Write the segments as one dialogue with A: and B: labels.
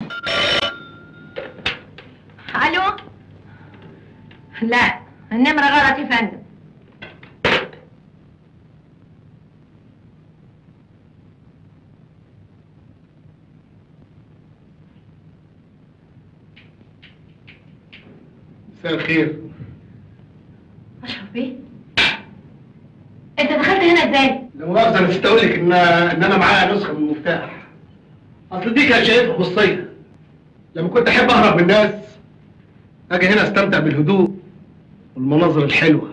A: الو لا النمرة غلط يا فندم
B: مساء الخير
A: اشرف بيه انت دخلت هنا ازاي؟
B: لا مؤاخذة نسيت أقول لك إن إن أنا معايا نسخة من المفتاح أصل دي كانت شايفها خصوصية لما كنت أحب أهرب من الناس أجي هنا أستمتع بالهدوء والمناظر الحلوة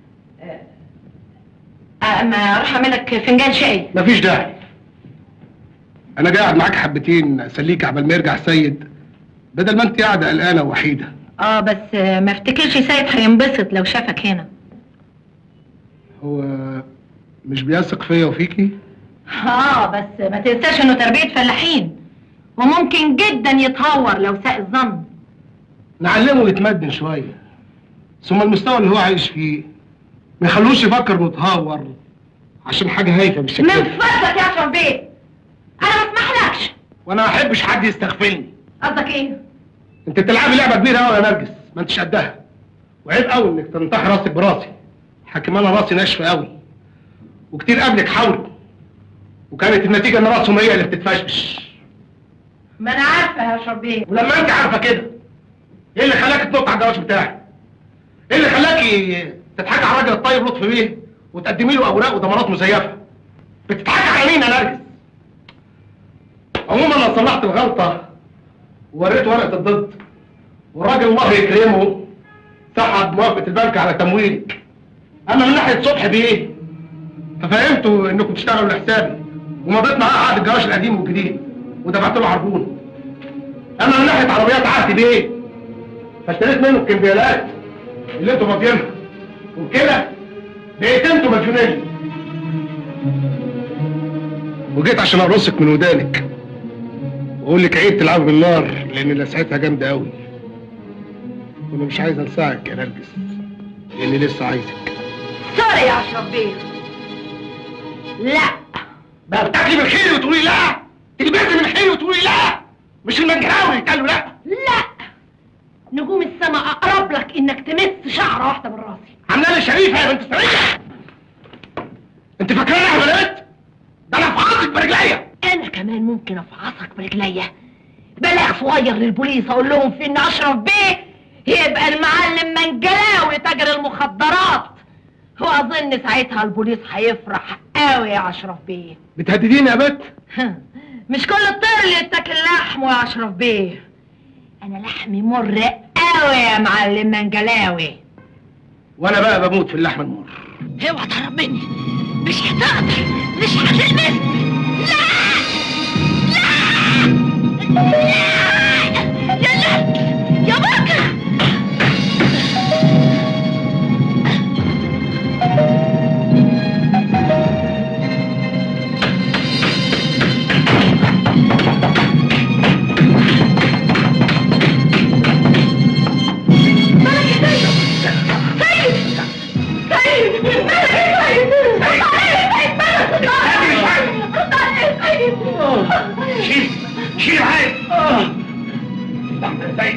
A: اما اروح اعمل لك فنجان شاي
B: مفيش داعي أنا قاعد معاك حبتين أسليك عبال ما يرجع سيد بدل ما أنت قاعدة قلقانة ووحيدة
A: اه بس ما افتكرش سيد هينبسط لو شافك هنا
B: هو مش بيثق فيا وفيكي
A: اه بس ما تنساش انه تربية فلاحين وممكن جدا يتهور لو ساء الظن
B: نعلمه يتمدن شوية ثم المستوى اللي هو عايش فيه ما يخلوش يفكر انه اتهور عشان حاجة هايفة بالشكل
A: من
B: ده
A: فضلك يا اشرف بيه انا ما اسمحلكش
B: وانا ما احبش حد يستغفلني
A: قصدك ايه؟
B: انت بتلعبي لعبة كبيرة قوي يا نرجس ما انتش قدها وعيب قوي انك تنطحي راسك براسي حكم انا راسي ناشفة قوي وكتير قبلك حاولوا وكانت النتيجة ان راسهم هي اللي بتتفشفش
A: ما انا عارفه يا اشرف بيه
B: ولما انت عارفة كده ايه اللي خلاك تنط على الجواز بتاعي؟ ايه اللي خلاكي تضحكي على الراجل الطيب لطفي بيه وتقدمي له اوراق وضمانات مزيفة؟ بتضحكي على مين يا نرجس؟ عموما انا صلحت الغلطة ووريت ورقة الضد والراجل الله يكرمه سحب موافقة البنك على تمويلك اما من ناحية صبح بيه ففهمتوا انكم تشتغلوا لحسابي ومضيت معاه عقد الجواز القديم والجديد ودفعت له عربون اما من ناحية عربيات عهد بيه فاشتريت منه الكمبيالات اللي انتوا ماضيينها وبكده بقيت انتوا مديونين وجيت عشان ارصك من ودانك واقول لك عيب تلعبي بالنار لان لسعتها جامده قوي وانا مش عايز انساك يا نرجس لاني لسه عايزك
A: سوري يا اشرف بيه لا
B: بقى بتاكلي من خيري وتقولي لا تلبسي من خيري وتقولي لا مش المنجراوي اللي قال له لا
A: لا نجوم السماء اقرب لك انك تمس شعره واحده من راسي
B: عامله لي شريفه يا بنت سريه انت فاكراني انا بنات ده انا فعصك برجليا
A: انا كمان ممكن افعصك برجليا بلاغ صغير للبوليس اقول لهم في ان اشرف بيه يبقى المعلم منجلاوي تاجر المخدرات واظن ساعتها البوليس هيفرح قوي يا اشرف بيه
B: بتهدديني يا بت
A: مش كل الطير اللي يتاكل لحمه يا اشرف بيه انا لحمي مر قوي يا معلم منجلاوي
B: وانا بقى بموت في اللحمه المر
A: اوعى تهرب مني مش هتقدر مش هتلمس لا لا لا يا لك يا بكر
B: شيل شيل عايز ازاي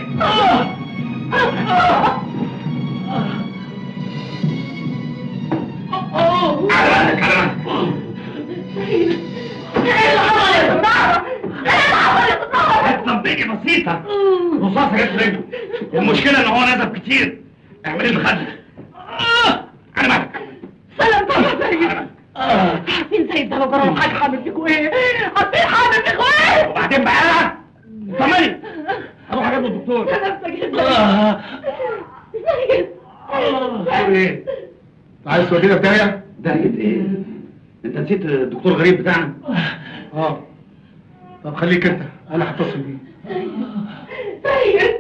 B: على بالك على بالك تطبيقي بسيطة رصاصة جت في رجله المشكلة ان هو نزف كتير اعملي له خدة على بالك
A: سلام طبعا سيد عارفين سيد ده لو جرى حاجه حامل فيكوا ايه عارفين حامل فيكوا ايه
B: وبعدين بقى طمني هروح اجيب له الدكتور
A: نفسك
B: سيد ايه عايز تودينا في داهية؟
C: داهية ايه؟ انت نسيت الدكتور غريب بتاعنا؟
B: اه طب خليك انت انا هتصل بيه
A: سيد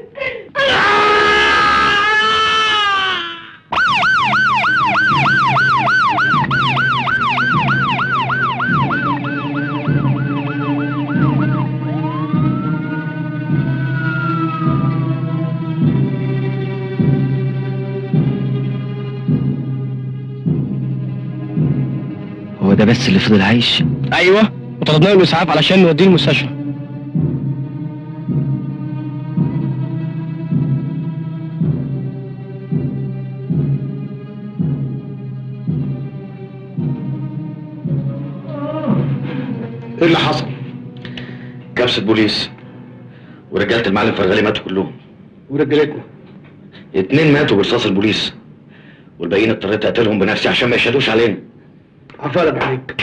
C: هو ده بس اللي فضل عايش؟
B: ايوه وطلبنا له اسعاف علشان نوديه المستشفى ايه اللي حصل؟
C: كبسة بوليس ورجالة المعلم فرغلي ماتوا كلهم
B: ورجالتنا
C: اتنين ماتوا برصاص البوليس والباقيين اضطريت اقتلهم بنفسي عشان ما يشهدوش علينا
B: عفالك عليك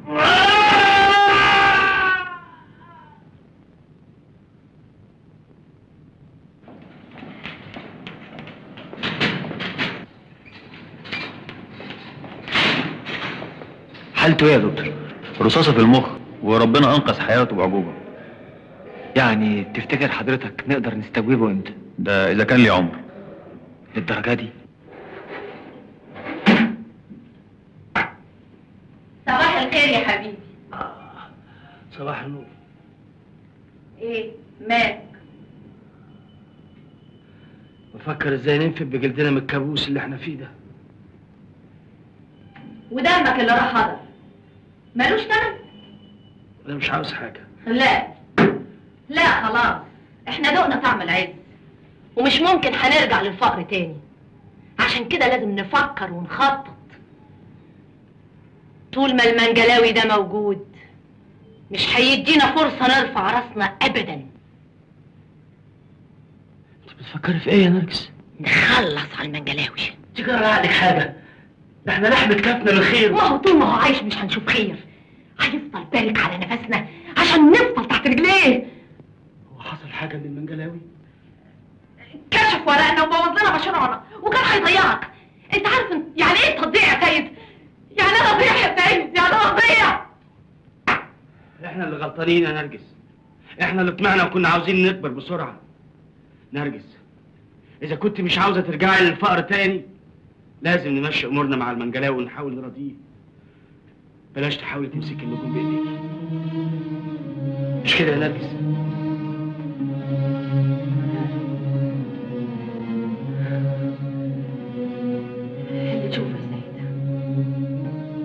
D: حالته ايه يا دكتور؟ رصاصة في المخ وربنا انقذ حياته بعجوبة يعني تفتكر حضرتك نقدر نستجوبه امتى؟ ده اذا كان لي عمر للدرجة دي؟
A: صباح الخير يا حبيبي
B: صباح النور
A: ايه مالك
B: بفكر ازاي ننفد بجلدنا من الكابوس اللي احنا فيه ده
A: ودمك اللي راح هدر ملوش تمن
B: انا مش عاوز حاجه
A: لا لا خلاص احنا دقنا طعم العز ومش ممكن هنرجع للفقر تاني عشان كده لازم نفكر ونخطط طول ما المنجلاوي ده موجود مش هيدينا فرصة نرفع راسنا أبدا
B: انت بتفكري في ايه يا نرجس
A: نخلص على المنجلاوي
B: تجرى عليك حاجه ده احنا لحم كتافنا بالخير
A: ما هو طول ما هو عايش مش هنشوف خير هيفضل بارك على نفسنا عشان نفضل تحت رجليه
B: هو حصل حاجه من المنجلاوي
A: كشف ورقنا وبوظ لنا مشروعنا وكان هيضيعك انت عارف انت- يعني ايه تضيع يا سيد يعني انا اضيع يا سيد يعني انا اضيع
B: احنا اللي غلطانين يا نرجس احنا اللي طمعنا وكنا عاوزين نكبر بسرعه نرجس اذا كنت مش عاوزه ترجعي للفقر تاني لازم نمشي امورنا مع المنجلاوي ونحاول نراضيه بلاش تحاولي تمسكي النجوم بايديك مش كده يا نرجس
A: اللي تشوفه يا سيد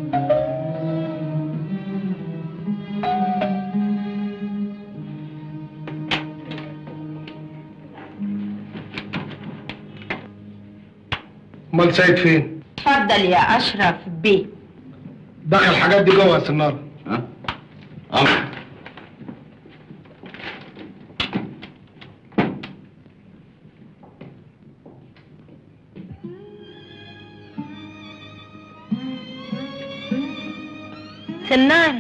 B: امال سيد فين
A: اتفضل يا اشرف بيه
B: دخل الحاجات دي جوه يا سناره
C: ها؟ امر
A: سنارة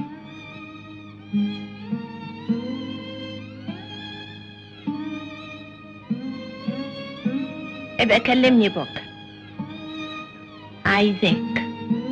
A: ابقى كلمني بكره عايزاك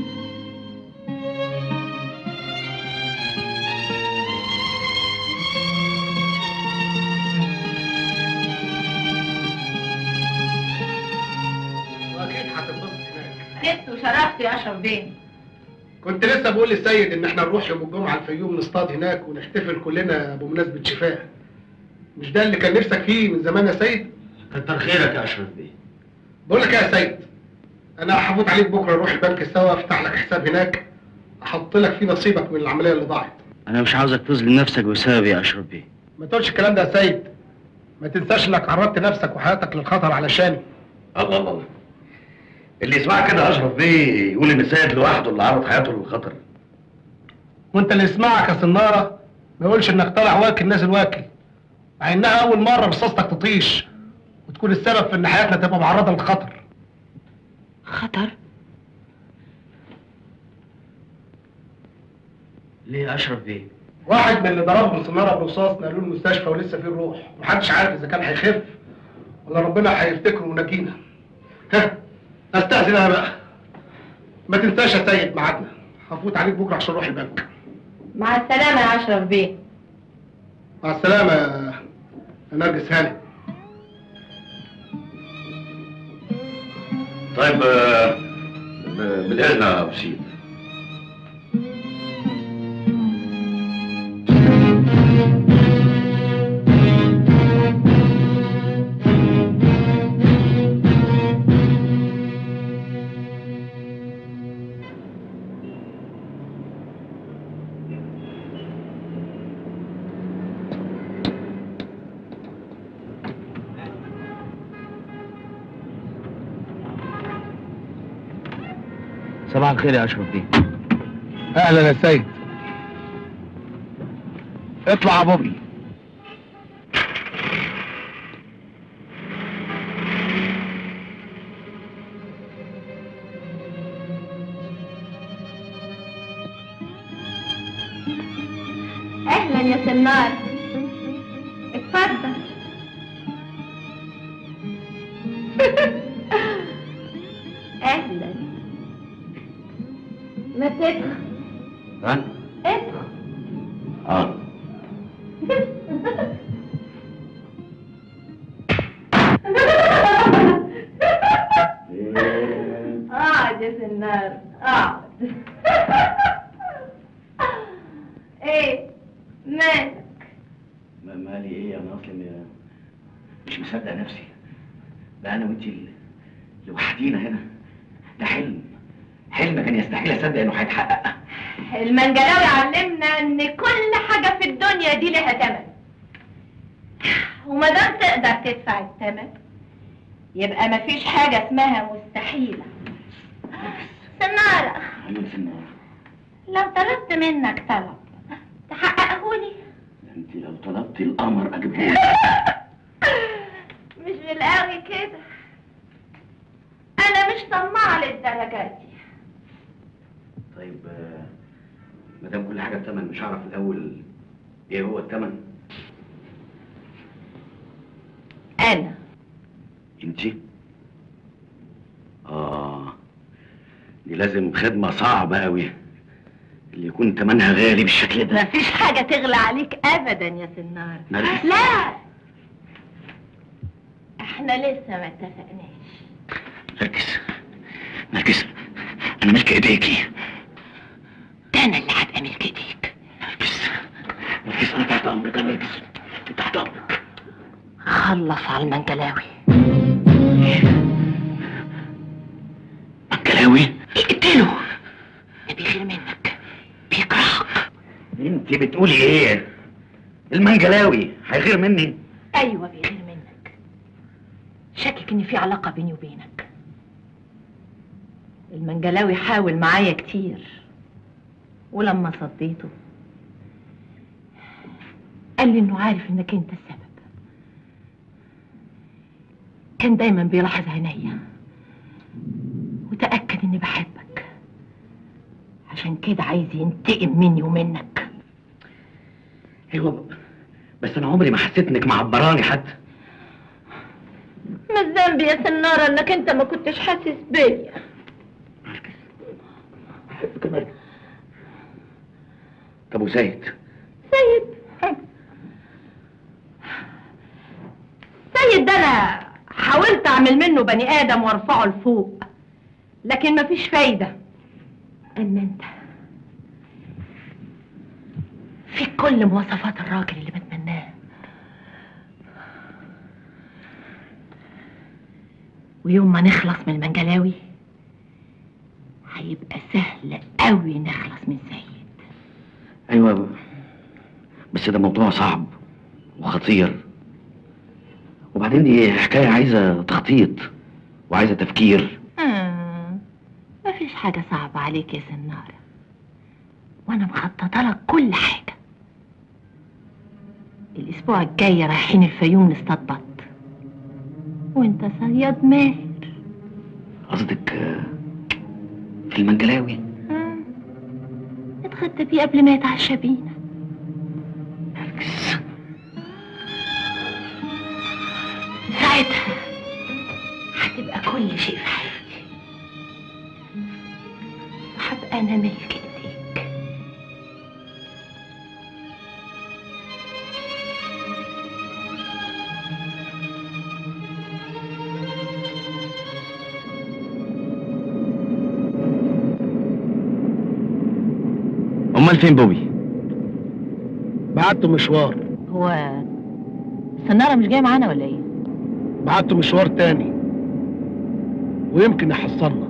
B: واكيد هتنبسط هناك
A: نفت وشرفت يا اشرف بيه
B: كنت لسه بقول للسيد ان احنا نروح يوم الجمعه الفيوم نصطاد هناك ونحتفل كلنا بمناسبه شفاء مش ده اللي كان نفسك فيه من زمان يا سيد
C: كتر خيرك يا اشرف بيه
B: بقول لك ايه يا سيد انا هفوت عليك بكره نروح البنك سوا افتح لك حساب هناك احط لك فيه نصيبك من العمليه اللي ضاعت
C: انا مش عاوزك تظلم نفسك بسببي يا اشرف بيه
B: ما تقولش الكلام ده يا سيد ما تنساش انك عرضت نفسك وحياتك للخطر علشاني
C: الله الله الله اللي يسمع كده اشرف بيه يقول ان سيد لوحده اللي عرض حياته للخطر
B: وانت اللي يسمعك يا سناره ما يقولش انك طالع واكل نازل واكل مع انها اول مره رصاصتك تطيش وتكون السبب في ان حياتنا تبقى معرضه للخطر
A: خطر
C: ليه يا اشرف بيه
B: واحد من اللي ضربهم سناره برصاص نقلوه المستشفى ولسه فيه الروح محدش عارف اذا كان هيخف ولا ربنا هيفتكره ونجينا ها استاذن انا بقى ما تنساش يا سيد ميعادنا هفوت عليك بكره عشان اروح البنك
A: مع السلامة يا اشرف بيه
B: مع السلامه يا يا نرجس هاني
C: طيب آه، ب- بالاذن يا ابو سيد
D: صباح الخير يا اشرف بيه
B: اهلا يا سيد اطلع يا بوبي
A: اهلا يا سنار اتفضل اهلا ما تدخل
C: ها؟
A: ادخل
C: اه
A: اقعد يا سنار اقعد ايه مالك
C: ما- مالي ايه انا اصلا م- مش مصدق نفسي ده انا وانت ال- لوحدينا هنا ده حلم حلم كان يستحيل اصدق انه هيتحقق
A: المنجلاوي علمنا ان كل حاجة في الدنيا دي لها تمن وما دام تقدر تدفع التمن يبقى مفيش حاجة اسمها مستحيلة سنارة
C: ايوه سنارة
A: لو طلبت منك طلب تحققهولي
C: انت لو طلبتي القمر اجيبهولك
A: مش بالقوي كده انا مش طماعة للدرجات دي
C: طيب آه، ما دام كل حاجه بتمن مش هعرف الاول ايه هو التمن
A: انا
C: انت اه دي لازم خدمه صعبه قوي اللي يكون تمنها غالي بالشكل ده
A: مفيش حاجة تغلى عليك ابدا يا سنار
C: نرجس.
A: لا احنا لسه ما اتفقناش
C: نرجس نرجس انا ملك ايديكي
A: ده انا اللي هبقى ملك ايديك
C: نرجس نرجس انا تحت امرك يا نرجس تحت امرك
A: خلص على المنجلاوي
C: مكلاوي
A: اقتله ده بيغير منك بيكرهك
C: انت بتقولي ايه المنجلاوي هيغير مني
A: ايوه بيغير منك شاكك ان في علاقة بيني وبينك المنجلاوي حاول معايا كتير ولما صديته قال لي انه عارف انك انت السبب كان دايما بيلاحظ عينيا وتأكد اني بحبك عشان كده عايز ينتقم مني ومنك
C: ايوه بس انا عمري ما حسيت انك معبراني حتى
A: ما الذنب يا سنارة انك انت ما كنتش حاسس بيا
C: بحبك يا نرجس طب وسيد
A: سيد سيد ده انا حاولت اعمل منه بني ادم وارفعه لفوق لكن مفيش فايدة اما انت في كل مواصفات الراجل اللي بتمناه ويوم ما نخلص من المنجلاوي هيبقى سهل قوي نخلص من سيد
C: ايوه بس ده موضوع صعب وخطير وبعدين دي حكايه عايزه تخطيط وعايزه تفكير
A: آه، مفيش حاجة صعبة عليك يا سنارة وأنا مخططة لك كل حاجة الأسبوع الجاي رايحين الفيوم نصطاد بط وأنت صياد ماهر
C: قصدك آه، في المنجلاوي
A: آه، اتغدى بيه قبل ما يتعشى بينا
C: نرجس
A: ساعتها هتبقى كل شيء في حياتي وهبقى أنا ملك إيديك
D: امال فين بوبي
B: بعته مشوار
A: هو سنارة مش جاية معانا ولا إيه؟
B: بعته مشوار تاني ويمكن يحصلنا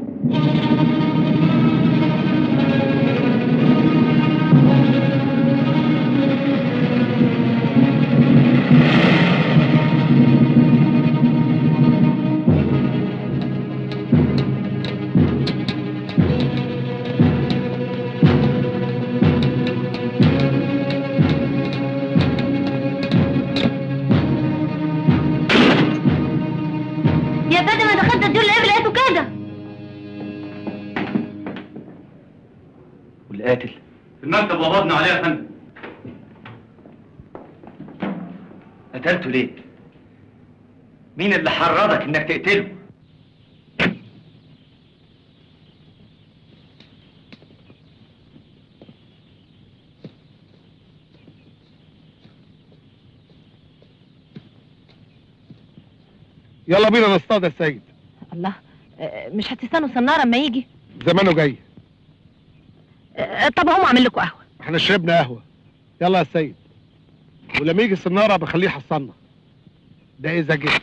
D: القاتل
E: في المكتب وقبضنا عليه يا فندم
D: قتلته ليه؟ مين اللي حرضك انك تقتله؟
B: يلا بينا نصطاد يا سيد
A: الله آه، مش هتستنوا سنارة اما يجي
B: زمانه جاي
A: آه، طب هم اعمل لكم قهوة
B: احنا شربنا قهوه يلا يا سيد ولما يجي السناره بخليه يحصلنا ده اذا جه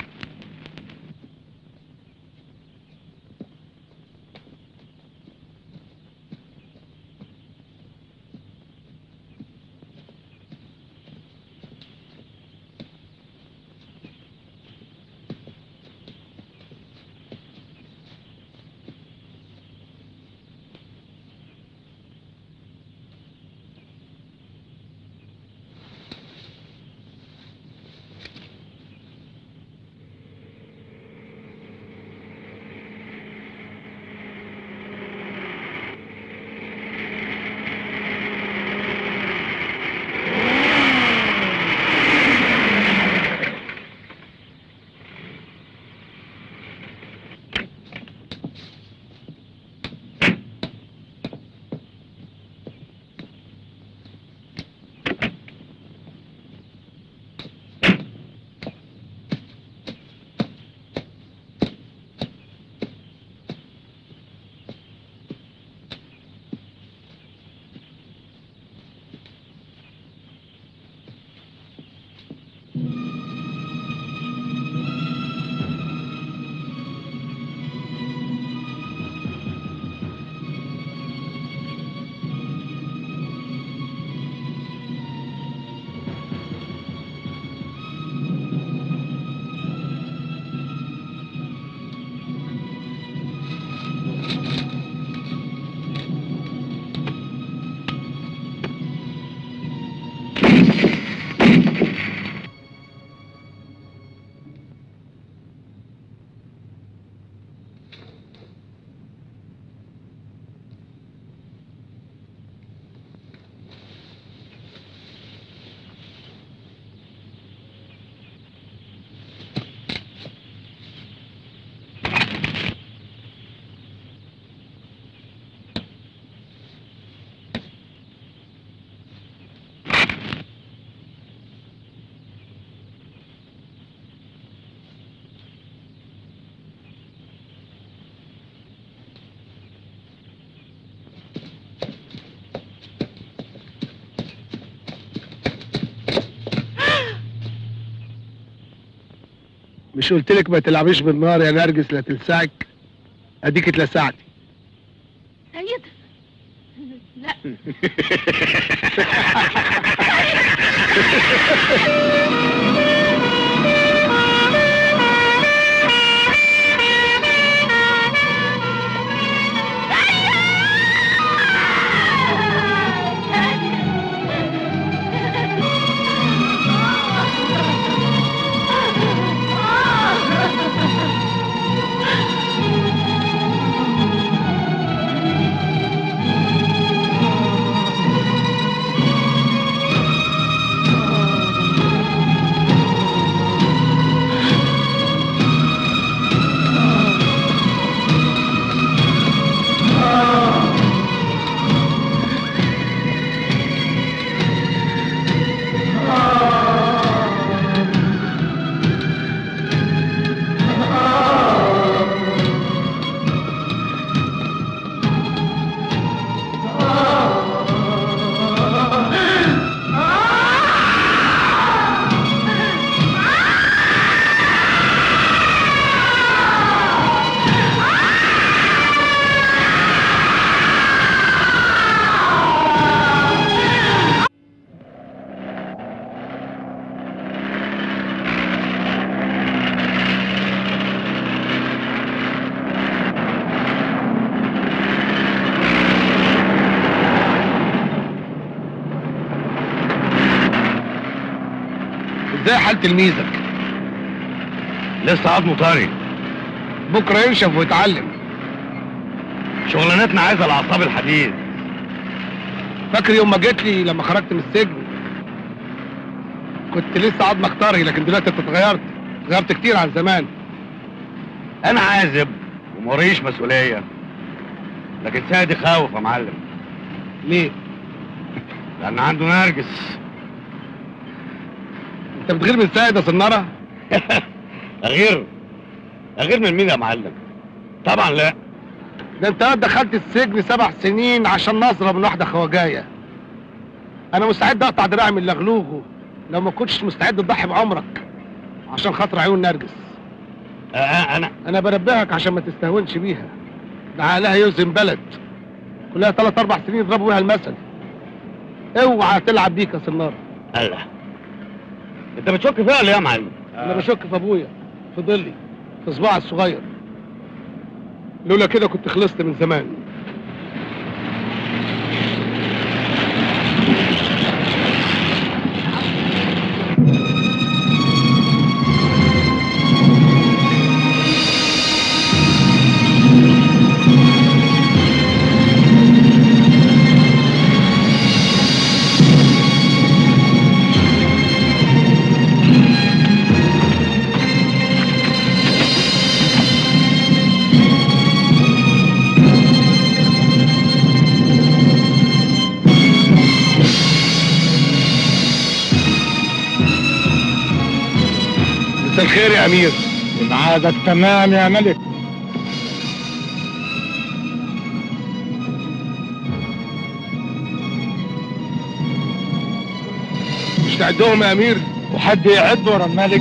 B: مش قلت لك ما تلعبيش بالنار يا نرجس لا تلسعك اديك اتلسعتي
A: سيد لا
B: ازاي حال تلميذك
E: لسه عظمه طري
B: بكره ينشف ويتعلم
E: شغلانتنا عايزه الاعصاب الحديد
B: فاكر يوم ما جيت لي لما خرجت من السجن كنت لسه عضمك طري لكن دلوقتي انت اتغيرت اتغيرت كتير عن زمان
F: انا عازب وموريش مسؤوليه لكن سيدي خاوف يا معلم
B: ليه
F: لان عنده نرجس
B: انت بتغير من سيد يا سناره
F: اغير اغير من مين يا معلم طبعا لا
B: ده انت دخلت السجن سبع سنين عشان نظره من واحده خواجايه انا مستعد اقطع دراعي من لغلوغه لو ما كنتش مستعد تضحي بعمرك عشان خاطر عيون نرجس
F: آه، آه، انا
B: انا بنبهك عشان ما تستهونش بيها ده عقلها يوزن بلد كلها ثلاث اربع سنين يضربوا بيها المثل اوعى تلعب بيك يا سناره
F: الله انت بتشك فيها ولا ايه يا معلم
B: انا بشك في ابويا في ضلي في صباعي الصغير لولا كده كنت خلصت من زمان مساء الخير يا امير
F: ميعادك تمام يا ملك
B: مش تعدهم يا امير
F: وحد يعد ورا الملك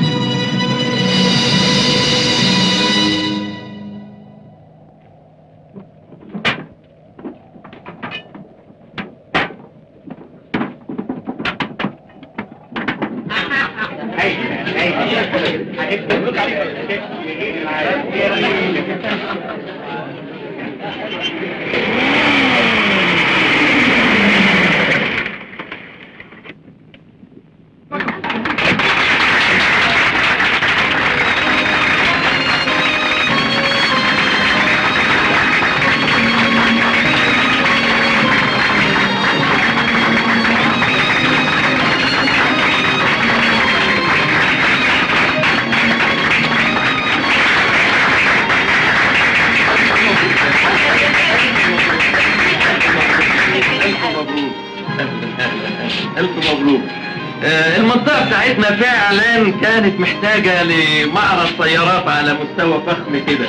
C: ألف مبروك آه، المنطقة بتاعتنا فعلا كانت محتاجة لمعرض سيارات على مستوى فخم كده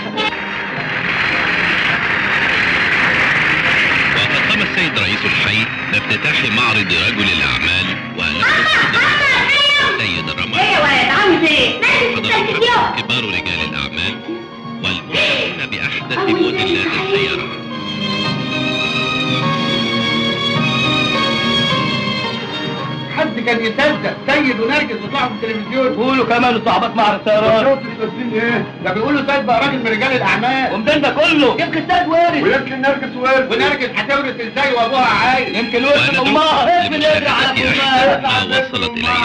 G: وقام السيد رئيس الحي بافتتاح معرض رجل الأعمال ونفس السيد الرمادي
A: ايه يا ولد عامل ايه؟
G: حضر كبار رجال الأعمال والمؤمنين بأحدث موديلات السيارات
B: حد كان يصدق سيد ونرجس يطلعوا في التلفزيون
C: قولوا كمان لصاحبات معرض سيارات
B: شوف التسليم ايه ده بيقولوا سيد بقى راجل من رجال الاعمال
C: ومدين ده كله يمكن سيد وارد
B: ويمكن نرجس وارد ونرجس هتورث ازاي وابوها عايز
C: يمكن ورث امها ايه اللي يجري على
G: لمشاهدة
C: امها
G: ما وصلت إليه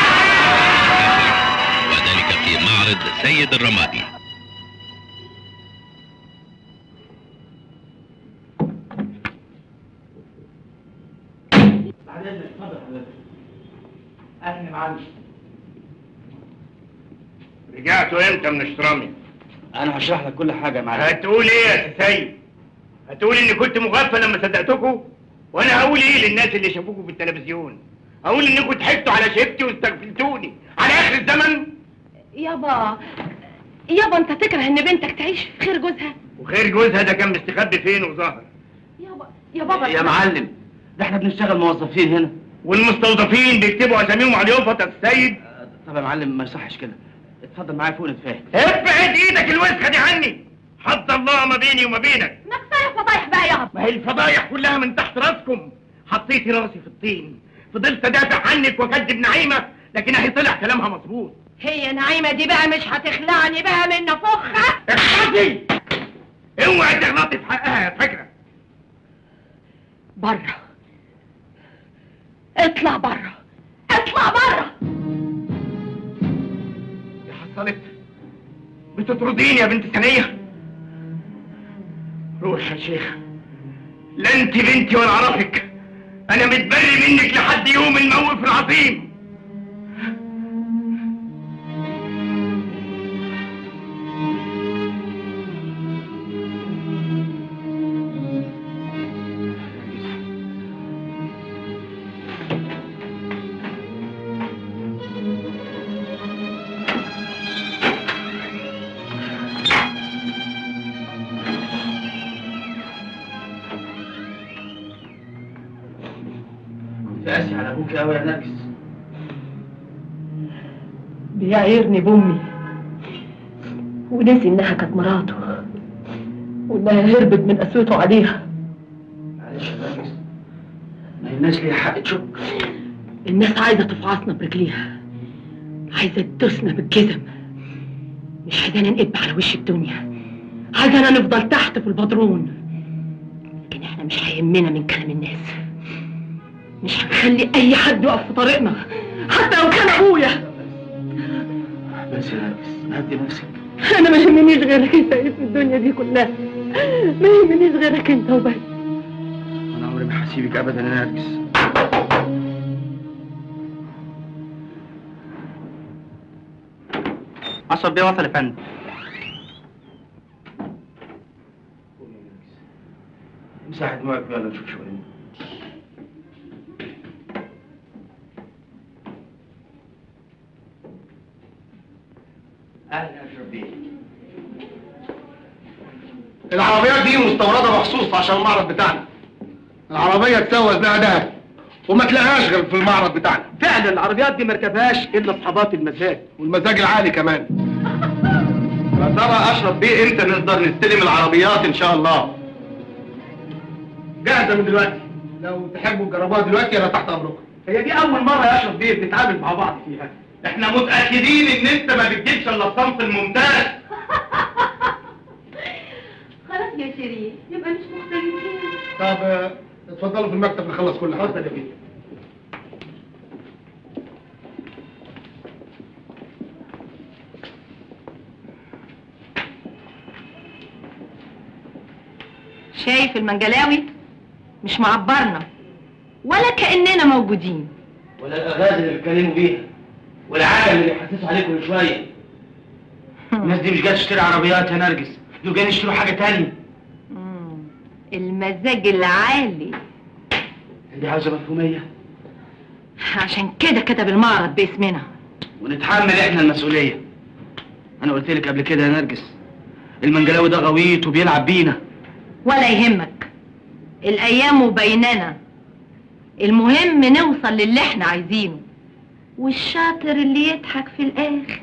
G: وذلك في معرض سيد الرمادي
C: اهلا يا معلم
F: رجعتوا امتى من اشترامي
C: انا هشرح لك كل حاجه يا معلم
F: هتقول ايه يا سيد هتقول اني كنت مغفل لما صدقتكم وانا هقول ايه للناس اللي شافوكوا في التلفزيون اقول انكم ضحكتوا على شيبتي واستغفلتوني على اخر الزمن
A: يابا يابا انت تكره ان بنتك تعيش في خير جوزها
F: وخير جوزها ده كان مستخبي فين وظهر
A: يابا يا بابا
C: يا معلم ده احنا بنشتغل موظفين هنا
F: والمستوظفين بيكتبوا اساميهم على اليافطه يا السيد
C: طب يا معلم ما يصحش كده اتفضل معايا فوق نتفاهم
F: ابعد ايدك الوسخه دي عني حد الله ما بيني وما بينك
A: ما كفايه فضايح بقى يابا
F: ما هي الفضايح كلها من تحت راسكم حطيتي راسي في الطين فضلت ادافع عنك واكذب نعيمه لكن اهي طلع كلامها مظبوط
A: هي نعيمه دي بقى مش هتخلعني بقى من نفخها
F: اخلصي اوعي تغلطي في حقها يا فكره
A: بره اطلع بره اطلع بره
F: يا حصلت بتطرديني يا بنت ثانيه روح يا شيخ لا انت بنتي ولا اعرفك انا متبري منك لحد يوم الموقف العظيم
C: كنت قاسي على ابوك قوي يا نرجس
A: بيعيرني بامي ونسي انها كانت مراته وانها هربت من قسوته عليها
C: معلش يا نرجس ما هي الناس ليها حق تشك
A: الناس عايزه تفعصنا برجليها عايزه تدوسنا بالجزم مش عايزانا نقب على وش الدنيا عايزانا نفضل تحت في البدرون لكن احنا مش هيهمنا من كلام الناس مش هنخلي اي حد يقف في طريقنا حتى لو كان ابويا
C: بس يا نرجس هدي نفسك
A: انا ما يهمنيش غيرك يا سيد في الدنيا دي كلها ما يهمنيش غيرك انت وبس
C: انا عمري ما هسيبك ابدا يا نرجس
F: اشرف بيه وصل يا فندم
C: امسح دموعك يلا نشوف شويه اهلا يا اشرف بيه
B: العربيات دي مستورده مخصوص عشان المعرض بتاعنا العربيه تسوى وزنها دهب وما تلاقيهاش غير في المعرض بتاعنا
F: فعلا العربيات دي ما ركبهاش الا اصحابات المزاج
B: والمزاج العالي كمان
F: يا ترى اشرف بيه امتى نقدر نستلم العربيات ان شاء الله
B: جاهزه من دلوقتي لو تحبوا تجربوها دلوقتي انا تحت امركم
F: هي دي اول مره يا اشرف بيه بنتعامل مع بعض فيها احنا متاكدين ان انت ما بتجيبش الا الصنف الممتاز
H: خلاص يا شيرين يبقى مش مختلفين
B: طب آه، اتفضلوا في المكتب نخلص كل حاجه
F: اتفضل يا بيه
A: شايف المنجلاوي مش معبرنا ولا كأننا موجودين
C: ولا الاغاني اللي بيتكلموا بيها والعالم اللي بيحسسوا عليكم كل شويه الناس دي مش جايه تشتري عربيات يا نرجس دول جايين يشتروا حاجه تانية
A: مم. المزاج العالي
C: دي عاوزه مفهوميه
A: عشان كده كتب المعرض باسمنا
C: ونتحمل احنا المسؤوليه انا قلت لك قبل كده يا نرجس المنجلاوي ده غويط وبيلعب بينا
A: ولا يهمك الايام بيننا المهم نوصل للي احنا عايزينه والشاطر اللي يضحك في الاخر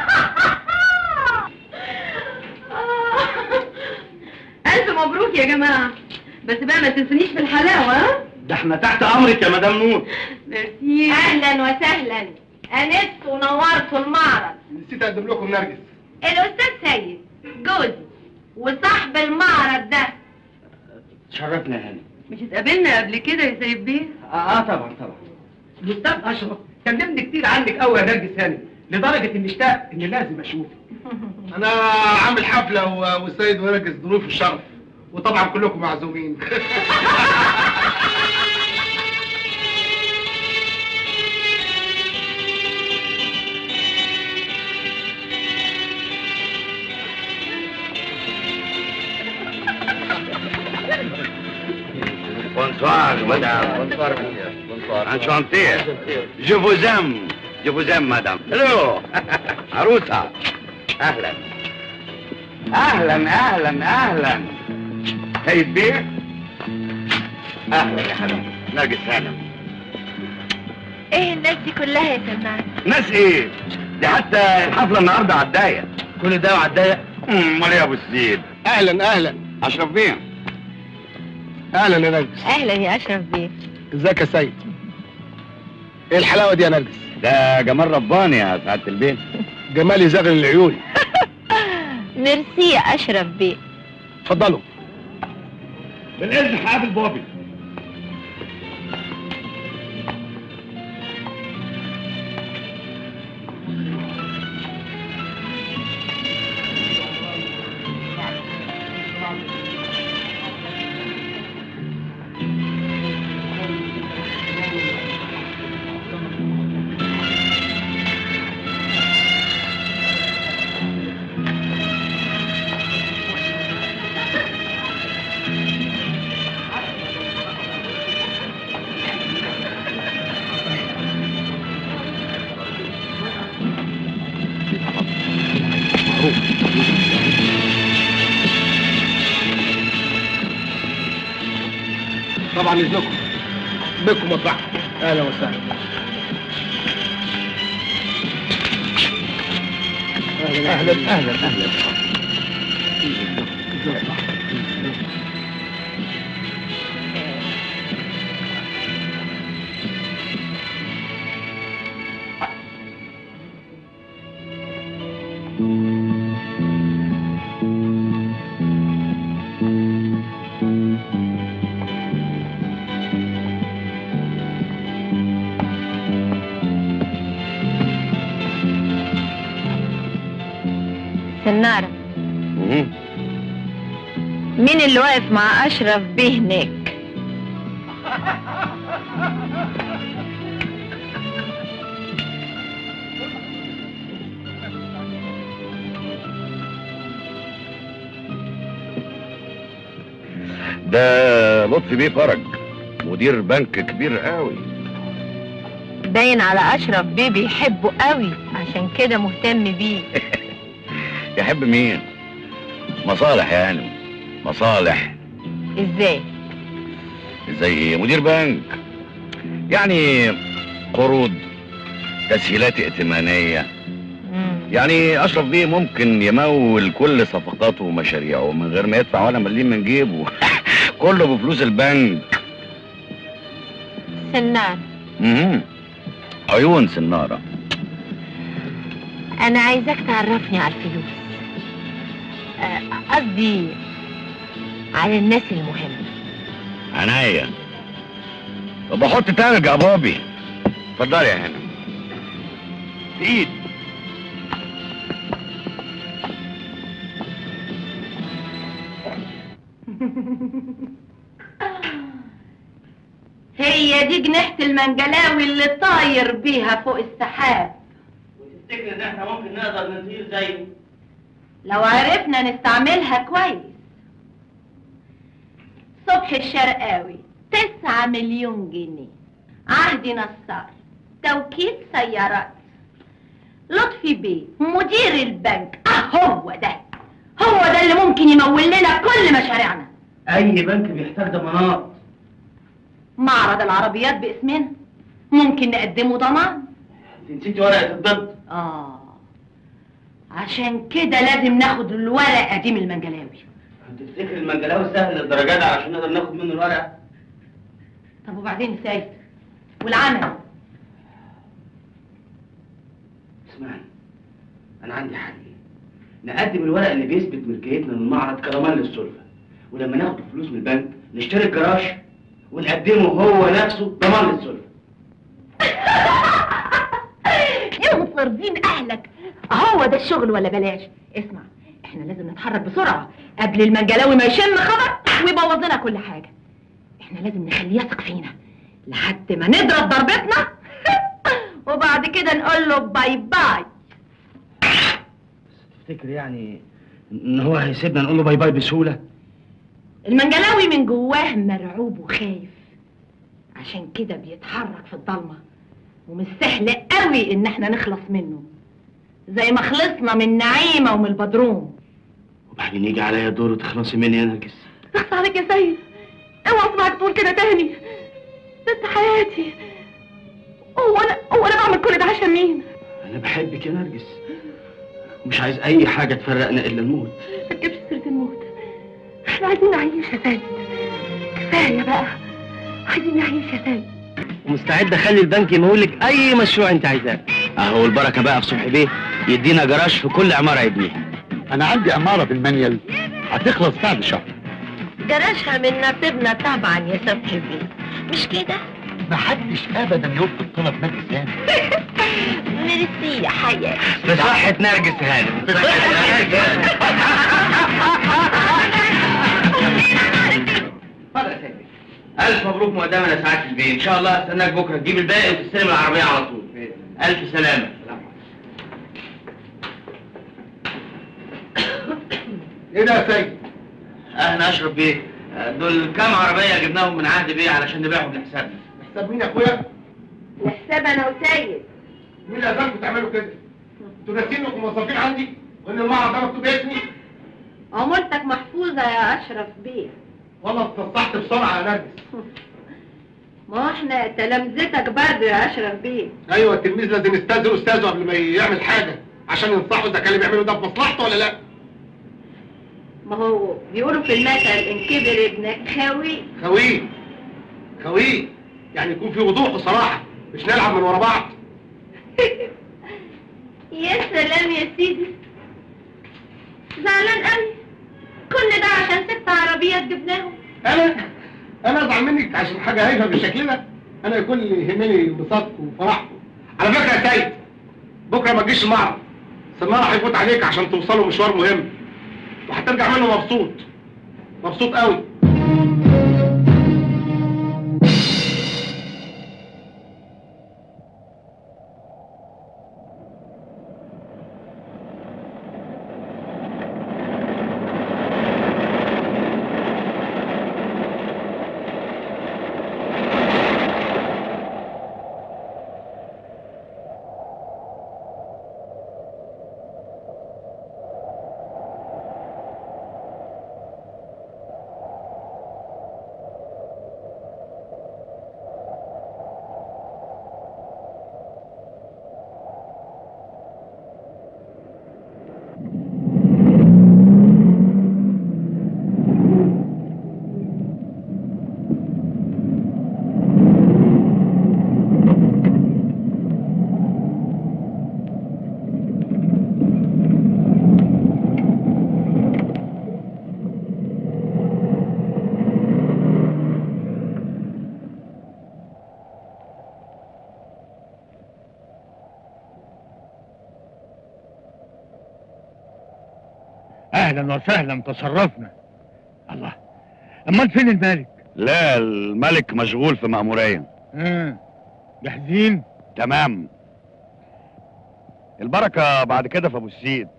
H: ألف مبروك يا جماعة بس بقى ما تنسونيش في الحلاوة ها؟
F: ده احنا تحت امرك يا مدام نور
H: ميرسي
A: اهلا وسهلا انست ونورت المعرض
B: نسيت اقدم لكم نرجس
A: الاستاذ سيد جوزي وصاحب المعرض ده
C: شرفنا يا هاني
H: مش اتقابلنا قبل كده يا سيد بيه؟
C: اه, آه طبعا طبعا
F: الاستاذ اشرف كلمني كتير عنك قوي يا نرجس هاني لدرجه اني اشتاق اني لازم اشوفك
B: انا عامل حفله و- والسيد ونرجس ضيوف الشرف وطبعا كلكم معزومين
F: Bonsoir, madame. Bonsoir, monsieur. Bonsoir. Enchanté. Je vous aime. Je vous aime, madame. Hello. عروسة. أهلا. أهلا أهلا أهلا. سيد بيه. أهلا يا حبيبي. نرجس هانم.
H: ايه الناس دي كلها يا سماعة؟
F: ناس إيه؟ دي حتى الحفلة النهاردة عالضيق.
C: كل ده وعالضيق
F: أمال إيه يا أبو السيد؟
B: اهلا اهلا
F: أشرف بيه.
B: اهلا يا نرجس
H: أهلا يا أشرف بيه
B: ازيك يا سيد ايه الحلاوه دي يا نرجس
F: ده جمال رباني يا سعادة البيت.
B: جمال يزغل العيون
H: ميرسي يا أشرف بيه
B: اتفضلوا
F: بالإذن هقابل بوبي.
B: طبعا اذنكم بكم مطرحكم اهلا وسهلا اهلا اهلا اهلا اهلا
A: سنارة مين اللي واقف مع أشرف بيه هناك؟
F: ده لطفي بيه فرج مدير بنك كبير قوي
A: باين على أشرف بيه بيحبه قوي عشان كده مهتم بيه
F: يحب مين مصالح يا هانم مصالح
A: ازاي؟
F: زي مدير بنك يعني قروض تسهيلات ائتمانية
A: مم.
F: يعني أشرف بيه ممكن يمول كل صفقاته ومشاريعه من غير ما يدفع ولا مليم من جيبه كله بفلوس البنك
A: سنارة
F: مهم. عيون سنارة
A: أنا عايزاك تعرفني على الفلوس آه، قصدي على الناس المهمة
F: عناية طب احط تلج يا بابي اتفضلي يا هنا ايد
A: هي دي جنيحة المنجلاوي اللي طاير بيها فوق السحاب
C: وتفتكر ان احنا ممكن نقدر نطير زيه
A: لو عرفنا نستعملها كويس صبح الشرقاوي تسعة مليون جنيه عهدي نصار توكيل سيارات لطفي بيه مدير البنك اه هو ده هو ده اللي ممكن يمول لنا كل مشاريعنا
C: اي بنك بيحتاج ضمانات
A: معرض العربيات باسمنا ممكن نقدمه ضمان
C: انت نسيتي ورقه الضد
A: اه عشان كده لازم ناخد الورقة دي من المنجلاوي
C: تفتكر المنجلاوي سهل للدرجه دي علشان نقدر ناخد منه الورقه
A: طب وبعدين يا سيد والعمل
C: اسمعني انا عندي حل نقدم الورق اللي بيثبت ملكيتنا للمعرض كضمان للسلفه ولما ناخد الفلوس من البنك نشتري الجراج ونقدمه هو نفسه ضمان للسلفه
A: يا مصرفين اهلك هو ده الشغل ولا بلاش اسمع احنا لازم نتحرك بسرعة قبل المنجلاوي ما يشم خبر ويبوظ لنا كل حاجة احنا لازم نخليه يثق فينا لحد ما نضرب ضربتنا وبعد كده نقول له باي باي
C: تفتكر يعني ان هو هيسيبنا نقول له باي باي بسهوله
A: المنجلاوي من جواه مرعوب وخايف عشان كده بيتحرك في الضلمة ومش سهل قوي ان احنا نخلص منه زي ما خلصنا من نعيمة ومن البدروم
C: وبعدين يجي عليا دور وتخلصي مني يا نرجس
A: اخص عليك يا سيد اوعى اسمعك تقول كده تاني ده انت حياتي هو انا هو انا بعمل كل ده عشان مين؟
C: انا بحبك يا نرجس ومش عايز اي حاجه تفرقنا الا الموت
A: ما تجيبش سيرة الموت احنا عايزين نعيش يا سيد كفاية بقى عايزين نعيش يا سيد
C: ومستعد اخلي البنك يمولك اي مشروع انت عايزاه اهو البركه بقى في صبحي بيه يدينا جراج في كل عماره يبنيها
B: انا عندي اماره بالمانيال هتخلص بعد شهر
A: جراشها من نصيبنا طبعا يا صبحي بيه مش كده؟
B: محدش ابدا يرفض طلب نادي سامي
A: ميرسي يا حياتي
F: بصحة نرجس هانم
C: اتفضل يا سيدي الف مبروك مقدما يا سعاده البيه ان شاء الله استناك بكره تجيب الباقي وتستلم العربيه على طول الف سلامه
B: ايه ده يا سيد
C: اهلا اشرف بيه دول كام عربيه جبناهم من عهد بيه علشان نبيعهم لحسابنا
B: حساب مين يا اخويا
A: الحساب انا وسيد
B: مين اللي اذنكم تعملوا كده انتوا ناسيين انكم موظفين عندي وان المعرض ده مكتوب اسمي
A: عمولتك محفوظة يا أشرف بيه
B: والله استصحت بسرعه يا نرجس
H: ما هو احنا تلامذتك برضه يا اشرف بيه
B: ايوه التلميذ لازم يستاذن استاذه قبل ما يعمل حاجه عشان ينصحه اذا كان اللي بيعمله ده في مصلحته ولا لا
H: ما هو بيقولوا في المثل ان كبر ابنك خاوي
B: خويه خويه يعني يكون في وضوح وصراحه مش نلعب من ورا بعض
H: يا سلام يا سيدي زعلان قوي كل ده عشان ست عربيات جبناهم
B: انا انا ازعل منك عشان حاجه هايفه بالشكل ده انا كل اللي يهمني انبساطكم وفرحكم على فكره يا سيد بكره ما تجيش المعرض سمارة هيفوت عليك عشان توصلوا مشوار مهم وهترجع منه مبسوط مبسوط قوي
I: اهلا وسهلا تصرفنا الله امال فين الملك
F: لا الملك مشغول في مأمورية
I: اه جاهزين
F: تمام البركة بعد كده في ابو السيد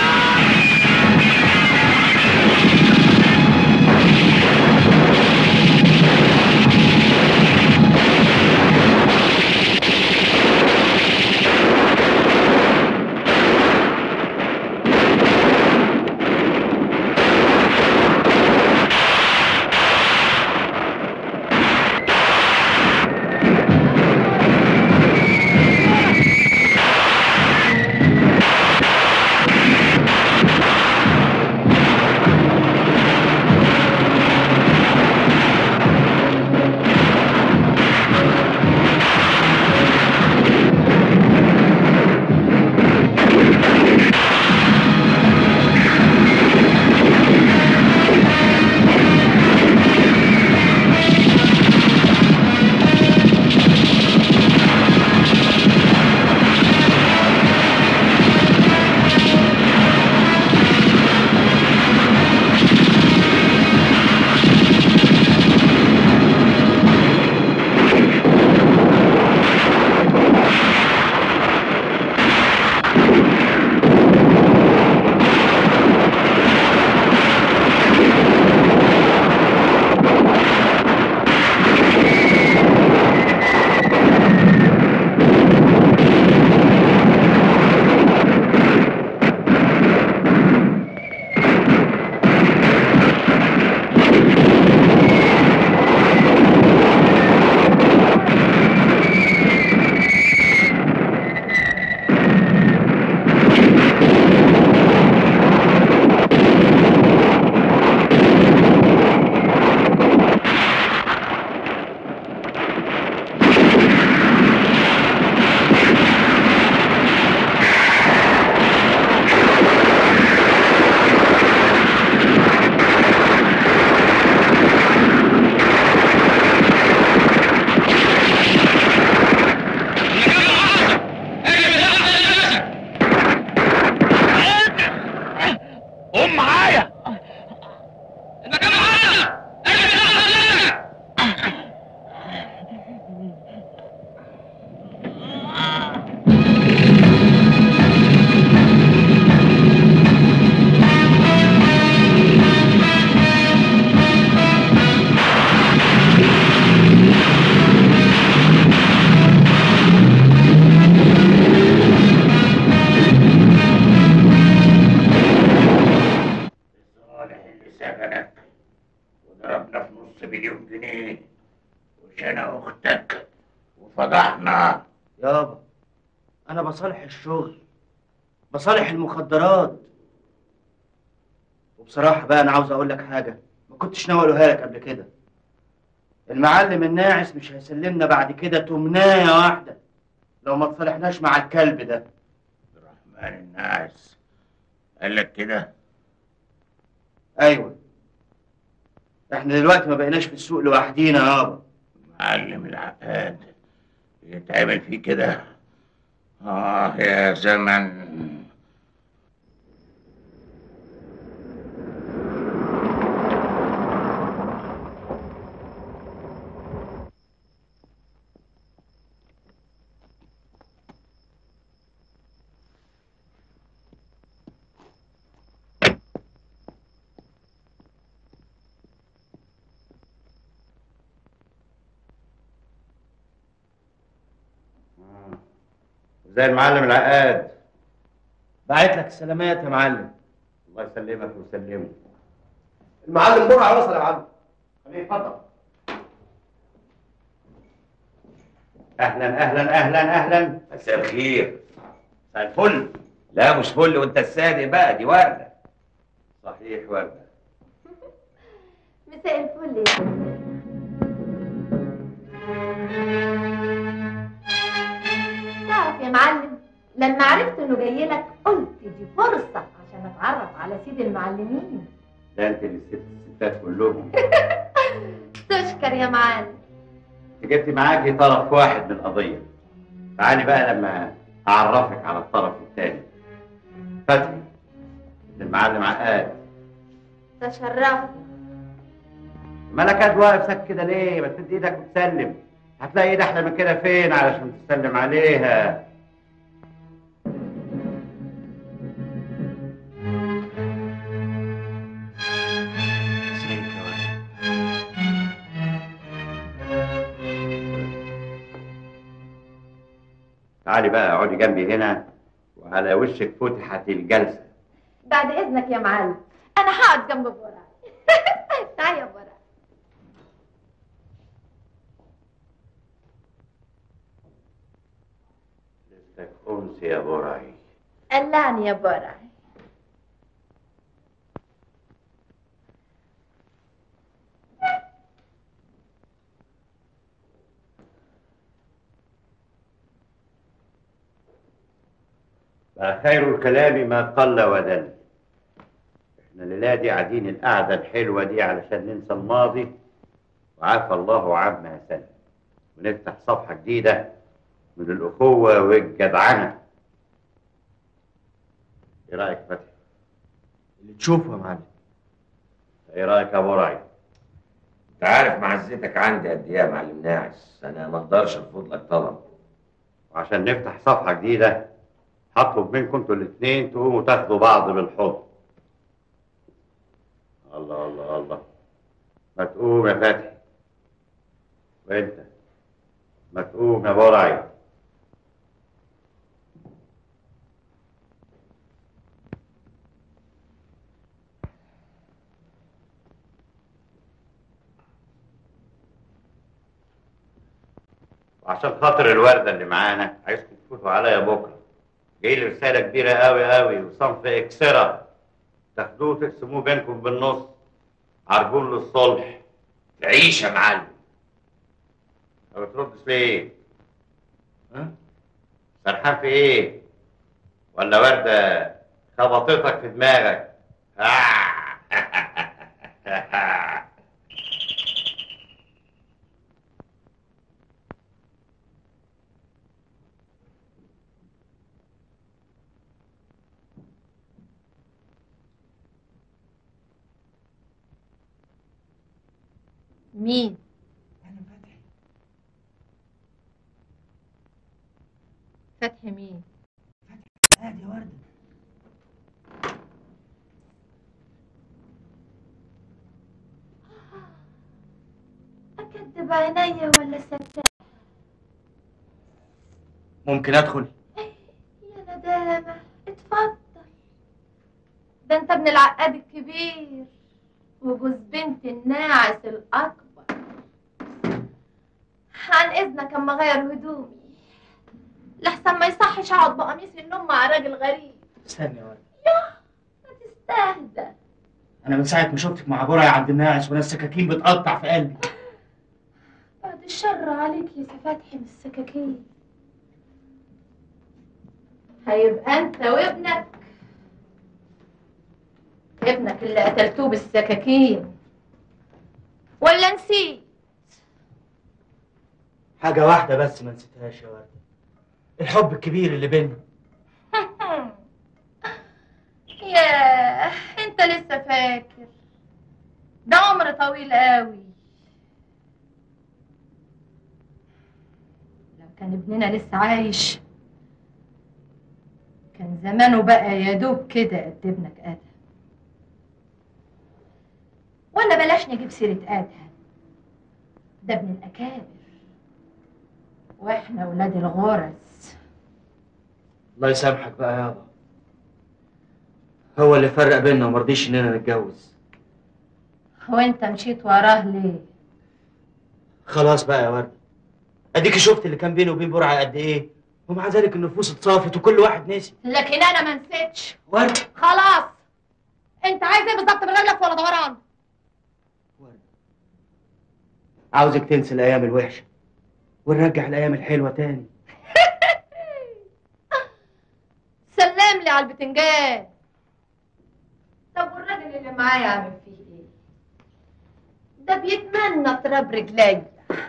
I: اه
J: مليون جنيه وش انا اختك وفضحنا
K: يابا انا بصالح الشغل بصالح المخدرات وبصراحة بقى انا عاوز اقول لك حاجة ما كنتش ناوي اقولها لك قبل كده المعلم الناعس مش هيسلمنا بعد كده تمناية واحدة لو ما تصالحناش مع الكلب ده
J: الرحمن الناس قال لك كده
K: ايوه احنا دلوقتي ما بقيناش في السوق لوحدينا يابا
J: معلم العقاد يتعمل فيه كده اه يا زمن
K: زي المعلم العقاد بعت لك السلامات يا معلم الله يسلمك ويسلمه
B: المعلم برعه وصل يا معلم
K: خليه يتفضل اهلا اهلا اهلا اهلا
F: مساء الخير
K: مساء الفل
F: لا مش فل وانت الصادق بقى دي ورده
K: صحيح ورده
L: مساء الفل يا سيدي تعرف يا معلم لما عرفت انه جاي لك قلت دي فرصة عشان اتعرف على سيد المعلمين
K: ده انت اللي سبت الستات كلهم
L: تشكر يا معلم
K: انت جبتي معاكي طرف واحد من القضيه تعالي بقى لما اعرفك على الطرف الثاني فتحي ابن المعلم عقاد
L: تشرفت
K: مالك قاعد واقف ساكت كده ليه؟ ما تدي ايدك وتسلم هتلاقي ايد احلى من كده فين علشان تسلم عليها ازيك يا ولد؟ تعالي بقى اقعدي جنبي هنا وعلى وشك فتحت الجلسه
L: بعد اذنك يا معلم انا هقعد جنب بورا تعال يا بورا
K: لسك انس يا براي
L: قلعني يا بورا
K: بقى خير الكلام ما قل ودل احنا الليله دي قاعدين القعده الحلوه دي علشان ننسى الماضي وعافى الله عما سلف ونفتح صفحه جديده من الاخوه والجدعنه ايه رايك يا فتحي
B: اللي تشوفه يا معلم
K: ايه رايك يا ابو راي
F: انت عارف معزتك عندي قد ايه يا معلم ناعس انا ما اقدرش ارفض لك طلب
K: وعشان نفتح صفحه جديده هطلب منكم انتوا الاثنين تقوموا تاخدوا بعض بالحضن الله الله الله ما تقوم يا فتحي وانت ما تقوم يا برعي وعشان خاطر الورده اللي معانا عايزكم تفوتوا عليا بكره جاي لي رساله كبيره قوي قوي وصنف اكسره تاخدوه تقسموه بينكم بالنص عرجون للصلح
F: تعيش يا معلم
K: ما بتردش ليه؟ ها؟ سرحان في ايه؟ ولا ورده خبطتك في دماغك؟
L: مين فتحي مين
B: عادي يا ورده
L: اكدب عينيا ولا ستة
K: ممكن ادخل؟
L: يا ندامة اتفضل ده انت ابن العقاد الكبير وجوز بنت الناعس الاكبر عن اذنك اما اغير هدومي لحسن ما يصحش اقعد بقميص النوم مع راجل غريب
M: استني يا ورد
L: استهدى
M: انا من ساعه ما شفتك مع برع يا عبد الناعس وانا السكاكين بتقطع في قلبي
L: بعد الشر عليك يا فتحي من السكاكين هيبقى انت وابنك ابنك اللي قتلتوه بالسكاكين ولا نسيت
M: حاجه واحده بس ما نسيتهاش يا ورد الحب الكبير اللي بينا
L: ياه انت لسه فاكر ده عمر طويل قوي لو كان ابننا لسه عايش كان زمانه بقى يا دوب كده قد ابنك ادهم ولا بلاش نجيب سيرة ادهم ده ابن الاكابر واحنا ولاد الغرز
M: الله يسامحك بقى يابا هو اللي فرق بيننا ومرضيش اننا نتجوز
L: وانت مشيت وراه ليه
M: خلاص بقى يا ورد اديكي شفت اللي كان بيني وبين برعه قد ايه ومع ذلك النفوس اتصافت وكل واحد نسي
L: لكن انا ما نسيتش
M: ورد
L: خلاص انت عايز ايه بالظبط من غير لف ولا دوران
M: عاوزك تنسي الايام الوحشه ونرجع الايام الحلوه تاني
L: سلم لي على البتنجان طب والراجل اللي معايا عامل فيه ايه ده بيتمنى تراب رجلي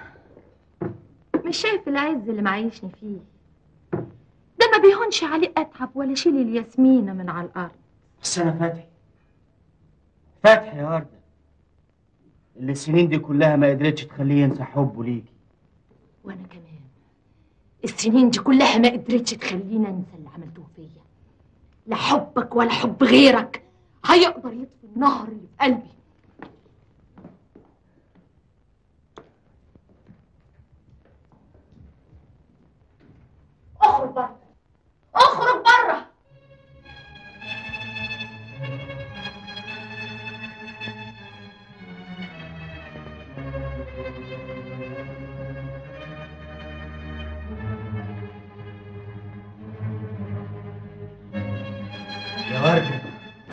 L: مش شايف العز اللي معيشني فيه ده ما بيهونش عليه اتعب ولا شيل الياسمينه من على الارض
M: بس انا فتحي فتحي يا ورده اللي السنين دي كلها ما قدرتش تخليه ينسى حبه ليكي
L: وانا كمان السنين دي كلها ما قدرتش تخلينا ننسى اللي عملتوه فيا لا حبك ولا حب غيرك هيقدر يطفي النهر اللي في قلبي اخرج بره اخرج بره
M: يا ورده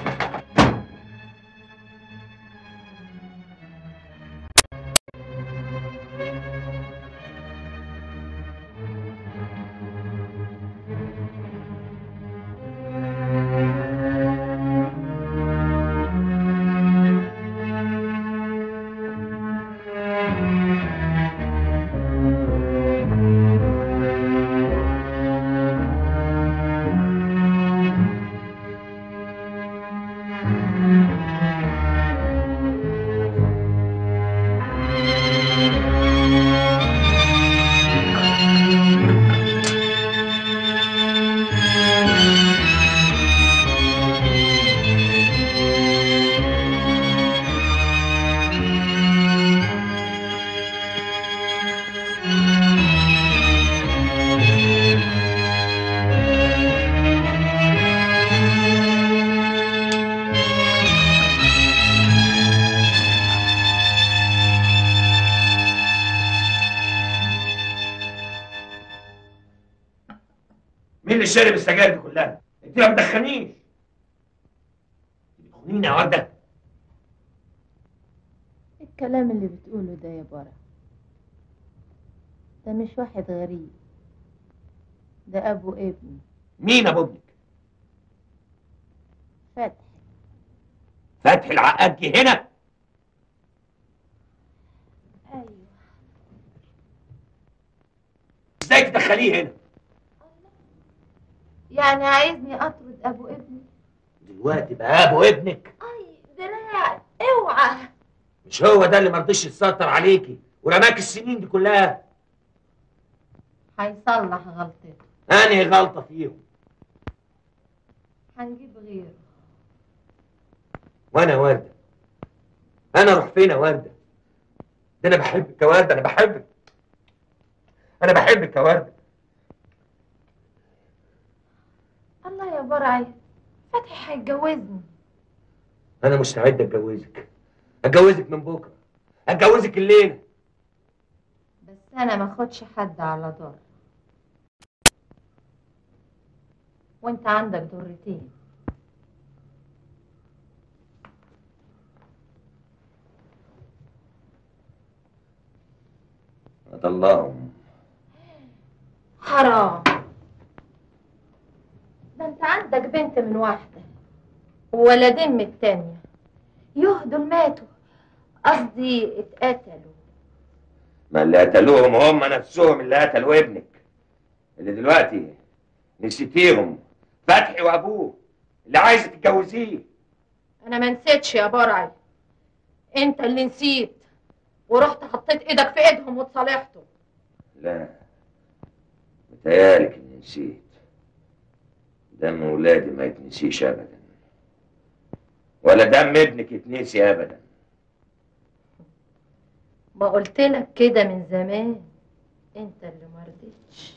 J: مين اللي شارب السجاير دي كلها؟ انت ما بتدخنيش بتخونيني يا ورده
L: الكلام اللي بتقوله ده يا برا ده مش واحد غريب ده ابو ابني
J: مين ابو ابنك؟
L: فتحي
J: فتحي العقاد جه هنا
L: ايوه
J: ازاي تدخليه هنا؟
L: يعني عايزني اطرد ابو ابني
J: دلوقتي بقى ابو ابنك
L: اي دراع اوعى
J: مش هو ده اللي مرضيش يتستر عليكي ورماك السنين دي كلها
L: هيصلح غلطته
J: انهي غلطه فيهم
L: هنجيب غيره
J: وانا ورده انا اروح فين يا ورده ده انا بحبك يا ورده انا بحبك انا بحبك يا ورده
L: الله يا برعي فتحي هيتجوزني
J: انا مستعد اتجوزك اتجوزك من بكره اتجوزك الليله
L: بس انا ما اخدش حد على ضر وانت عندك ضرتين
J: الله
L: حرام ده انت عندك بنت من واحدة وولدين من التانية يوه دول ماتوا قصدي اتقتلوا
J: ما اللي قتلوهم هم نفسهم اللي قتلوا ابنك اللي دلوقتي نسيتيهم فتحي وابوه اللي عايزه تتجوزيه
L: انا ما نسيتش يا برعي انت اللي نسيت ورحت حطيت ايدك في ايدهم وتصالحته
J: لا متهيألك اني نسيت دم ولادي ما يتنسيش ابدا ولا دم ابنك يتنسي ابدا
L: ما قلت لك كده من زمان انت اللي ما رضيتش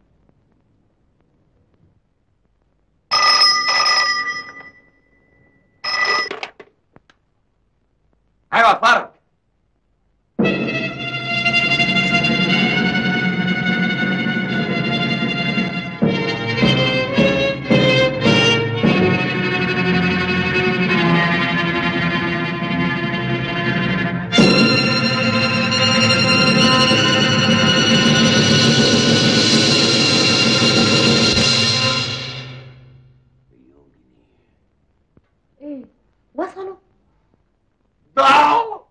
J: ايوه اتفرج
L: ايه وصلوا
J: ضاعوا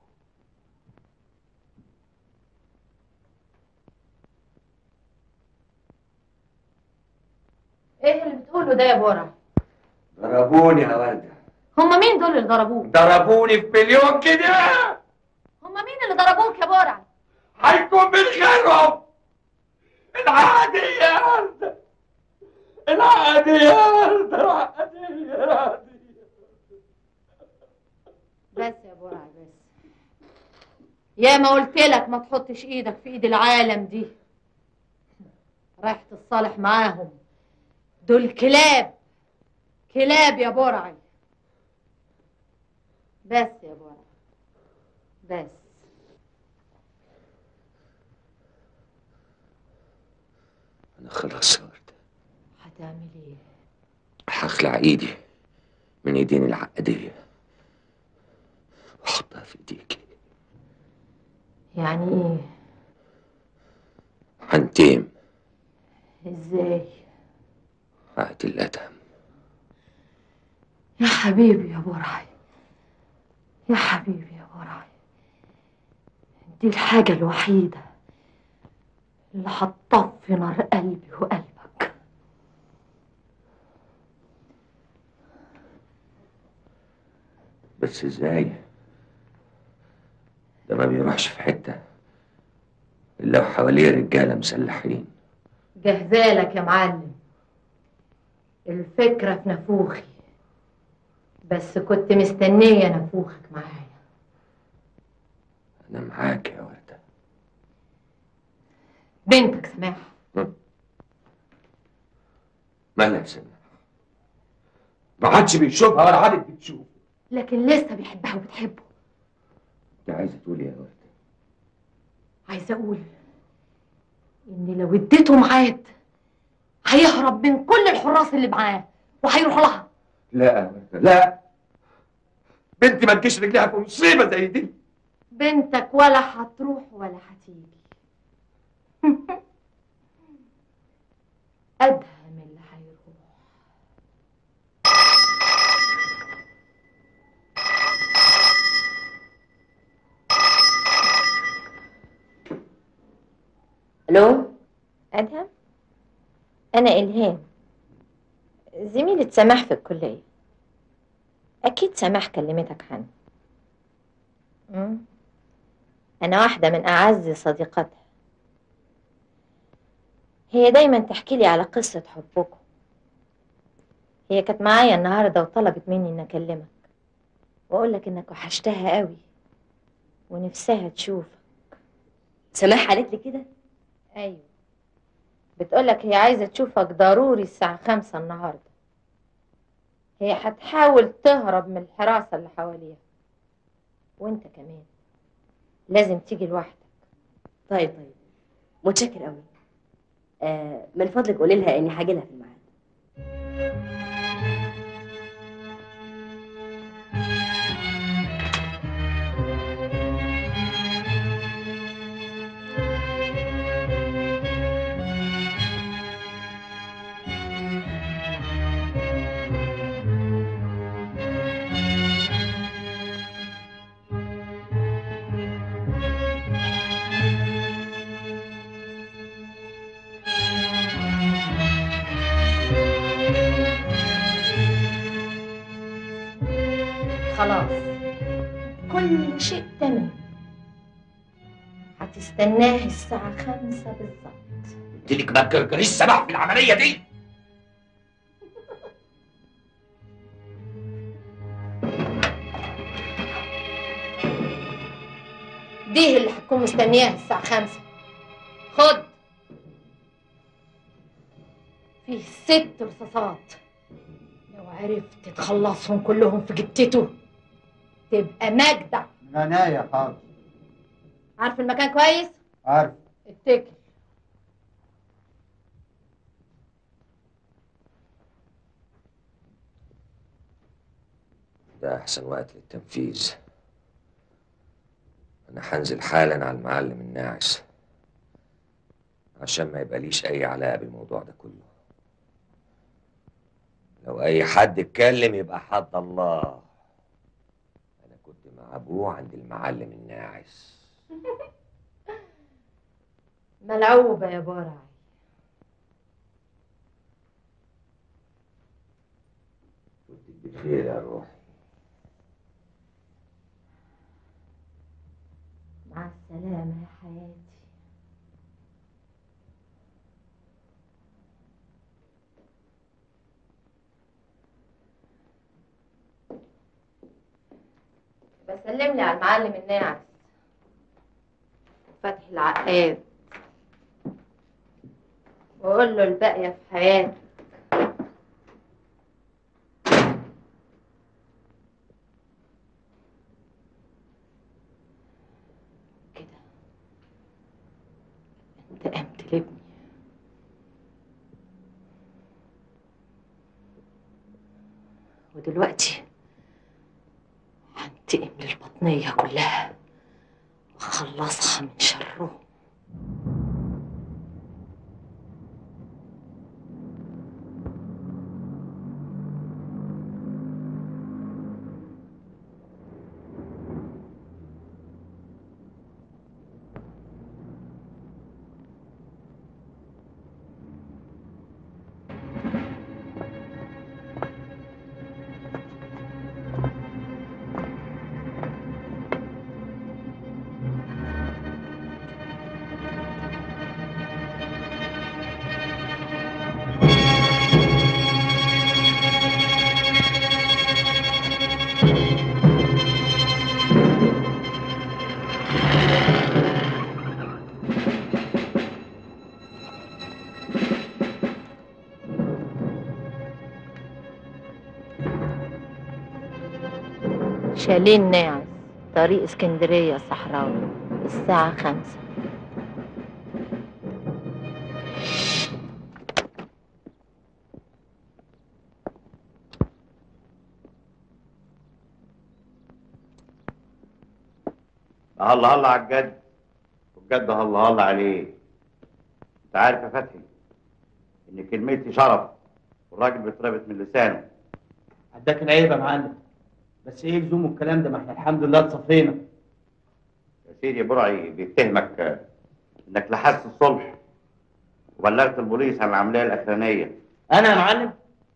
L: ايه اللي بتقوله ده يا برعي
J: ضربوني يا ورده
L: هما مين دول اللي ضربوك
J: ضربوني في مليون جنيه
L: هما مين اللي ضربوك يا برعي
J: هيكون من غيرهم العادية يا ورده العادية يا ورده العادية العادية
L: بس يا برعي بس يا ما قلت لك ما تحطش ايدك في ايد العالم دي رايح تتصالح معاهم دول كلاب كلاب يا برعي بس يا برعي بس
J: انا خلاص يا ورده
L: هتعمل ايه
J: هخلع ايدي من ايدين العقدية واحطها في ايديكي
L: يعني ايه
J: هنتيم
L: ازاي
J: عهد الأدم
L: يا حبيبي يا برعي يا حبيبي يا برعي دي الحاجة الوحيدة اللي هتطفي نار قلبي وقلبك
J: بس ازاي ده ما بيروحش في حتة إلا وحواليه رجالة مسلحين
L: جهزالك يا معلم الفكرة في نافوخي بس كنت مستنية نافوخك معايا
J: أنا معاك يا وردة
L: بنتك سماح
J: مالها سنة ما حدش بيشوفها ولا حد بتشوف
L: لكن لسه بيحبها وبتحبه
J: انت عايزة تقولي يا وردة
L: عايزة أقول إن لو اديته ميعاد هيهرب من كل الحراس اللي معاه وهيروح لها
J: لا يا وردة لا بنتي ما تجيش رجليها في مصيبة زي دي
L: بنتك ولا هتروح ولا هتيجي أدهم اللي هيروح
N: الو ادهم انا الهام زميلة سماح في الكلية اكيد سماح كلمتك عني مم. انا واحدة من اعز صديقاتها هي دايما تحكي لي على قصة حبكم هي كانت معايا النهاردة وطلبت مني ان اكلمك واقول لك انك وحشتها قوي ونفسها تشوفك
H: سماح قالت لي كده
L: ايوه بتقولك هي عايزة تشوفك ضروري الساعة خمسة النهاردة هي هتحاول تهرب من الحراسة اللي حواليها وانت كمان لازم تيجي لوحدك
H: طيب طيب
O: متشكر قوي آه من فضلك قولي لها اني هاجي لها في الميعاد
N: خلاص كل شيء تمام هتستناه الساعة خمسة بالظبط
J: قلت لك ما تجرجريش سماح في العمليه دي
N: دي اللي هتكون مستنياها الساعة خمسة خد فيه ست رصاصات لو عرفت تخلصهم كلهم في جتته تبقى مجدع
M: عناية حاضر
N: عارف المكان كويس؟
M: عارف
N: اتكل
J: ده احسن وقت للتنفيذ انا هنزل حالا على المعلم الناعس عشان ما يبقاليش اي علاقه بالموضوع ده كله لو اي حد اتكلم يبقى حد الله انا كنت مع ابوه عند المعلم الناعس
N: ملعوبة يا برع
J: بخير يا روح
N: مع السلامة يا حياتي بسلم لي على المعلم الناعس فتحي العقاد وقول له الباقية في حياتي انتقمت لابني ودلوقتي هنتقم للبطنية كلها وخلصها من شره شاليه ناعس طريق اسكندرية الصحراوي الساعة خمسة
K: هلا هلا على الجد والجد هلا هلا عليه انت عارف يا فتحي ان كلمتي شرف والراجل بيتربط من لسانه
M: عداك العيب يا معلم بس ايه لزوم الكلام ده ما احنا الحمد لله اتصفينا
K: يا سيدي برعي بيتهمك آه، انك لحست الصلح وبلغت البوليس عن العمليه الاخرانيه
M: انا يا معلم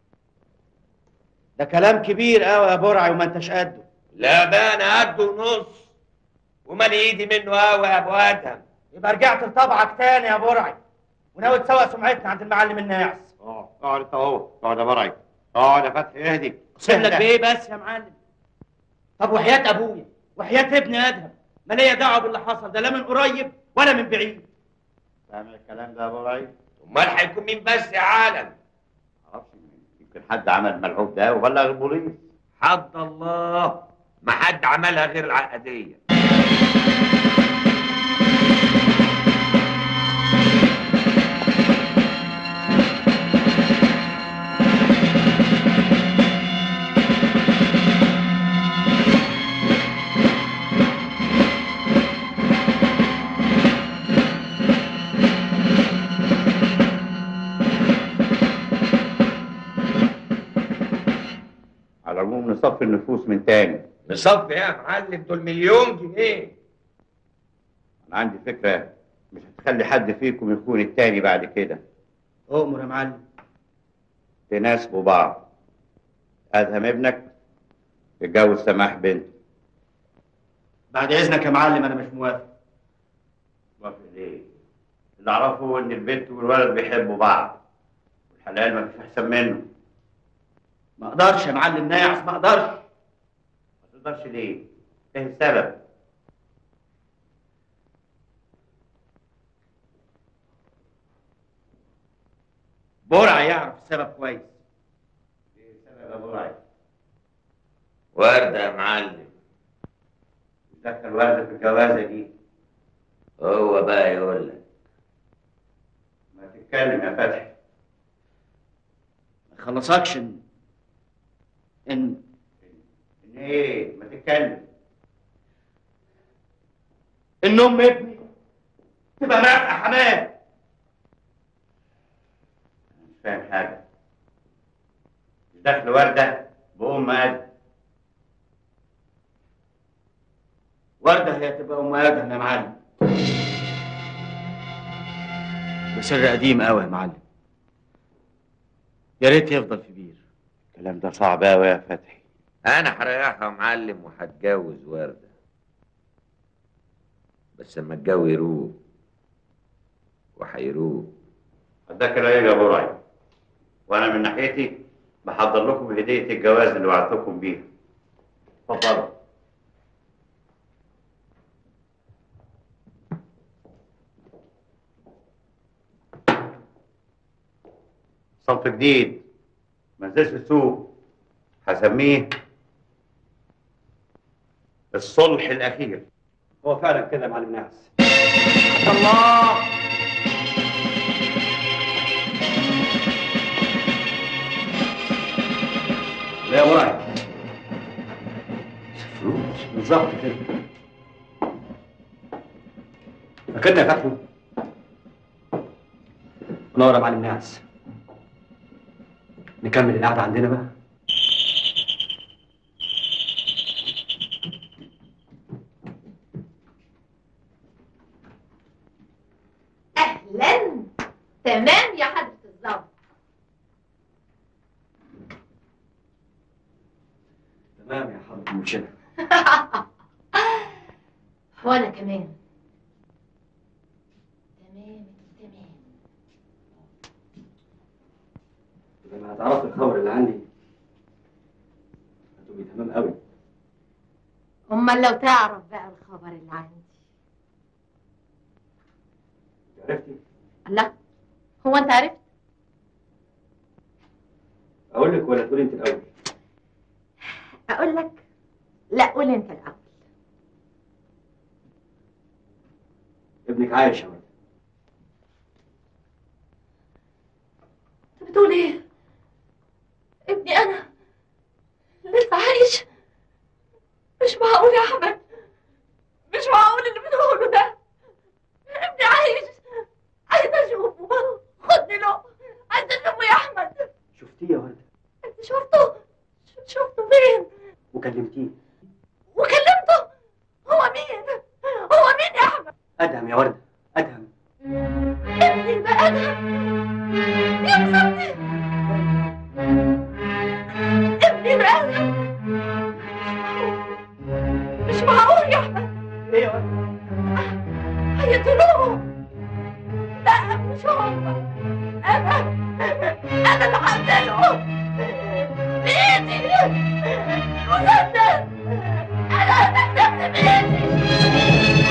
M: ده كلام كبير قوي يا برعي وما انتش قده
J: لا بقى انا قد ونص ومالي ايدي منه قوي يا ابو ادهم
M: يبقى رجعت لطبعك تاني يا برعي وناوي تسوق سمعتنا عند المعلم الناعس
K: اه اقعد انت اهو اقعد يا برعي اقعد يا فتحي اهدي
M: اقسم لك بايه بس يا معلم طب وحياة ابويا وحياة ابن ادهم ما ليا دعوه باللي حصل ده لا من قريب ولا من بعيد
K: فاهم الكلام ده يا برعي
J: امال هيكون مين بس يا عالم
K: معرفش يمكن حد عمل الملعوب ده وبلغ البوليس
J: حد الله ما حد عملها غير العقديه
K: نصفي النفوس من تاني
J: نصفي يا معلم دول مليون جنيه
K: انا عندي فكره مش هتخلي حد فيكم يخون التاني بعد كده
M: اؤمر يا معلم
K: تناسبوا بعض ادهم ابنك يتجوز سماح بنته
M: بعد اذنك يا معلم انا مش موافق
K: موافق ليه؟ اللي اعرفه ان البنت والولد بيحبوا بعض والحلال ما فيش احسن منه
M: ما اقدرش يا معلم نايعس ما اقدرش
K: ما تقدرش ليه؟ ايه السبب؟
M: برع يعرف السبب كويس
K: ايه السبب يا برعي؟
J: وردة يا معلم
K: دخل ورده في الجوازه دي
J: هو بقى يقول لك
K: ما تتكلم يا فتحي
M: ما خلصكش ان ان
K: ان ايه؟ ما تتكلم
M: ان ام ابني تبقى نافعه حماه
K: مش فاهم حاجه مش دخل ورده بام ادم
M: ورده هي تبقى ام ادهم يا معلم ده سر قديم قوي يا معلم يا ريت يفضل في بير
K: الكلام ده صعب قوي يا فتحي
J: انا هريحها يا معلم وهتجوز وردة بس اما الجو يروق وهيروق
K: اداك العيب يا برعي وانا من ناحيتي بحضر لكم هديه الجواز اللي وعدتكم بيها اتفضلوا صنف جديد ما نزلش السوق هسميه الصلح الاخير
M: هو فعلا كده يا معلم ناس
K: الله
M: لا يا برعي بالظبط كده فاكرنا يا فتحي منور يا معلم ناس نكمل القعده عندنا بقى
L: اهلا تمام يا حضرة الظابط
M: تمام يا حضرة المرشدة
L: وانا كمان تمام تمام
M: لما هتعرفي الخبر اللي عندي هتبقي تمام قوي
L: امال لو تعرف بقى الخبر اللي عندي
M: عرفتي
L: لا هو انت عرفت
M: اقول لك ولا تقولي انت الاول
L: اقول لك لا قول انت الاول
M: ابنك عايش يا ولد
L: انت بتقول ايه ابني انا لسه عايش مش معقول يا احمد مش معقول اللي بتقوله ده ابني عايش عايزه اشوفه خدني له عايزه اشوفه يا احمد
M: شفتيه يا ولد
L: انت شفته ش- شفته فين
M: وكلمتيه
L: وكلمته هو مين هو مين يا احمد
M: ادهم يا ورده ادهم
L: ابني ده ادهم يا مصدق ابني ده ادهم مش معقول يا احمد
M: ايه يا ولد
L: هيقتلوه لا مش هو انا انا اللي هقتله بايدي مسدس انا هقتله بايدي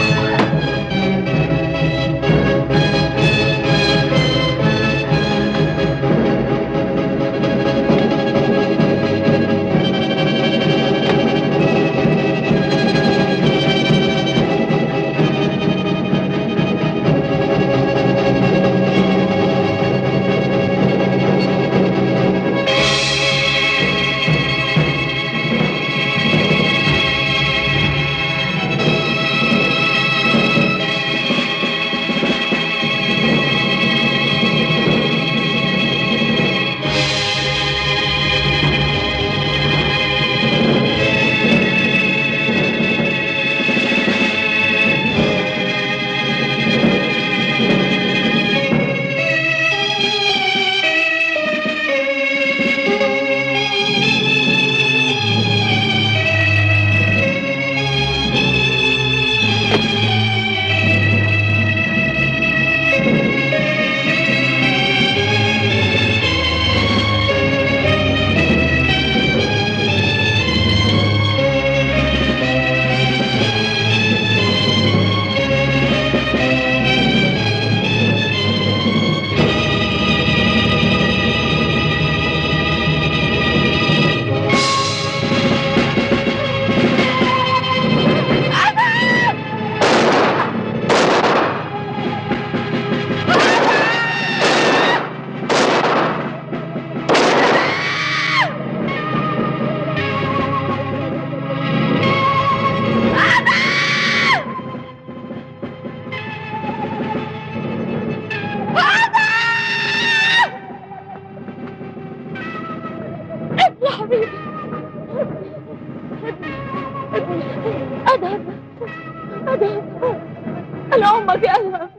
A: ادهم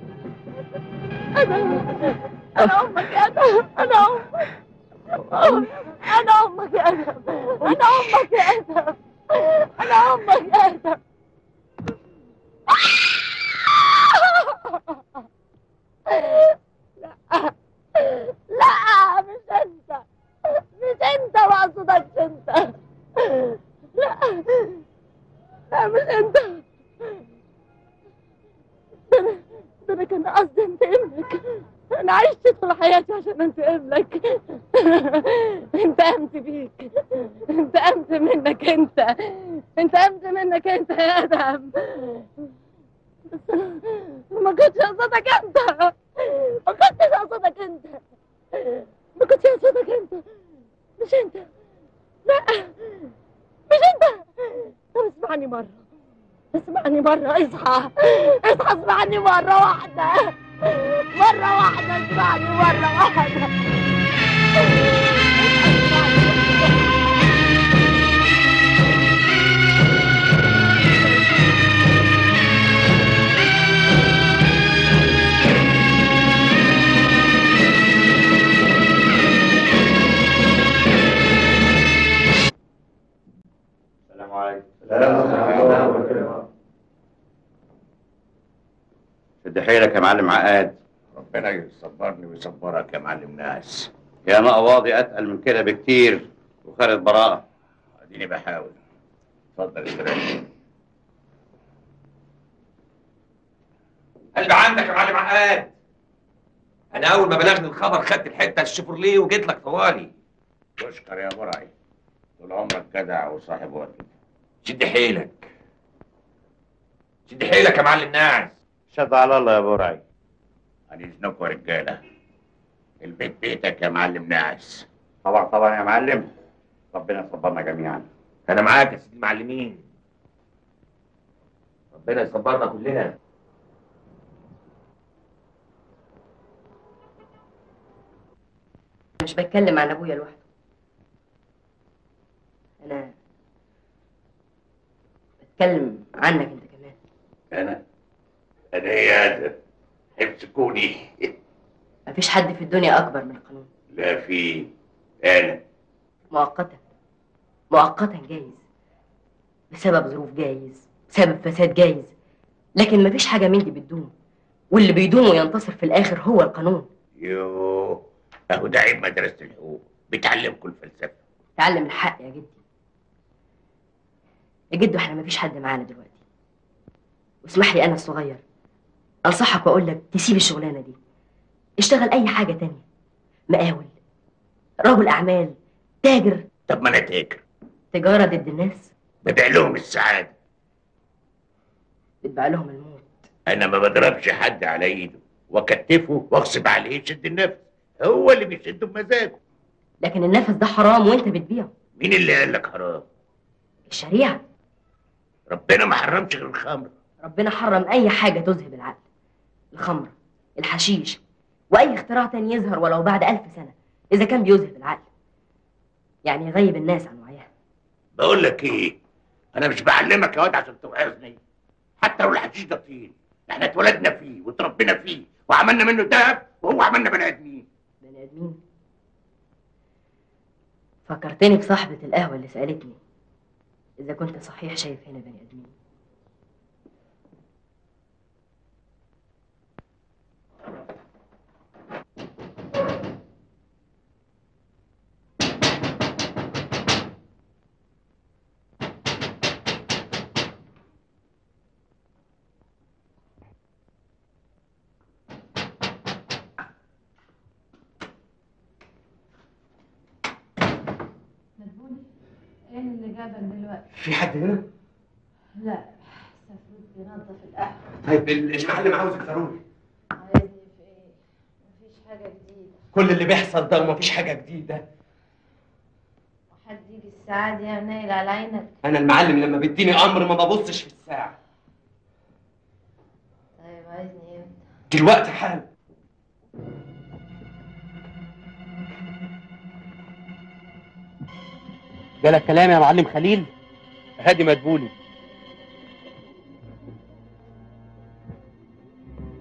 A: ادهم انا امك يا ادهم انا امك انا امك يا ادهم انا امك يا ادهم انا امك يا ادهم لا لا مش انت مش انت ما اقصدكش انت لا لا مش انت ده انا ده انا كان قصدي انتقم لك انا عشت طول حياتي عشان انتقم لك انتقمت بيك انتقمت منك انت انتقمت منك انت يا ادم بس أنا ما كنتش قصدك انت ما كنتش قصدك انت ما كنتش قصدك انت مش انت لا مش انت طب اسمعني مرة اسمعني مرة اصحى اصحى اسمعني مرة واحدة مرة واحدة اسمعني مرة واحدة
K: السلام عليكم شد حيلك يا معلم عقاد
F: ربنا يصبرني ويصبرك يا معلم ناس
K: يا مقواضي اتقل من كده بكتير وخالد براءة
F: اديني بحاول اتفضل استريح
J: قلب عندك يا معلم عقاد انا اول ما بلغني الخبر خدت الحته الشيفروليه وجيت لك طوالي
F: تشكر يا مرعي طول عمرك جدع وصاحب وقت
J: شد حيلك شد حيلك يا معلم ناعس
K: شد على الله يا برعي
F: على اذنكم يا رجاله البيت بيتك يا معلم ناعس
K: طبعا طبعا يا معلم ربنا يصبرنا جميعا
J: انا معاك يا سيدي المعلمين ربنا يصبرنا كلنا
O: مش بتكلم عن ابويا لوحده انا بتكلم عنك انت كمان
F: انا انا ايه هذا امسكوني
O: مفيش حد في الدنيا اكبر من القانون
F: لا في انا
O: مؤقتا مؤقتا جايز بسبب ظروف جايز بسبب فساد جايز لكن مفيش حاجه من دي بتدوم واللي بيدوم وينتصر في الاخر هو القانون
F: يو اهو ده عيب مدرسه الحقوق بتعلمكم الفلسفه
O: تعلم الحق يا جدي يا جدو احنا مفيش حد معانا دلوقتي واسمح لي انا الصغير انصحك واقول لك تسيب الشغلانه دي اشتغل اي حاجه تانية مقاول رجل اعمال تاجر
F: طب ما انا تاجر
O: تجاره ضد الناس
F: ببيع لهم السعاده
O: بتبيع لهم الموت
F: انا ما بضربش حد على ايده واكتفه واغصب عليه يشد النفس هو اللي بيشده بمزاجه
O: لكن النفس ده حرام وانت بتبيعه
F: مين اللي قال لك حرام
O: الشريعه
F: ربنا ما حرمش غير الخمر
O: ربنا حرم اي حاجه تذهب العقل الخمر الحشيش واي اختراع تاني يظهر ولو بعد ألف سنه اذا كان بيذهب العقل يعني يغيب الناس عن وعيها
F: بقول لك ايه انا مش بعلمك يا واد عشان توعظني حتى لو الحشيش ده طين احنا اتولدنا فيه واتربينا فيه وعملنا منه دهب وهو عملنا بني ادمين
O: بني ادمين فكرتني بصاحبة القهوة اللي سألتني إذا كنت صحيح شايف هنا بني آدمين
L: مدبولي ايه اللي جابك دلوقتي؟
J: في حد هنا؟
L: لا سفروت بينظف القهوة
J: طيب ال- المعلم عاوزك ضروري
L: عايزني في ايه؟ مفيش حاجة جديدة
J: كل اللي بيحصل ده ومفيش حاجه جديده
L: وحد يجي الساعة دي ينيل على عينك
J: انا المعلم لما بيديني امر ما ببصش في الساعه
L: طيب عايزني امتى؟
J: دلوقتي حالا
M: جالك كلام يا معلم خليل هادي مدبولي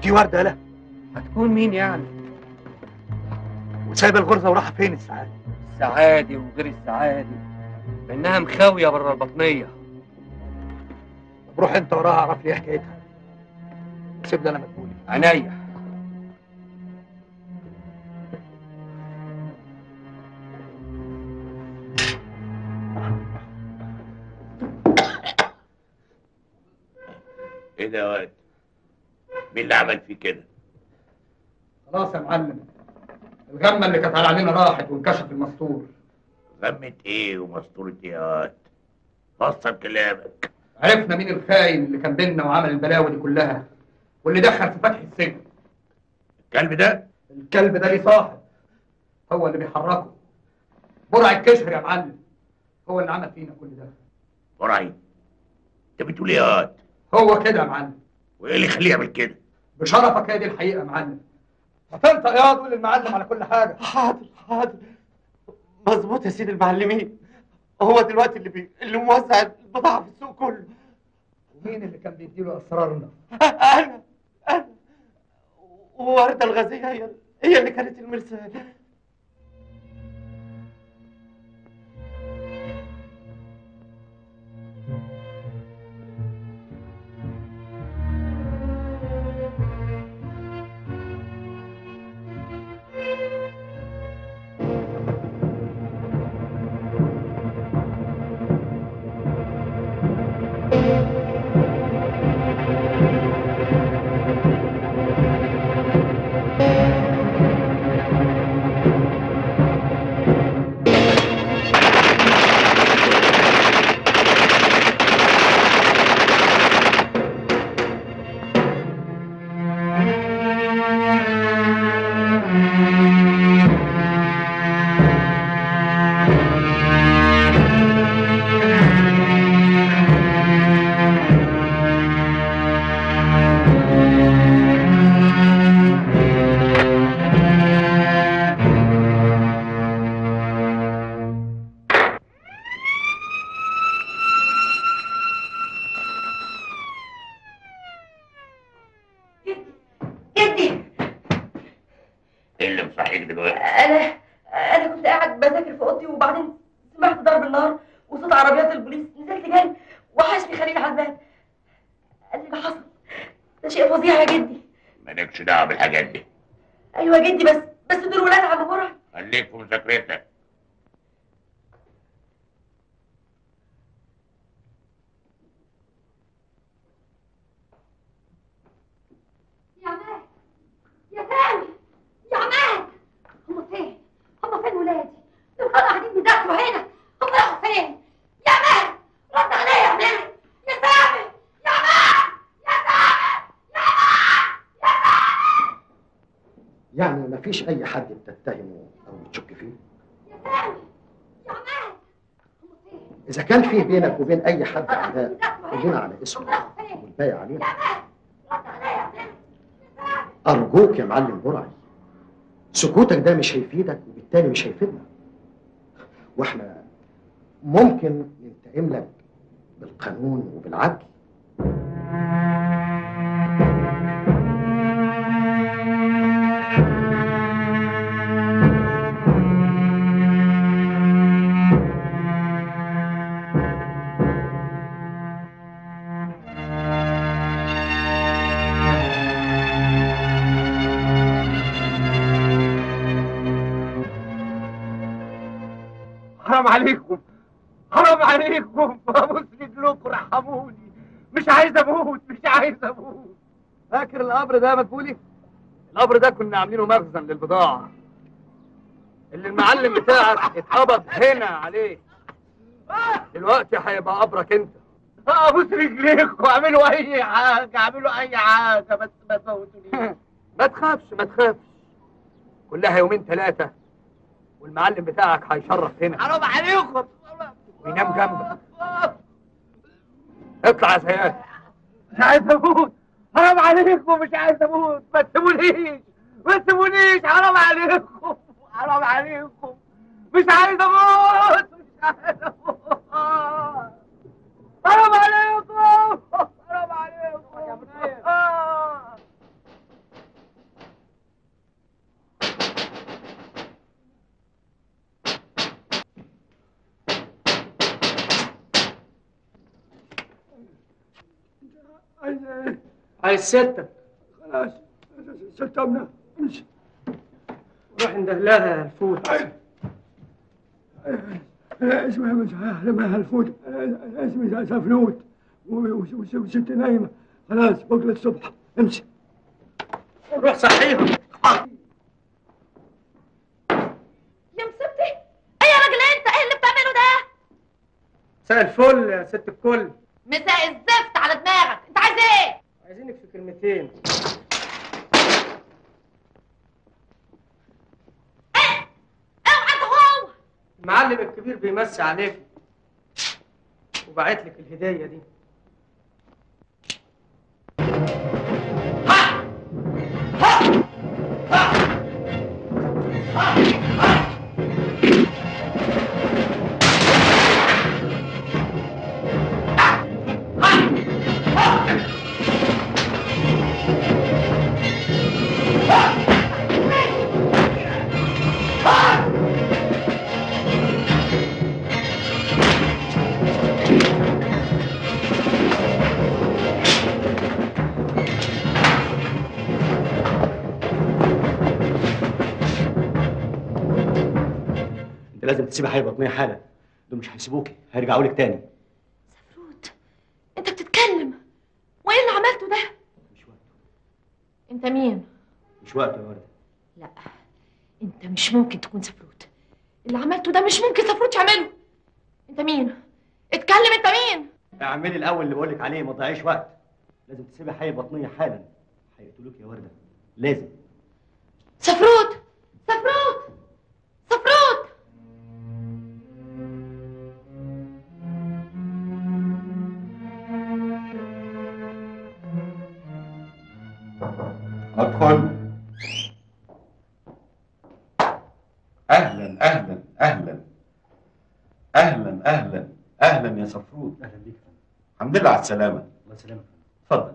I: دي ورده لا
P: هتكون مين يعني
I: وسايبه الغرزه وراح فين السعاده
P: السعادي وغير السعادي انها مخاويه بره البطنيه
I: طب روح انت وراها اعرف لي ايه حكايتها سيب لي انا مدبولي
P: عينيا
K: ايه ده يا واد مين اللي عمل فيه كده
B: خلاص يا معلم الغمه اللي كانت علينا راحت وانكشف المستور
K: غمة ايه ومسطورة ايه يا واد فسر كلامك
B: عرفنا مين الخاين اللي كان بينا وعمل البلاوي دي كلها واللي دخل في فتح السجن
K: الكلب ده
B: الكلب ده ليه صاحب هو اللي بيحركه برع الكشر يا معلم هو اللي عمل فينا كل ده
K: برعي انت بتقول ايه يا واد
B: هو كده يا معلم
K: وايه اللي يخليه يعمل كده
B: بشرفك هي دي الحقيقه يا معلم هتنطق يا تقول للمعلم على كل حاجه
M: حاضر حاضر مظبوط يا سيدي المعلمين هو دلوقتي اللي بي... اللي موزع البضاعة في السوق كله
B: ومين اللي كان بيديله اسرارنا
M: انا انا ووردة الغازية هي هي اللي كانت المرسال
O: جدي
K: ايه اللي مصحيك دلوقتي
O: انا انا كنت قاعد بذاكر في اوضتي وبعدين سمعت ضرب النار وصوت عربيات البوليس نزلت جري وحشني خليل على الباب قال لي ده حصل ده شيء فظيع يا جدي
K: مالكش دعوه بالحاجات دي
O: ايوه يا جدي بس بس دول ولاد عم برع
K: خليك في مذاكرتك
L: يا عماد يا سامي يا عماد هم فين؟ هم فين ولادي؟ دول كانوا قاعدين بيذاكروا هنا هم راحوا فين؟ يا عماد رد عليا يا عماد يا سامي يا عماد يا سامي يا عماد
Q: يعني مفيش أي حد بتتهمه أو بتشك فيه
L: يا سامي يا عماد
Q: إذا كان في بينك وبين أي حد عداء قلنا على اسمه والباقي علينا أرجوك يا معلم برعي سكوتك ده مش هيفيدك وبالتالي مش هيفيدنا واحنا ممكن ننتقم لك بالقانون وبالعدل
I: حرام عليكم حرام عليكم ابوس رجلكم رحموني مش عايز اموت مش عايز اموت
B: فاكر القبر ده يا مدبولي؟ القبر ده كنا عاملينه مخزن للبضاعة اللي المعلم بتاعك اتقبض هنا عليه دلوقتي هيبقى قبرك انت
I: ابوس رجليكم اعملوا اي حاجه اعملوا اي حاجه بس ما تموتونيش
B: ما تخافش ما تخافش كلها يومين ثلاثة والمعلم بتاعك هيشرف هنا
I: حرام عليكم
B: وينام جنبك اطلع يا زياد
I: مش عايز اموت حرام عليكم مش عايز اموت ما تسيبونيش ما تسيبونيش حرام عليكم حرام عليكم مش عايز اموت مش عايز اموت حرام عليكم حرام عليكم عايز ايه؟
P: عايز ستك
I: خلاص ستمنا امشي
P: روح اندهلها الفوت
I: أنا اسمي مش لما هالفوت أنا اسمي سفلوت و- و- و- وست نايمة خلاص بكرة الصبح امشي
P: روح صحيهم
L: يا مصيبتي ايه يا راجل انت ايه اللي بتعمله ده
P: مساء الفل يا ست الكل
L: مساء الزفت على دماغك انت عايز ايه
P: عايزينك في كلمتين
L: اوعى هو
P: المعلم الكبير بيمسي عليك وبعت لك الهديه دي
M: انت لازم تسيبي حي بطنيه حالا دول مش هيسيبوكي هيرجعوا لك تاني
L: انت بتتكلم وايه اللي عملته ده انت مين
M: مش وقته يا ورده
L: لا انت مش ممكن تكون سفروت اللي عملته ده مش ممكن سفروت يعمله انت مين اتكلم انت مين
M: اعملي الاول اللي بقول لك عليه ما تضيعيش وقت لازم تسيبي حي بطنيه حالا هيقتلوك يا ورده لازم
L: سفروت سفروت سفروت
F: ادخل اهلا اهلا اهلا اهلا اهلا اهلا يا صفرود
M: اهلا بيك
F: الحمد لله على السلامه
M: الله يسلمك
F: اتفضل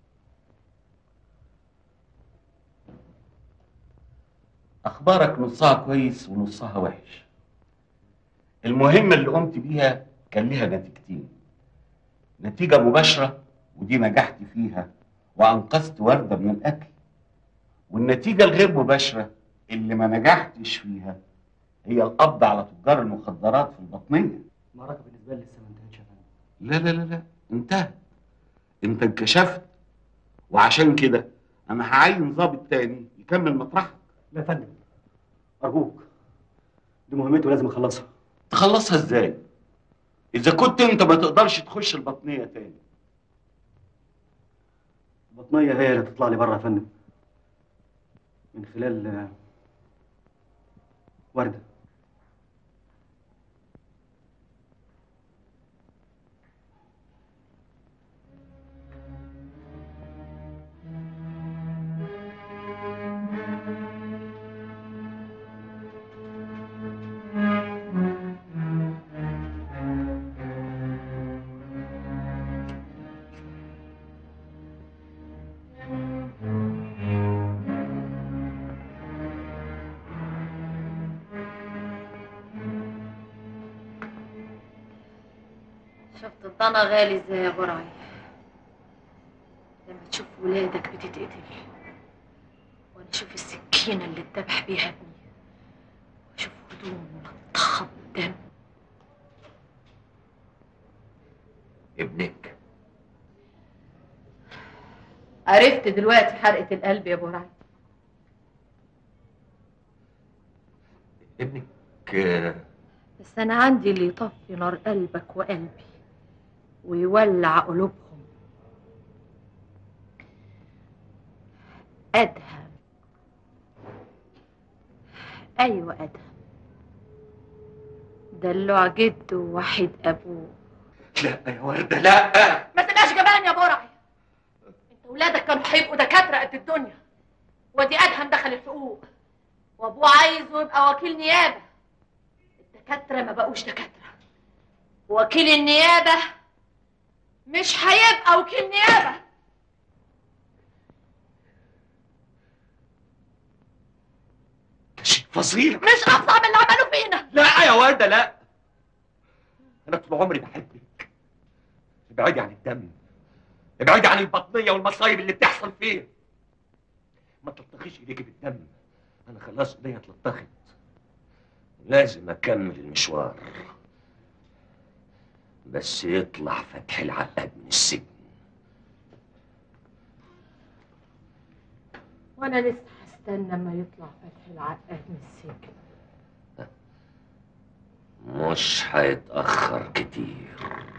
F: اخبارك نصها كويس ونصها وحش المهمه اللي قمت بيها كان ليها نتيجتين نتيجه مباشره ودي نجحت فيها وانقذت ورده من القتل والنتيجه الغير مباشره اللي ما نجحتش فيها هي القبض على تجار المخدرات في البطنيه
M: المعركه بالنسبه لي لسه ما انتهتش يا فندم
F: لا لا لا لا انتهت انت انكشفت وعشان كده انا هعين ضابط تاني يكمل مطرحك
M: لا يا فندم ارجوك دي مهمته لازم اخلصها
F: تخلصها ازاي اذا كنت انت ما تقدرش تخش البطنيه تاني
M: البطنيه هي اللي تطلع لي بره يا فندم من خلال آه، ورده
L: شفت الضنا غالي ازاي يا برعي لما تشوف ولادك بتتقتل وانا اشوف السكينة اللي اتذبح بيها ابني واشوف هدوم ملطخة بالدم
C: ابنك
L: عرفت دلوقتي حرقة القلب يا برعي
C: ابنك آه،
L: بس انا عندي اللي يطفي نار قلبك وقلبي ويولع قلوبهم ادهم ايوه ادهم دلوع جده ووحيد ابوه
F: لا يا ورده لا
L: ما تبقاش جبان يا برعي انت ولادك كانوا هيبقوا دكاتره قد الدنيا ودي ادهم دخل الحقوق وابوه عايزه يبقى وكيل نيابه الدكاتره ما بقوش دكاتره وكيل النيابه مش هيبقى وكيل نيابه
F: شيء فظيع
L: مش اصعب اللي عملوه فينا
F: لا يا ورده لا انا طول عمري بحبك ابعدي عن الدم
J: ابعدي عن البطنيه والمصايب اللي بتحصل فيه ما تلطخيش ايديكي بالدم انا خلاص ايديا اتلطخت لازم اكمل المشوار بس يطلع فتح العقاد من السجن
A: وانا لسه هستنى اما يطلع فتح العقاد من السجن
J: مش هيتاخر كتير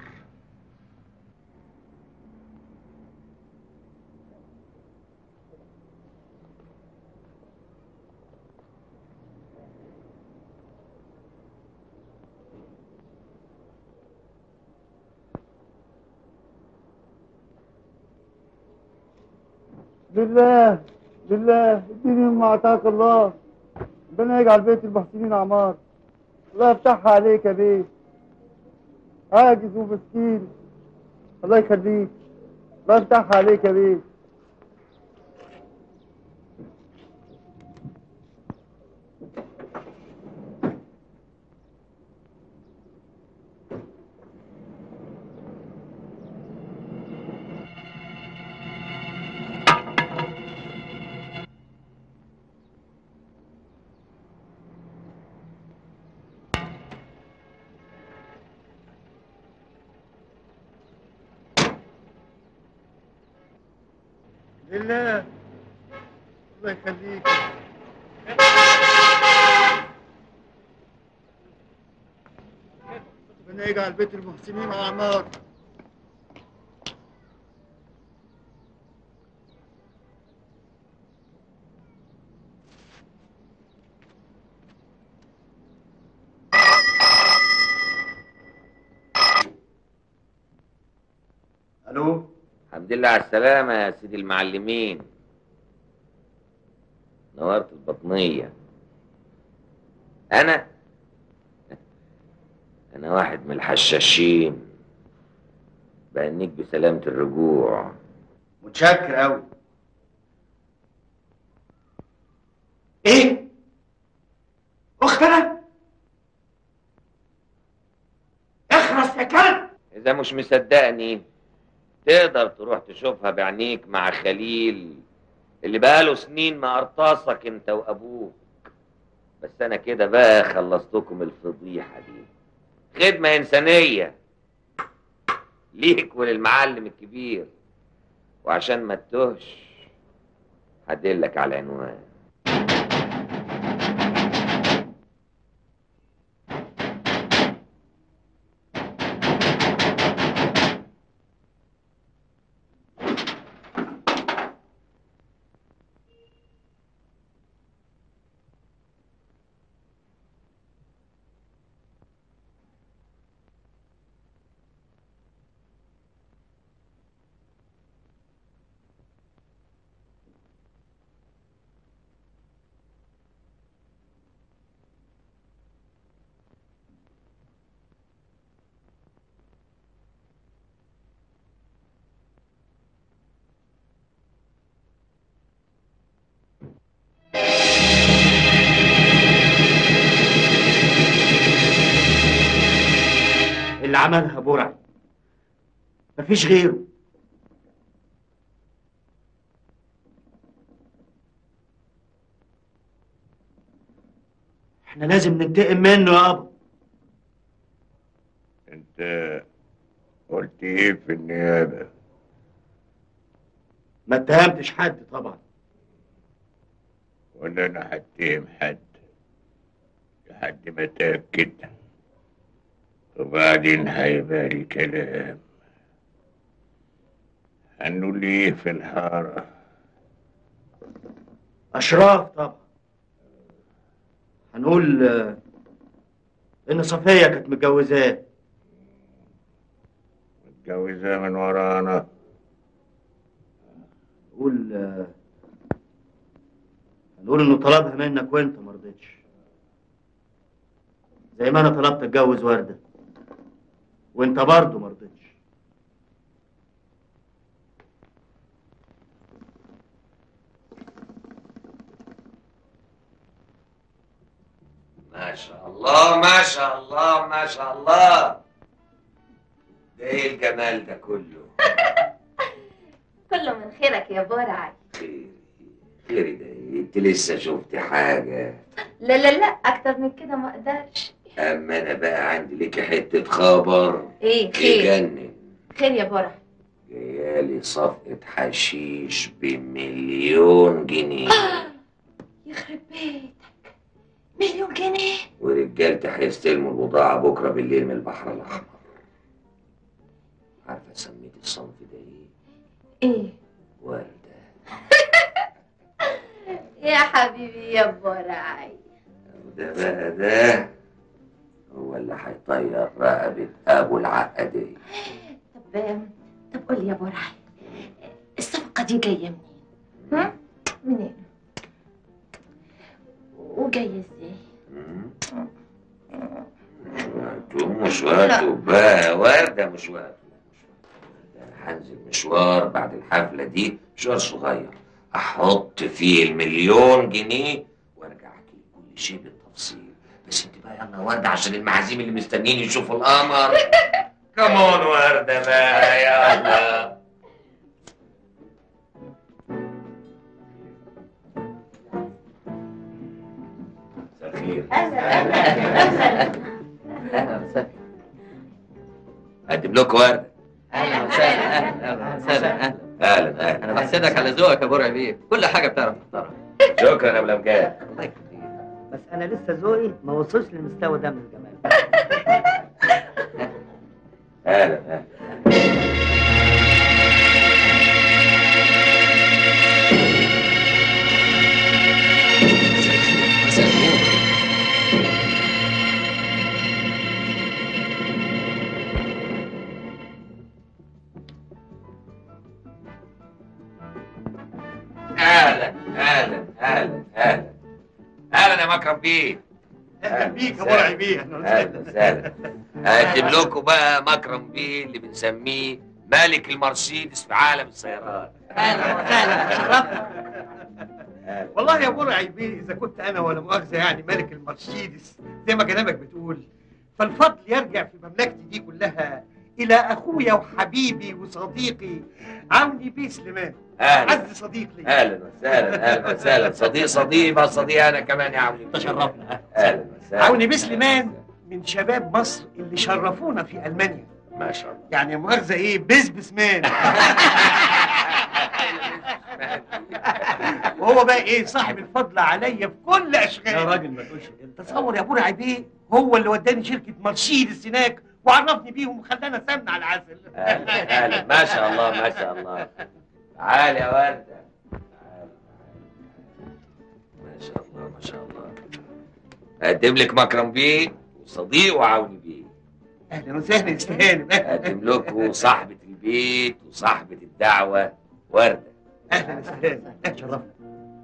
I: بالله بالله اديني مما اعطاك الله ربنا يجعل بيت المحسنين عمار الله يفتحها عليك يا بيه عاجز ومسكين الله يخليك الله يفتحها عليك يا بيه بالله الله يخليك ربنا يجعل بيت المحسنين اعمار
J: الو الحمد لله على السلامة يا سيدي المعلمين نورت البطنية أنا أنا واحد من الحشاشين بأنيك بسلامة الرجوع
M: متشكر قوي ايه اخت انا اخرس يا كلب
J: إذا مش مصدقني تقدر تروح تشوفها بعينيك مع خليل اللي بقاله سنين ما قرطاسك انت وابوك بس انا كده بقى خلصتكم الفضيحة دي خدمة انسانية ليك وللمعلم الكبير وعشان ما تتوهش هدلك على العنوان
M: اللي عملها برعي مفيش غيره احنا لازم ننتقم منه يا ابا
K: انت قلت ايه في النيابة
M: ما اتهمتش حد طبعا
K: ولا انا هتهم حد لحد ما اتاكد وبعدين هيبقى لي كلام هنقول ايه في الحارة
M: اشراف طبعا هنقول آه، ان صفية كانت متجوزاه
K: متجوزة من ورانا
M: نقول آه، هنقول انه طلبها منك وانت ما رضيتش زي ما انا طلبت اتجوز وردة وانت برضه ما رضيتش
J: ما شاء الله ما شاء الله ما شاء الله ده ايه الجمال ده كله
L: كله من خيرك يا برعي
J: خيري ده إيه؟ انت لسه شفت حاجة
L: لا لا لا اكتر من كده ما اقدرش
J: اما انا بقى عندي ليكي حتة خبر
L: ايه خير
J: يجنن
L: خير يا برعي
J: جايالي صفقة حشيش بمليون جنيه
L: يخرب بيتك مليون جنيه
J: ورجالتي هيستلموا البضاعة بكرة بالليل من البحر الأحمر عارفة سميت الصنف ده إيه؟
L: ايه
J: وردة
L: يا حبيبي يا برعي
J: وده بقى ده هو اللي هيطير رقبة أبو العقدية
L: طب طب قول لي يا برعي الصفقة دي جاية منين؟ ها؟ منين؟ وجاية ازاي؟
J: وقته مش وقته بقى وردة مش وقته أنا هنزل مشوار بعد الحفلة دي مشوار صغير أحط فيه المليون جنيه وأرجع أحكي لك كل شيء بالتفصيل بس أنت بقى يلا وردة عشان المعازيم اللي مستنيين يشوفوا القمر كمون وردة بقى يلا مساء الخير
P: اهلا وسهلا
J: أقدم لكم وردة
P: اهلا وسهلا اهلا وسهلا اهلا
J: أهلا أهلا
P: انا بحسدك على ذوقك يا برعي بيه كل حاجه بتعرف تختارها
J: شكرا يا أبو الأمجاد
R: بس انا لسه ذوقي ما وصلش للمستوى ده من الجمال
J: أهلا أهلا اهلا اهلا اهلا اهلا اهلا يا مكرم بيه
Q: اهلا بيك يا مرعي بيه
J: اهلا وسهلا اقدم لكم بقى مكرم بيه اللي بنسميه ملك المرسيدس في عالم السيارات
R: اهلا وسهلا شرفنا
Q: والله يا مرعي بيه اذا كنت انا ولا مؤاخذه يعني ملك المرسيدس زي ما كلامك بتقول فالفضل يرجع في مملكتي دي كلها الى اخويا وحبيبي وصديقي عمي بيه سليمان
J: اهلا
Q: عز صديق لي
J: اهلا وسهلا اهلا وسهلا صديق صديق بقى صديق انا كمان يا عمي
Q: تشرفنا
J: اهلا وسهلا
Q: عوني بيه سليمان من شباب مصر اللي شرفونا في المانيا
J: ما شاء الله
Q: يعني يا مؤاخذه ايه بزبس مان وهو بقى ايه صاحب الفضل عليا في كل اشغالي
M: يا راجل ما تقولش كده
Q: تصور يا ابو بيه هو اللي وداني شركه مرسيدس هناك وعرفني بيهم وخلانا سمنه على العسل
J: اهلا اهلا ما شاء الله ما شاء الله تعال يا ورده تعال. ما شاء الله ما شاء الله اقدم لك مكرم بيه وصديق وعوني بيه
Q: اهلا وسهلا استهانم
J: اقدم لكم صاحبه البيت وصاحبه الدعوه ورده
Q: اهلا وسهلا
M: شرفنا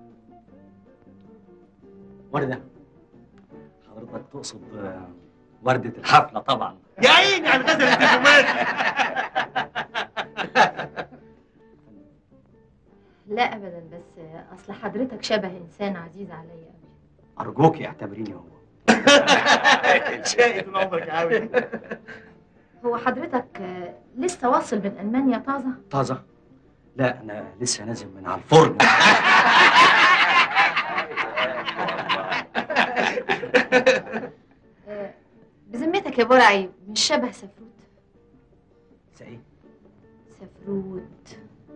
M: وردة حضرتك تقصد آه، وردة الحفلة طبعا
Q: يا عيني على غزل الدبلومات
N: لا ابدا بس اصل حضرتك شبه انسان عزيز عليا قوي
M: أرجوك اعتبريني هو
Q: شقي طول عمرك يا عاوي
N: هو حضرتك آه، لسه واصل من المانيا طازه
M: طازة لا أنا لسه نازل من على الفرن
N: آه، بذمتك يا برعي مش شبه سفروت
M: سعيد
N: سفروت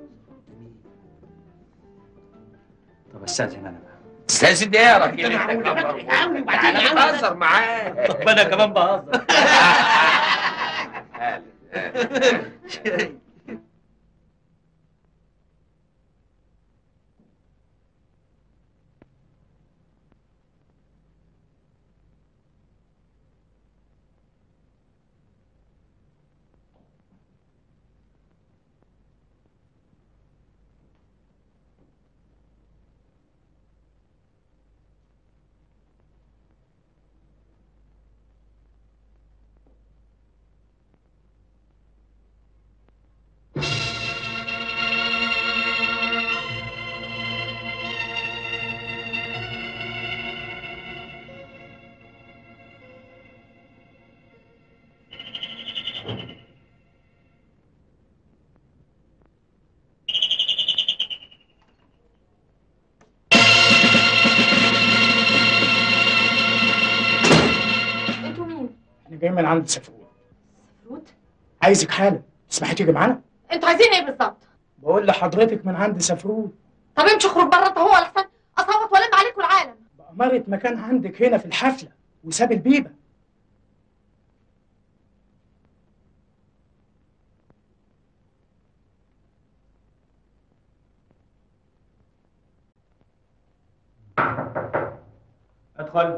M: طب استاذن انا بقى
J: استاذن ده يا راجل
Q: يا عوني وبعدين
J: انا بهزر معاه
M: طب انا كمان بهزر
J: اهلا اهلا
I: جاي من عند سفروت
L: سفروت
I: عايزك حالا تسمحي تيجي معانا
L: انتوا عايزين ايه بالظبط
I: بقول لحضرتك من عند سفروت
L: طب امشي اخرج بره انت هو لحسن اصوت والم عليكم العالم
I: بأمارة مكان عندك هنا في الحفلة وساب البيبة
M: ادخل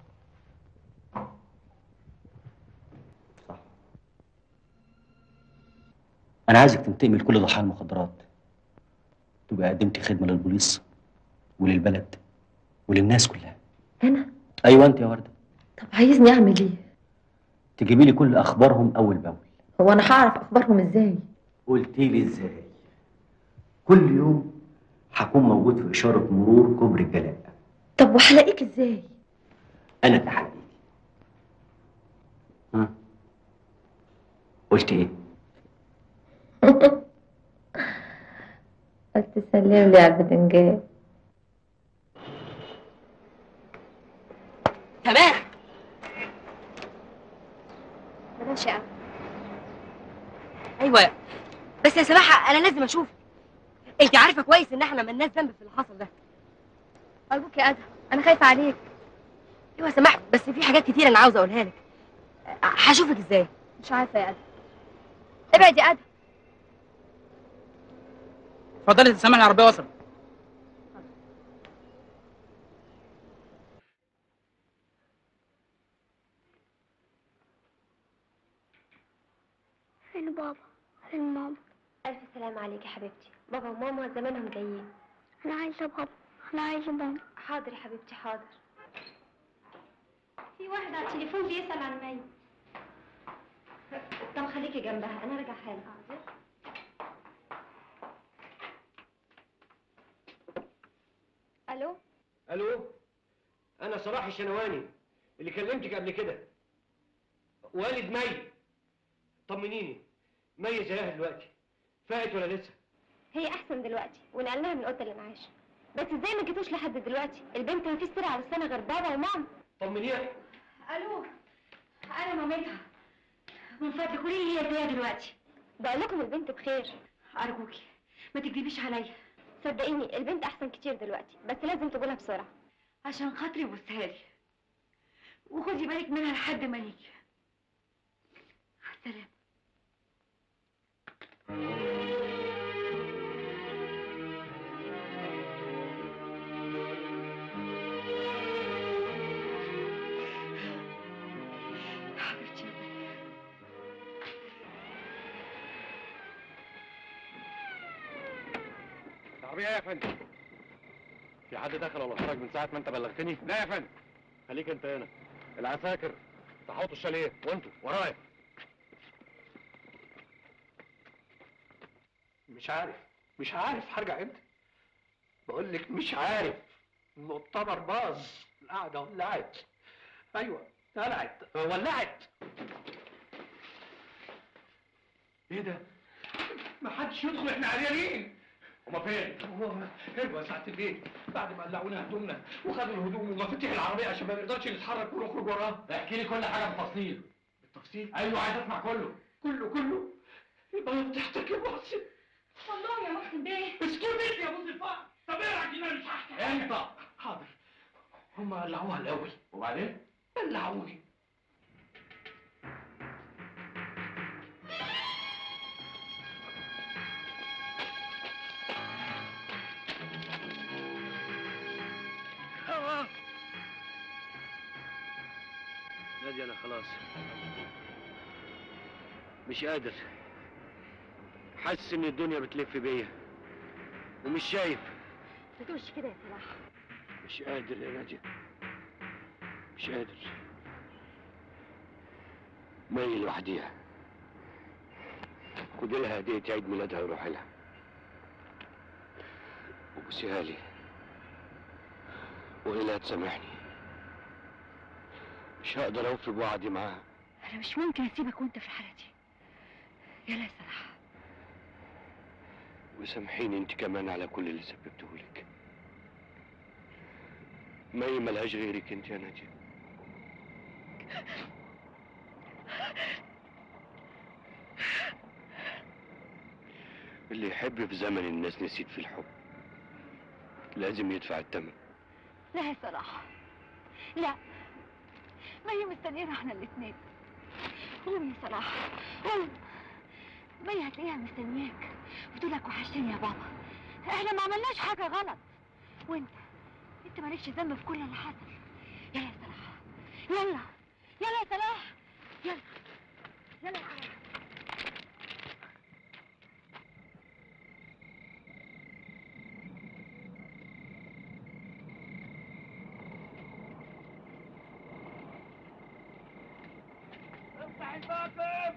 S: أنا عايزك تنتقمي لكل ضحايا المخدرات تبقى قدمتي خدمة للبوليس وللبلد وللناس كلها
N: أنا؟
S: أيوة أنت يا وردة
N: طب عايزني أعمل إيه؟
S: تجيبي لي كل أخبارهم أول بأول
N: هو أنا هعرف أخبارهم إزاي؟
S: قلت لي إزاي كل يوم هكون موجود في إشارة مرور كوبري الجلاء
N: طب وهلاقيك إزاي؟
S: أنا تحديدي ها قلت إيه؟
N: قلت سلم لي على البتنجان
O: تمام بلاش يا عم ايوه بس يا سماحه انا لازم اشوف انت عارفه كويس ان احنا ملناش ذنب في اللي حصل ده ارجوك يا ادهم انا خايفه عليك ايوه يا سماحه بس في حاجات كتير انا عاوزه اقولها لك هشوفك ازاي مش عارفه يا ادهم ابعد يا ادهم
I: اتفضلي تسمع العربية وصلت
T: فين بابا فين ماما
O: الف سلام عليك يا حبيبتي بابا وماما زمانهم جايين
T: انا عايزه بابا انا عايزه ماما
O: حاضر يا حبيبتي حاضر
T: في واحد على التليفون بيسأل عن مي
O: طب خليكي جنبها انا راجعه حالا
M: الو الو انا صلاح الشنواني اللي كلمتك قبل كده والد مي طمنيني مي ازيها دلوقتي فاقت ولا لسه
O: هي احسن دلوقتي ونقلناها من اوضه الانعاش بس ازاي ما جيتوش لحد دلوقتي البنت ما فيش سر على السنه غير بابا وماما
M: طمنيها
O: الو انا مامتها من فضلك قولي لي هي ازاي دلوقتي بقول لكم البنت بخير ارجوكي ما تكذبيش عليا صدقيني البنت احسن كتير دلوقتي بس لازم تقولها بسرعه عشان خاطري بصها لي وخدي بالك منها لحد ما نيجي سلام حبيبتي يا بني.
B: العربية يا فندم في حد دخل ولا خرج من ساعة ما انت بلغتني؟ لا يا فندم خليك انت هنا العساكر تحوطوا الشاليه وانتوا ورايا
Q: مش عارف مش عارف هرجع امتى بقول لك مش عارف المؤتمر باظ القعده ولعت ايوه ولعت ولعت ايه ده؟ ما حدش يدخل احنا عريانين هما فين؟ هربوا ساعة الليل بعد ما قلعونا هدومنا وخدوا الهدوم ومفاتيح العربية عشان ما نقدرش نتحرك ونخرج وراه احكي لي كل حاجة بتفصيل بالتفصيل؟ ايوه عايز اسمع كله كله كله يبقى بتحتك يا محسن
T: والله يا محسن بيه
Q: اسكتي يا ابو الفقر طب ايه رايك انا مش هحكي انت حاضر هم قلعوها الاول وبعدين قلعوني
M: نادي انا خلاص مش قادر حاسس ان الدنيا بتلف بيا ومش شايف
O: ما تقولش كده يا صلاح
M: مش قادر يا نادية مش قادر مي لوحديها خد لها هدية عيد ميلادها وروح لها وبوسيها لي وقولي لها تسامحني مش هقدر اوفي بوعدي معاها
O: انا مش ممكن اسيبك وانت في الحاله دي يلا يا صلاح
M: وسامحيني انت كمان على كل اللي سببته لك مي ملهاش غيرك انت يا نادية اللي يحب في زمن الناس نسيت في الحب لازم يدفع الثمن
U: لا يا صلاح لا ما هي مستنيانا احنا الاثنين قوم يا صلاح قوم ما هي هتلاقيها مستنياك بتقولك وحشتني يا بابا احنا ما عملناش حاجة غلط وانت انت مالكش ذنب في كل اللي حصل يلا يا صلاح يلا يلا يا صلاح يلا يلا يا صلاح
I: افتح الباب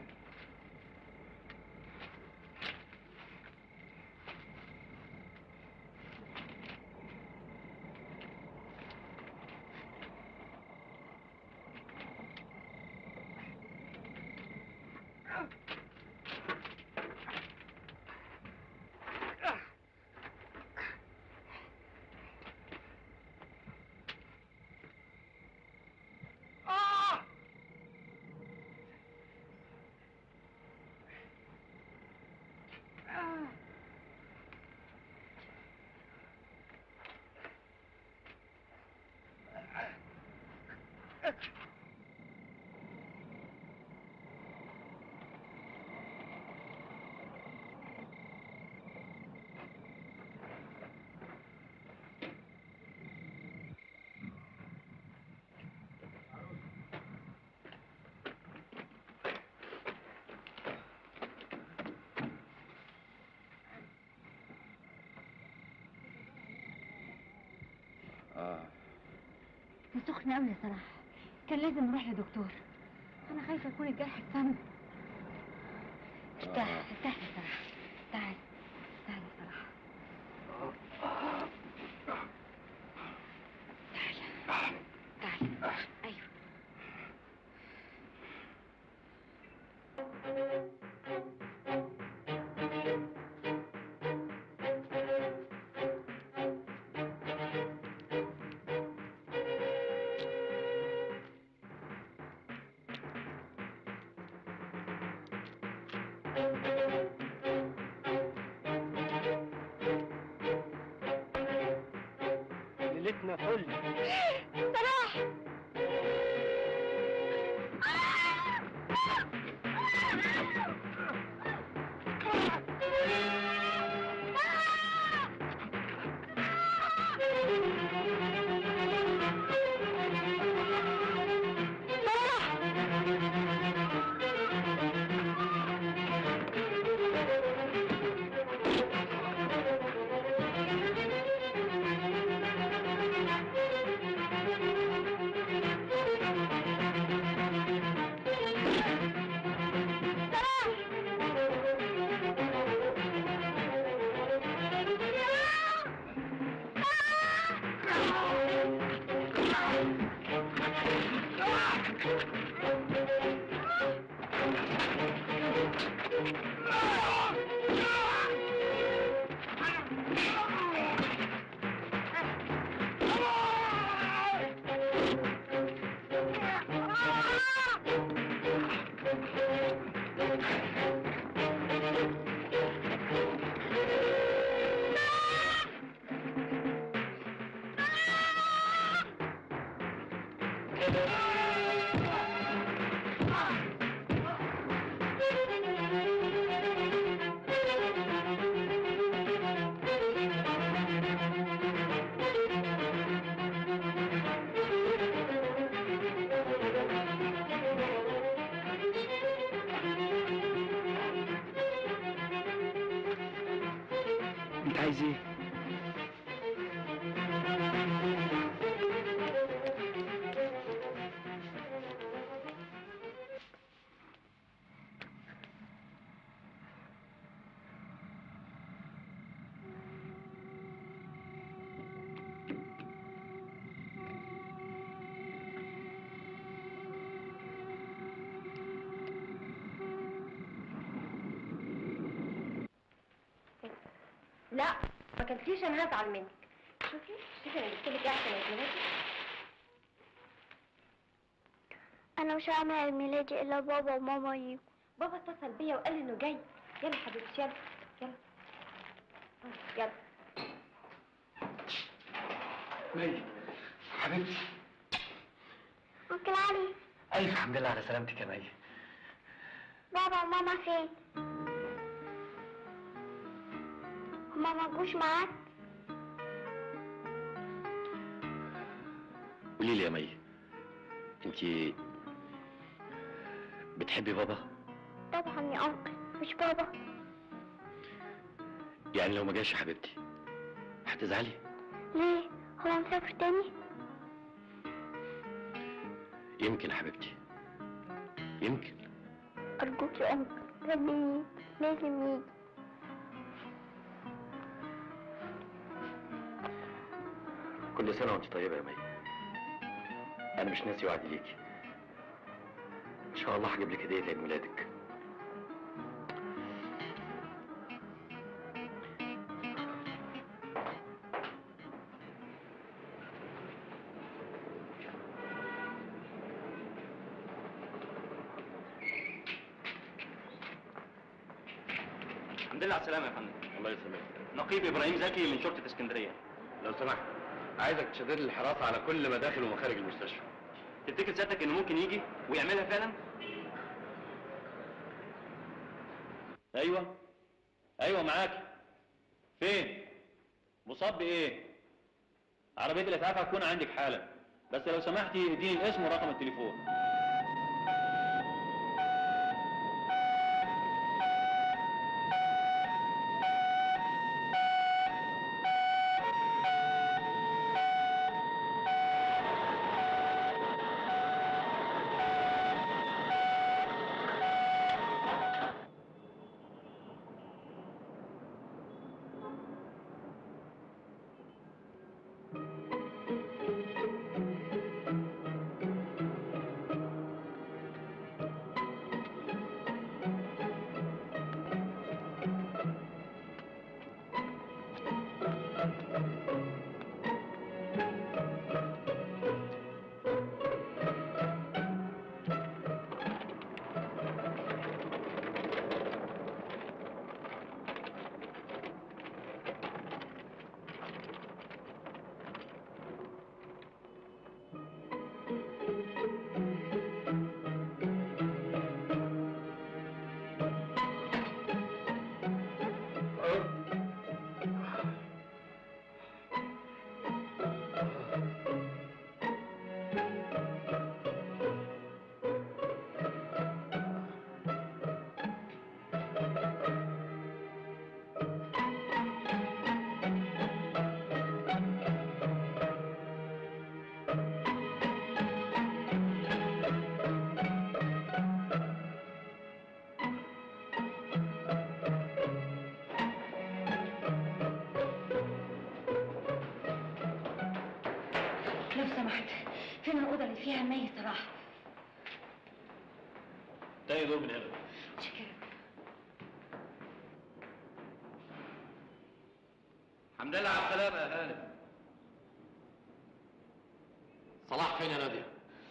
I: آه! آه!
M: اه
U: أنا سخنة أوي يا صلاح كان لازم نروح لدكتور أنا خايفة يكون الجرح اتسمم ارتاح ارتاح يا صلاح تعال تعال يا صلاح تعال تعال أيوه
I: ليلتنا فل
U: صلاح
M: انت عايز ايه
N: لا ما كلتيش انا هزعل منك شوفي شوفي انا جبت لك ايه عشان عيد ميلادك
T: انا مش هعمل عيد ميلادي الا بابا وماما يجوا
N: بابا اتصل بيا وقال انه جاي يلا حبيبتي يلا يلا
T: يلا
M: مي حبيبتي
T: أنكل علي
M: الف حمد لله على سلامتك يا مي
T: بابا وماما فين؟ هما ما جوش معاك؟
M: قولي لي يا مي انت بتحبي بابا
T: طبعا يا أنكل مش بابا
M: يعني لو ما جاش يا حبيبتي هتزعلي
T: ليه؟ هو مسافر تاني؟
M: يمكن يا حبيبتي يمكن
T: أرجوك يا أنكل لازم يجي لازم يجي
M: كل سنه وانت طيبه يا مي انا مش ناسي وعدي ليكي ان شاء الله هجيب لك هديه لعيد ميلادك
E: الحمد لله على السلامة يا فندم
M: الله يسلمك
E: نقيب إبراهيم زكي من شرطة اسكندرية
M: لو سمحت عايزك تشدد لي الحراسه على كل مداخل ومخارج المستشفى
E: تفتكر سيادتك إنه ممكن يجي ويعملها فعلا؟
D: ايوه ايوه معاك فين مصاب بايه عربيه الاسعاف هتكون عندك حالا بس لو سمحتي اديني الاسم ورقم التليفون
H: لو سمحت فين الأوضة اللي فيها مي صلاح؟
D: تاني دور من هنا
H: شكرا
D: الحمد لله على السلامه يا هانم
M: صلاح فين يا ناديه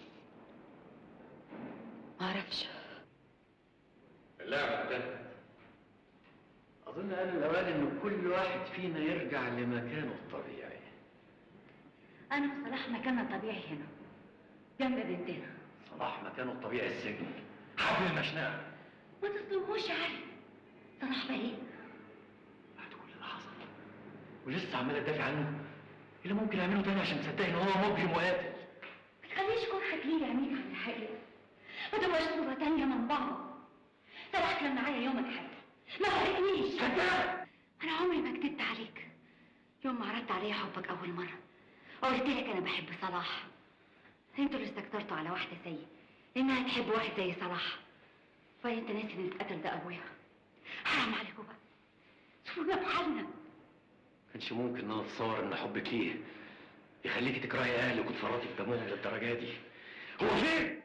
H: معرفش
M: اللعبه انتهت اظن ان الاوان ان كل واحد فينا يرجع لمكانه الطبيعي
H: أنا وصلاح مكاننا طبيعي هنا جنب بنتنا
M: صلاح مكانه الطبيعي السجن حبل المشنقه
H: ما تظلموش يا علي صلاح بريء
M: كل اللي حصل ولسه عمال تدافع عنه ايه اللي ممكن يعمله تاني عشان تصدقي ان هو مجرم وقاتل
H: ما تخليش كرهك ليه يعميك عن الحقيقة ما تبقاش صورة تانية من بعض صلاح كان معايا يوم الحد ما فرقنيش أنا عمري ما كدبت عليك يوم ما عرضت عليا حبك أول مرة قلت لك أنا بحب صلاح انتوا اللي استكترتوا على واحدة زيي إنها تحب واحد زي صلاح ولا أنت ناسي إن اتقتل ده أبويا حرام عليكم بقى سيبونا بحالنا
M: كانش ممكن ان انا اتصور ان حبك ليه يخليكي تكرهي اهلك وتفرطي في دمهم للدرجه دي هو فين؟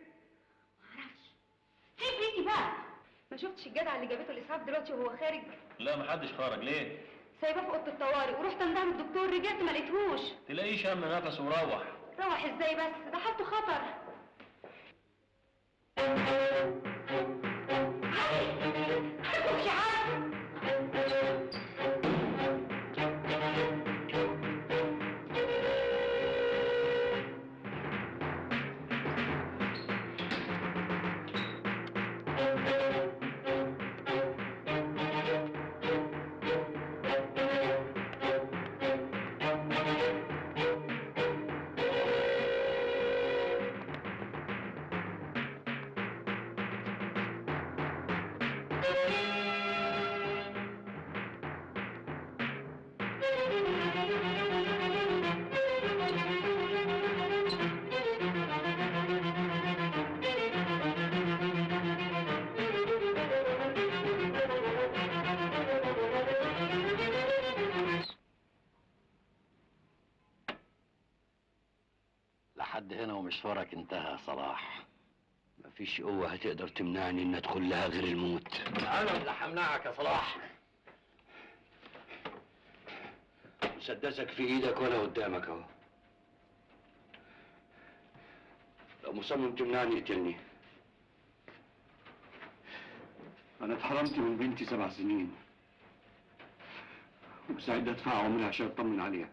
H: سيب بيتي بقى ما شفتش الجدع اللي جابته الاسعاف دلوقتي وهو خارج
D: لا محدش خرج ليه
H: سايباه في اوضه الطوارئ ورحت اندهر الدكتور رجعت ما لقيتهوش
D: تلاقيه شم نفسه وروح
H: روح ازاي بس ده حالته خطر علي! هرجوك يا علي!
G: لحد هنا ومشوارك انتهى يا صلاح مفيش قوة هتقدر تمنعني ان ادخل لها غير الموت انا اللي همنعك يا صلاح مسدسك في ايدك وانا قدامك اهو لو مصمم تمنعني اقتلني انا اتحرمت من بنتي سبع سنين وسعيد ادفع عمري عشان اطمن عليها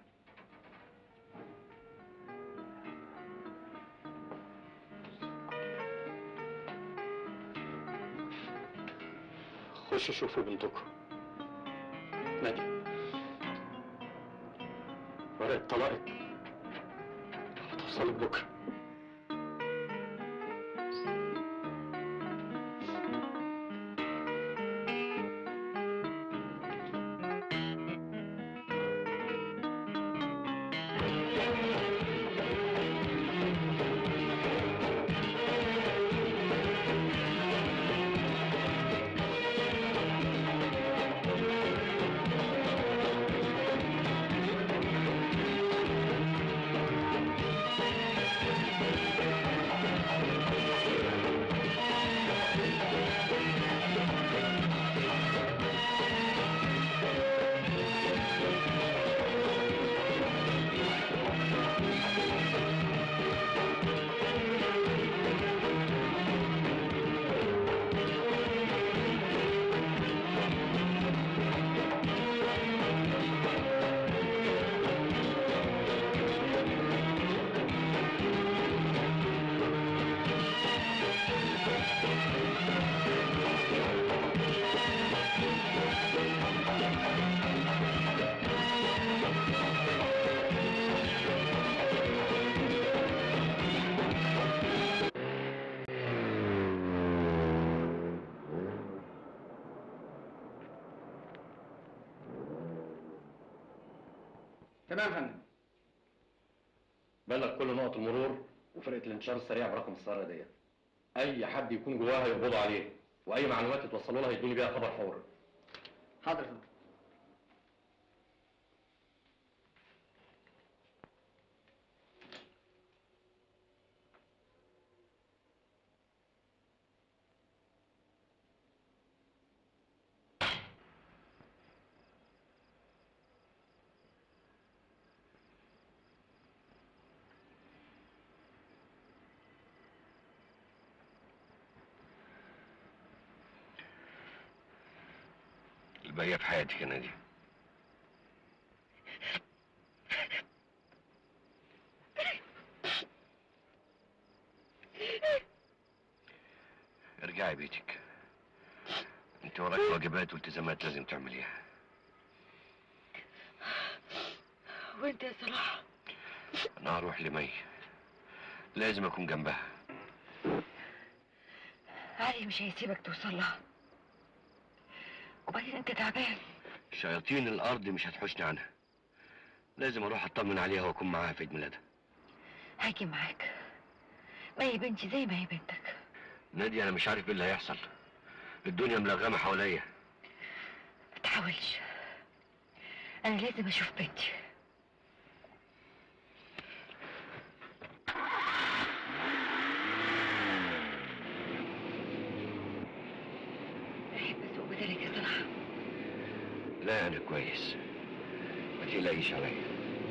G: خشوا شوفوا بنتكم نادي ورقة طلاقك هتوصلك بكرة
D: تمام يا فندم بلغ كل نقط المرور وفرقه الانتشار السريع برقم السياره ديت اي حد يكون جواها يقبضوا عليه واي معلومات يتوصلوا لها يدوني بيها خبر فورا
R: حاضر يا فندم
G: الباقية في حياتك يا نادي ارجعي بيتك انت وراك واجبات والتزامات لازم تعمليها
U: وانت يا صلاح
G: انا هروح لمي لازم اكون جنبها
U: علي مش هيسيبك توصل لها وبعدين انت تعبان
G: شياطين الارض مش هتحوشني عنها لازم اروح اطمن عليها واكون معاها في عيد ميلادها
U: هاجي معاك ما هي بنتي زي ما هي بنتك
G: نادي انا مش عارف ايه اللي هيحصل الدنيا ملغمه حواليا
U: ما تحاولش انا لازم اشوف بنتي احب اسوق بدلك يا صلاح
G: لا انا كويس ما تقلقيش عليا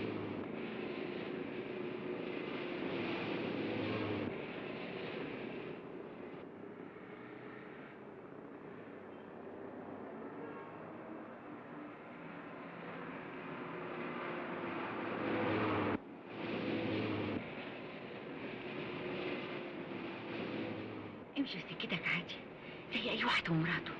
U: امشي في سكتك عادي زي اي واحد ومراته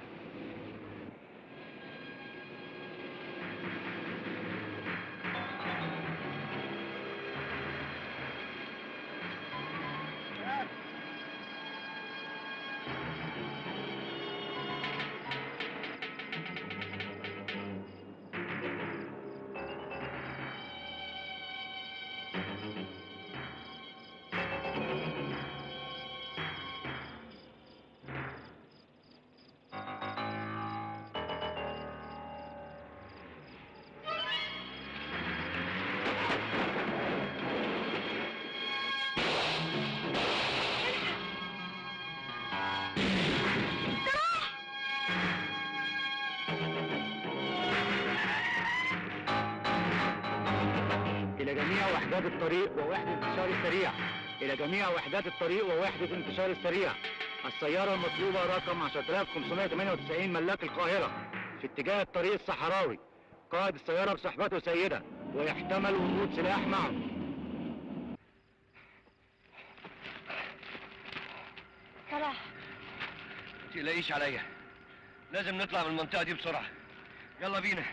C: وحدات الطريق ووحدة انتشار السريع إلى جميع وحدات الطريق ووحدة انتشار السريع السيارة المطلوبة رقم 10598 ملاك القاهرة في اتجاه الطريق الصحراوي قائد السيارة بصحبته سيدة ويحتمل وجود سلاح معه
U: صلاح
V: تقلقيش عليا لازم نطلع من المنطقة دي بسرعة يلا بينا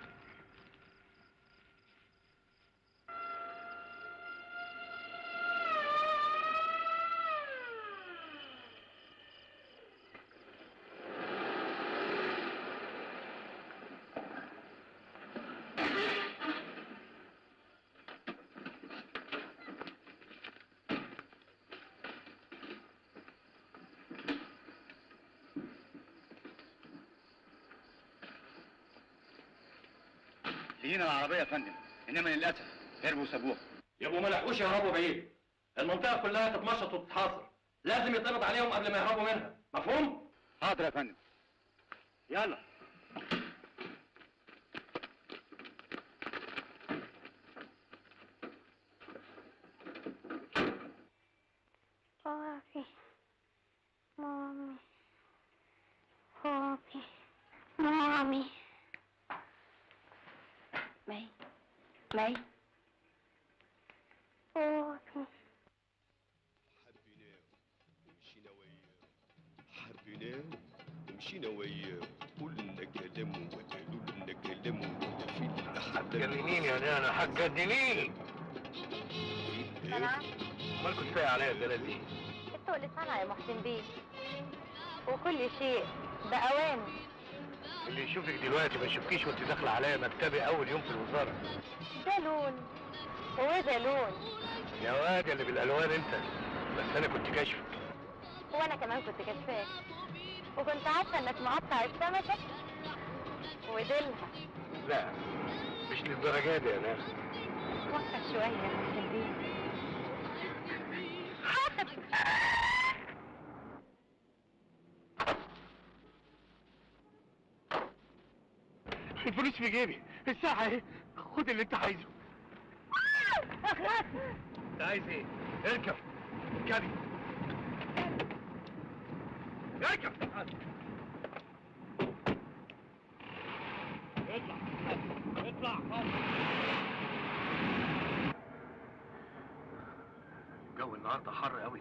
C: لقينا العربية يا فندم إنما للأسف هربوا وسابوها
E: يبقوا ما لحقوش يهربوا بعيد المنطقة كلها تتمشط وتتحاصر لازم يتقبض عليهم قبل ما يهربوا منها مفهوم؟
C: حاضر يا فندم يلا
T: بابي مامي بابي مامي
U: مي مي
T: بابي
W: مشينا وياه حبيناه ومشينا وياه قلنا كلام وقالوا لنا كلام وقلنا في الأحلام
V: هتجننيني يا نانا هتجننيني
U: صلاح
V: امال كنت سايق عليا البلد دي
U: السوق لصنع يا محسن بيه وكل شيء بأوانه
V: اللي يشوفك دلوقتي ما يشوفكيش وانت داخله عليا مكتبي اول يوم في الوزاره
U: ده لون وده لون
V: يا واد يا اللي بالالوان انت بس انا كنت كاشفك
U: وانا كمان كنت كشفاك وكنت عارفه انك مقطع السمكه وديلها
V: لا مش للدرجه دي يا نانا
U: وقف شويه يا محسن بيه
V: الفلوس في جيبي الساعه اهي خد اللي انت عايزه
U: اخلص
V: انت عايز ايه اركب اركبي اركب اطلع اطلع الجو النهارده حر قوي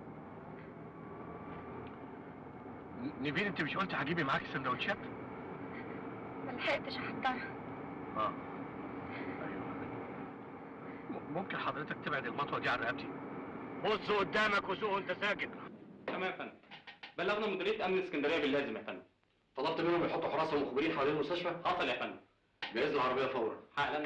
V: نبيل انت مش قلت هجيبي معاك سندوتشات
U: ملحقتش احضرها
V: اه ايوه م- ممكن حضرتك تبعد المطوه دي عن رقبتي بص قدامك وسوق وانت ساكت
E: تمام يا فندم بلغنا مديرية أمن اسكندرية باللازم يا فندم طلبت منهم يحطوا حراسة ومخبرين حوالين المستشفى؟ حصل يا فندم جهز العربية فورا حالا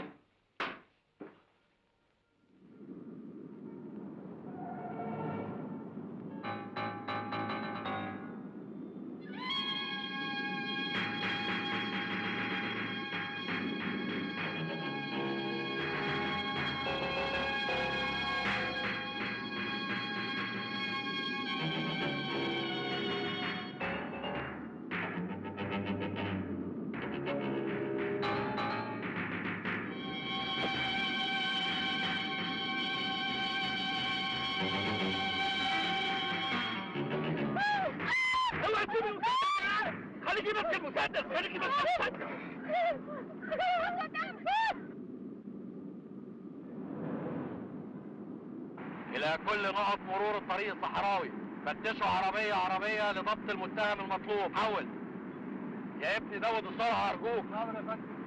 V: اوعى تسيب المسدس خليكي ماسك المسدس خليكي ماسك المسدس إلى كل نقط مرور الطريق الصحراوي فتشوا عربية عربية لضبط المتهم المطلوب حول يا ابني زود السرعة أرجوك حاضر يا فندم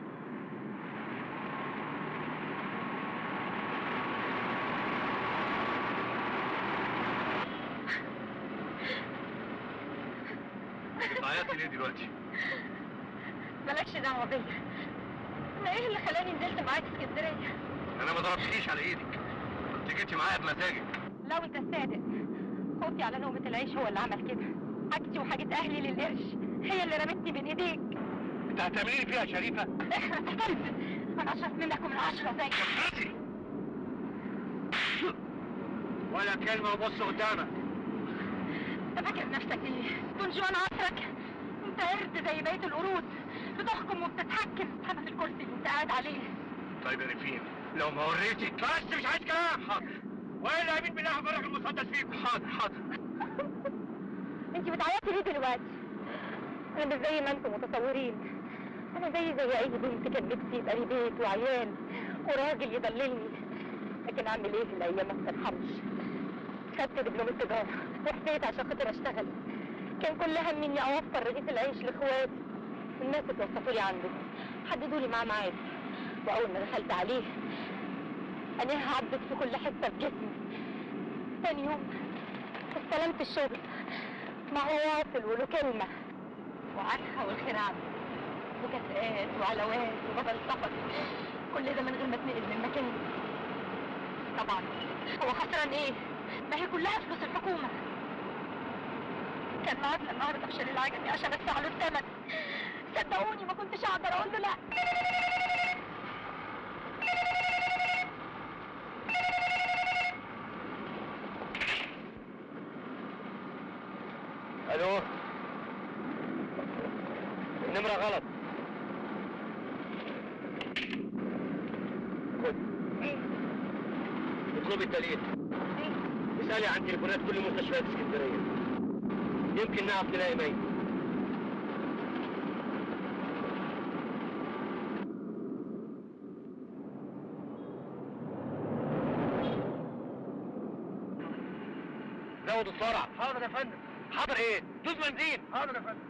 V: بتعيطي ليه دلوقتي؟
U: مالكش دعوه بيا انا ايه اللي خلاني نزلت معاك اسكندريه
V: أنا ما ضربتكيش على إيدك كنت جيتي معايا بمزاجك
U: لو انت صادق خوفي على لقمه العيش هو اللي عمل كده حاجتي وحاجه اهلي للقرش هي اللي رمتني بين ايديك
V: أنت هتعملي فيها يا شريفة؟
U: اخرس يا كلب انا اشرف منك ومن عشرة زيك
V: ولا كلمة وبص قدامك
U: انت فاكر نفسك ايه تكون جوان عصرك انت قرد زي بقيه القرود بتحكم وبتتحكم انا في الكرسي اللي انت قاعد عليه
V: طيب يا نفين
M: لو ما وريتك بس مش عايز كلام حاضر والا امين بالله هفرغ المسدس فيكم حاضر حاضر
U: انت بتعيطي ليه دلوقتي انا مش زي ما انتم متصورين انا زي زي اي بنت كان نفسي يبقى لي بيت وعيال وراجل يضللني لكن اعمل ايه الايام ما بترحمش خدت دبلوم التجاره وحسيت عشان خاطر اشتغل كان كل همي اني اوفر رغيف العيش لاخواتي الناس اتوسطوا لي عنده حددوا لي معاه ميعاد واول ما دخلت عليه عينيها عبت في كل حته في جسمي تاني يوم استلمت الشغل ما هو واصل وله كلمة وعارفة والخير عنده مكافآت وعلاوات وبدل سفر كل ده من غير ما اتنقل من مكاني طبعا هو خسران ايه؟ ما هي كلها فلوس الحكومة كان معادنا النهارده في شارع العجمي عشان ادفع له الثمن صدقوني ما كنتش اقدر اقول له لا
M: الو النمرة غلط خد اطلبي الدليل اسألي عن تليفونات كل مستشفيات اسكندرية يمكن نعرف نلاقي ميت زود السرعة حاضر يا فندم حاضر ايه؟ دوس بنزين حاضر يا فندم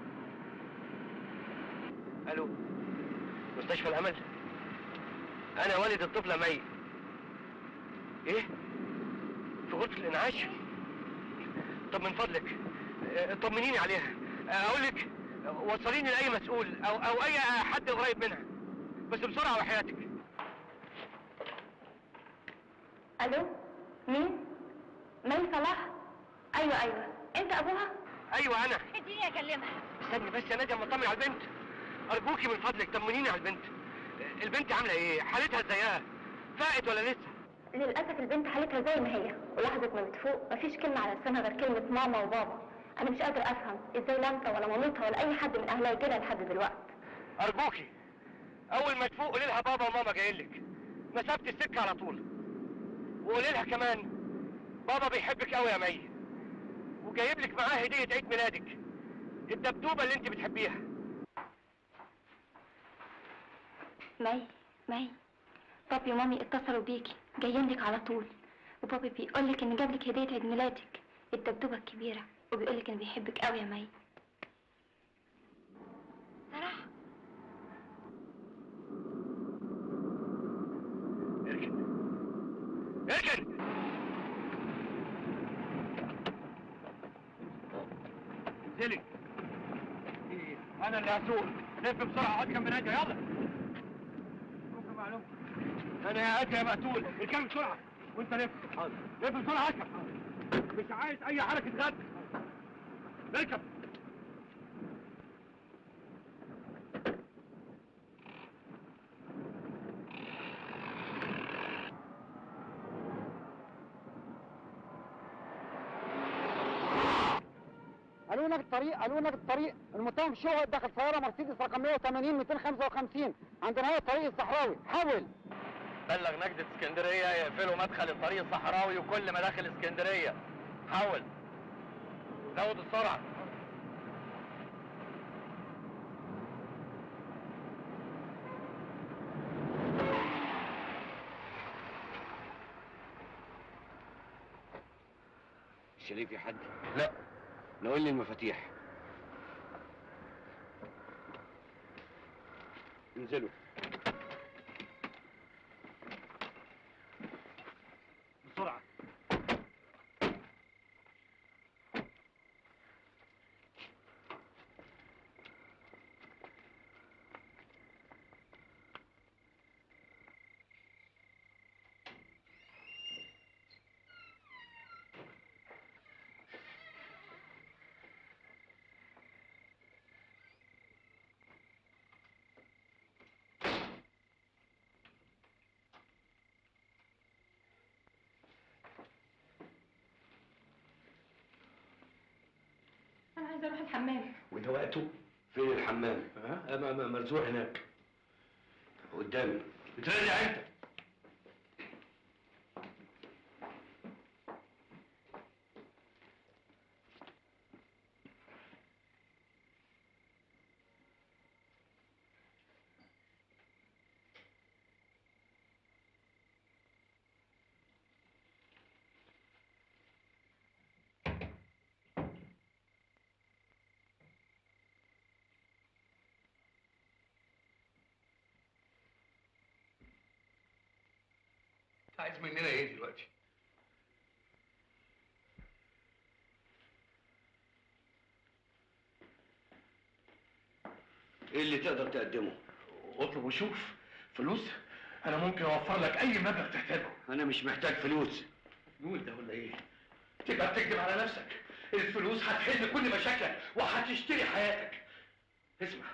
M: الو مستشفى الامل انا والد الطفلة مي ايه؟ في غرفة الانعاش طب من فضلك آه، طمنيني عليها آه، اقول لك آه، وصليني لاي مسؤول او او اي حد قريب منها بس بسرعة وحياتك
U: الو مين؟ مي صلاح؟ ايوه ايوه انت ابوها؟
M: ايوه انا
U: اديني اكلمها
M: استني بس يا نادي اما اطمن على البنت ارجوكي من فضلك طمنيني على البنت البنت عامله ايه حالتها ازيها فاقت ولا لسه
U: للاسف البنت حالتها زي ما هي ولحظه ما بتفوق مفيش كلمه على لسانها غير كلمه ماما وبابا انا مش قادره افهم ازاي لامسه ولا مامتها ولا اي حد من اهلها يجيلها لحد دلوقتي
M: ارجوكي اول ما تفوق قولي لها بابا وماما جايين لك مسافه السكه على طول وقولي لها كمان بابا بيحبك قوي يا مي وجايب لك معاه هديه عيد ميلادك الدبدوبه اللي انت بتحبيها
U: مي مي بابي ومامي اتصلوا بيكي جايين لك على طول وبابي بيقول لك ان جاب لك هديه عيد ميلادك الدبدوبه الكبيره وبيقول لك انه بيحبك قوي يا مي صراحه
M: اركن انزلي إيه، انا اللي هسوق لف بسرعه اقعد جنب ناديه يلا ممكن معلومه انا يا اتي يا مقتول اركب بسرعه وانت لف حاضر لف بسرعه اركب مش عايز اي حركه غد اركب
A: قالوا لنا الطريق قالوا لنا الطريق المتهم شهد داخل سياره مرسيدس رقم 180 255 عند نهايه الطريق الصحراوي حول
V: بلغ نجدة اسكندرية يقفلوا مدخل الطريق الصحراوي وكل مداخل اسكندرية حول زود السرعة
G: الشريف يا حاج لا نقول لي المفاتيح انزلوا
M: بسرعه
U: انا عايزه اروح الحمام
G: وده وقته فين الحمام ها م- م- مرزوع هناك قدامي
M: بترجع انت
B: انت عايز مننا ايه دلوقتي؟
G: ايه اللي تقدر تقدمه؟
B: اطلب وشوف فلوس انا ممكن اوفر لك اي مبلغ تحتاجه
G: انا مش محتاج فلوس
B: نقول ده ولا ايه؟ تبقى بتكذب على نفسك الفلوس هتحل كل مشاكلك وهتشتري حياتك اسمع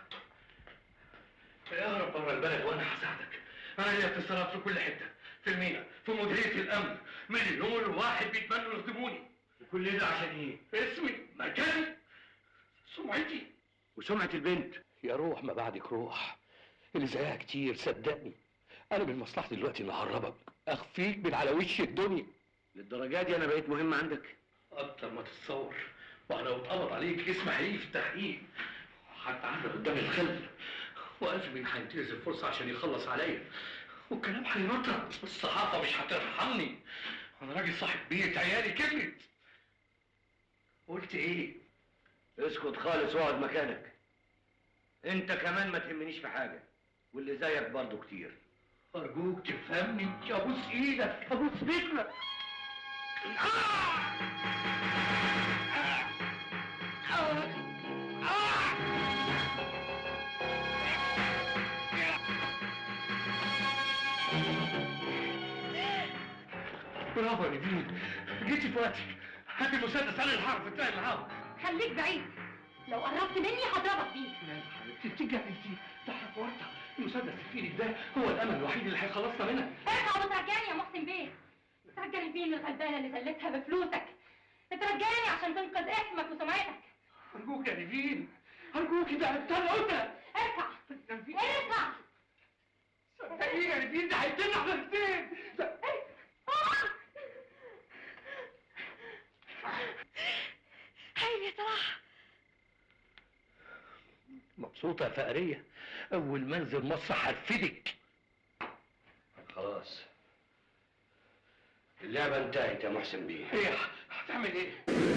B: اهرب بره البلد وانا هساعدك انا ليا اتصالات في كل حته في المينا في مديريه الامن مليون واحد بيتمنوا يخدموني
G: وكل ده عشان ايه؟
B: اسمي مكاني سمعتي
G: وسمعة البنت
B: يا روح ما بعدك روح اللي زيها كتير صدقني انا من مصلحتي دلوقتي اني اهربك اخفيك من على وش الدنيا
G: للدرجه دي انا بقيت مهم عندك
B: اكتر ما تتصور ولو اتقبض عليك اسمح لي في التحقيق هتعرض قدام الخل وازمن هينتهز الفرصه عشان يخلص عليا والكلام هينطق الصحافه مش هترحمني انا راجل صاحب بيت عيالي كبرت قلت ايه
G: اسكت خالص واقعد مكانك انت كمان ما تهمنيش في حاجه واللي زيك برضه كتير
B: ارجوك تفهمني ابوس ايدك ابوس رجلك برافو يا نيفين جيتي في وقتك هاتي المسدس انا اللي هعرف اتفاهم معاهم
H: خليك بعيد لو قربت مني هضربك بيه
B: لا يا حبيبتي تجهزي ده احنا في ورطه المسدس في ايدك ده هو الامل الوحيد اللي هيخلصنا منها
H: ارجع وترجعني يا محسن بيه ترجعني فين الغلبانه اللي سلتها بفلوسك ترجعني عشان تنقذ اسمك وسمعتك
B: ارجوك يا نيفين ارجوك ده انت العدة
H: ارجع ارجع
B: صدقيني يا نيفين ده هيتم على الاثنين
H: هاي يا صلاح
B: مبسوطة يا فقرية أول ما أنزل مصر هرفدك
G: خلاص اللعبه انتهت يا محسن بيه
B: إيه هتعمل إيه؟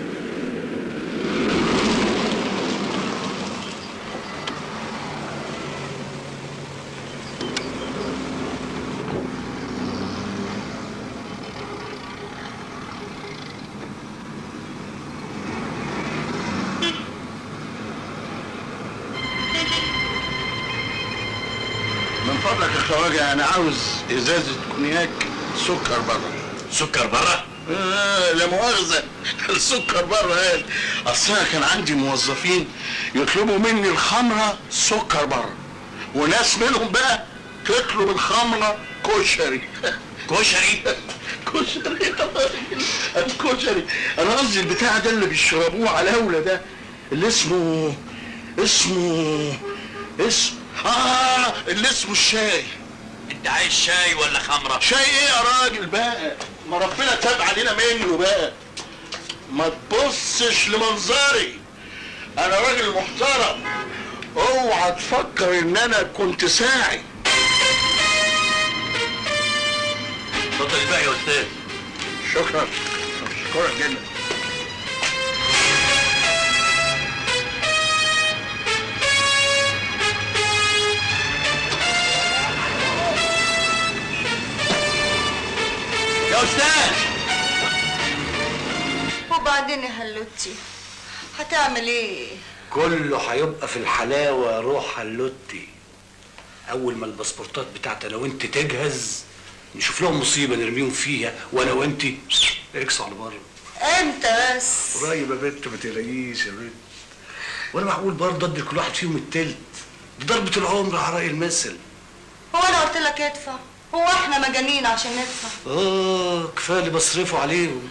F: من فضلك يا خواجه انا عاوز ازازه كونياك سكر بره
K: سكر بره؟
F: آه لا مؤاخذه السكر بره قال اصل انا كان عندي موظفين يطلبوا مني الخمره سكر بره وناس منهم بقى تطلب الخمره كشري
K: كشري
F: كشري يا راجل الكشري انا قصدي البتاع ده اللي بيشربوه على الاولى ده اللي اسمه اسمه اسم اه اللي اسمه الشاي
K: انت عايز شاي ولا خمره؟
F: شاي ايه يا راجل بقى ما ربنا تاب علينا منه بقى ما تبصش لمنظري انا راجل محترم اوعى تفكر ان انا كنت ساعي
K: اتفضل الباقي يا استاذ
F: شكرا اشكرك جدا
K: يا استاذ
P: وبعدين يا هلوتي هتعمل ايه؟
S: كله هيبقى في الحلاوه يا روح هلوتي اول ما الباسبورتات بتاعت انا وانت تجهز نشوف لهم مصيبه نرميهم فيها وانا وانت اكسوا على بره
P: امتى بس؟
S: قريب يا بنت ما تقلقيش يا بنت وانا معقول برضه ادي كل واحد فيهم التلت دي ضربه العمر على راي المثل
P: هو انا قلت لك ادفع هو احنا مجانين عشان ندفع
S: اه كفايه اللي بصرفه عليهم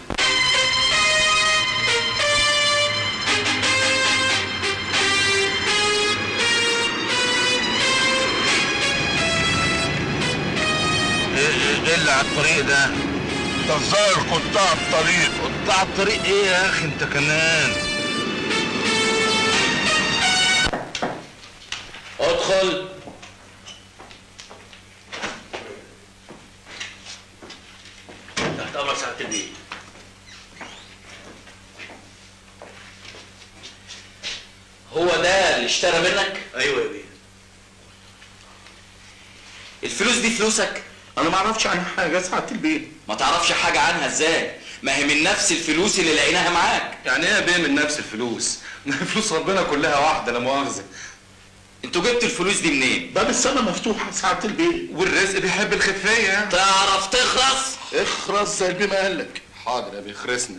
F: ايه اللي على الطريق ده؟ ده الظاهر قطاع الطريق قطاع الطريق ايه يا اخي انت كمان؟
K: ادخل تحت امرك سعاده البيه هو ده اللي اشترى منك؟
S: ايوه يا بيه
K: الفلوس دي فلوسك؟
F: انا ما اعرفش عنها حاجه ساعه البيت
K: ما تعرفش حاجة عنها ازاي ما هي من نفس الفلوس اللي لقيناها معاك
J: يعني ايه بيه من نفس الفلوس فلوس ربنا كلها واحده لا مؤاخذه
K: انتوا جبتوا الفلوس دي منين
F: باب السما مفتوحه ساعه البيت
J: والرزق بيحب الخفيه
K: تعرف تخرس
F: اخرس زي البيه ما قال لك
J: حاضر يا بيه خرسنا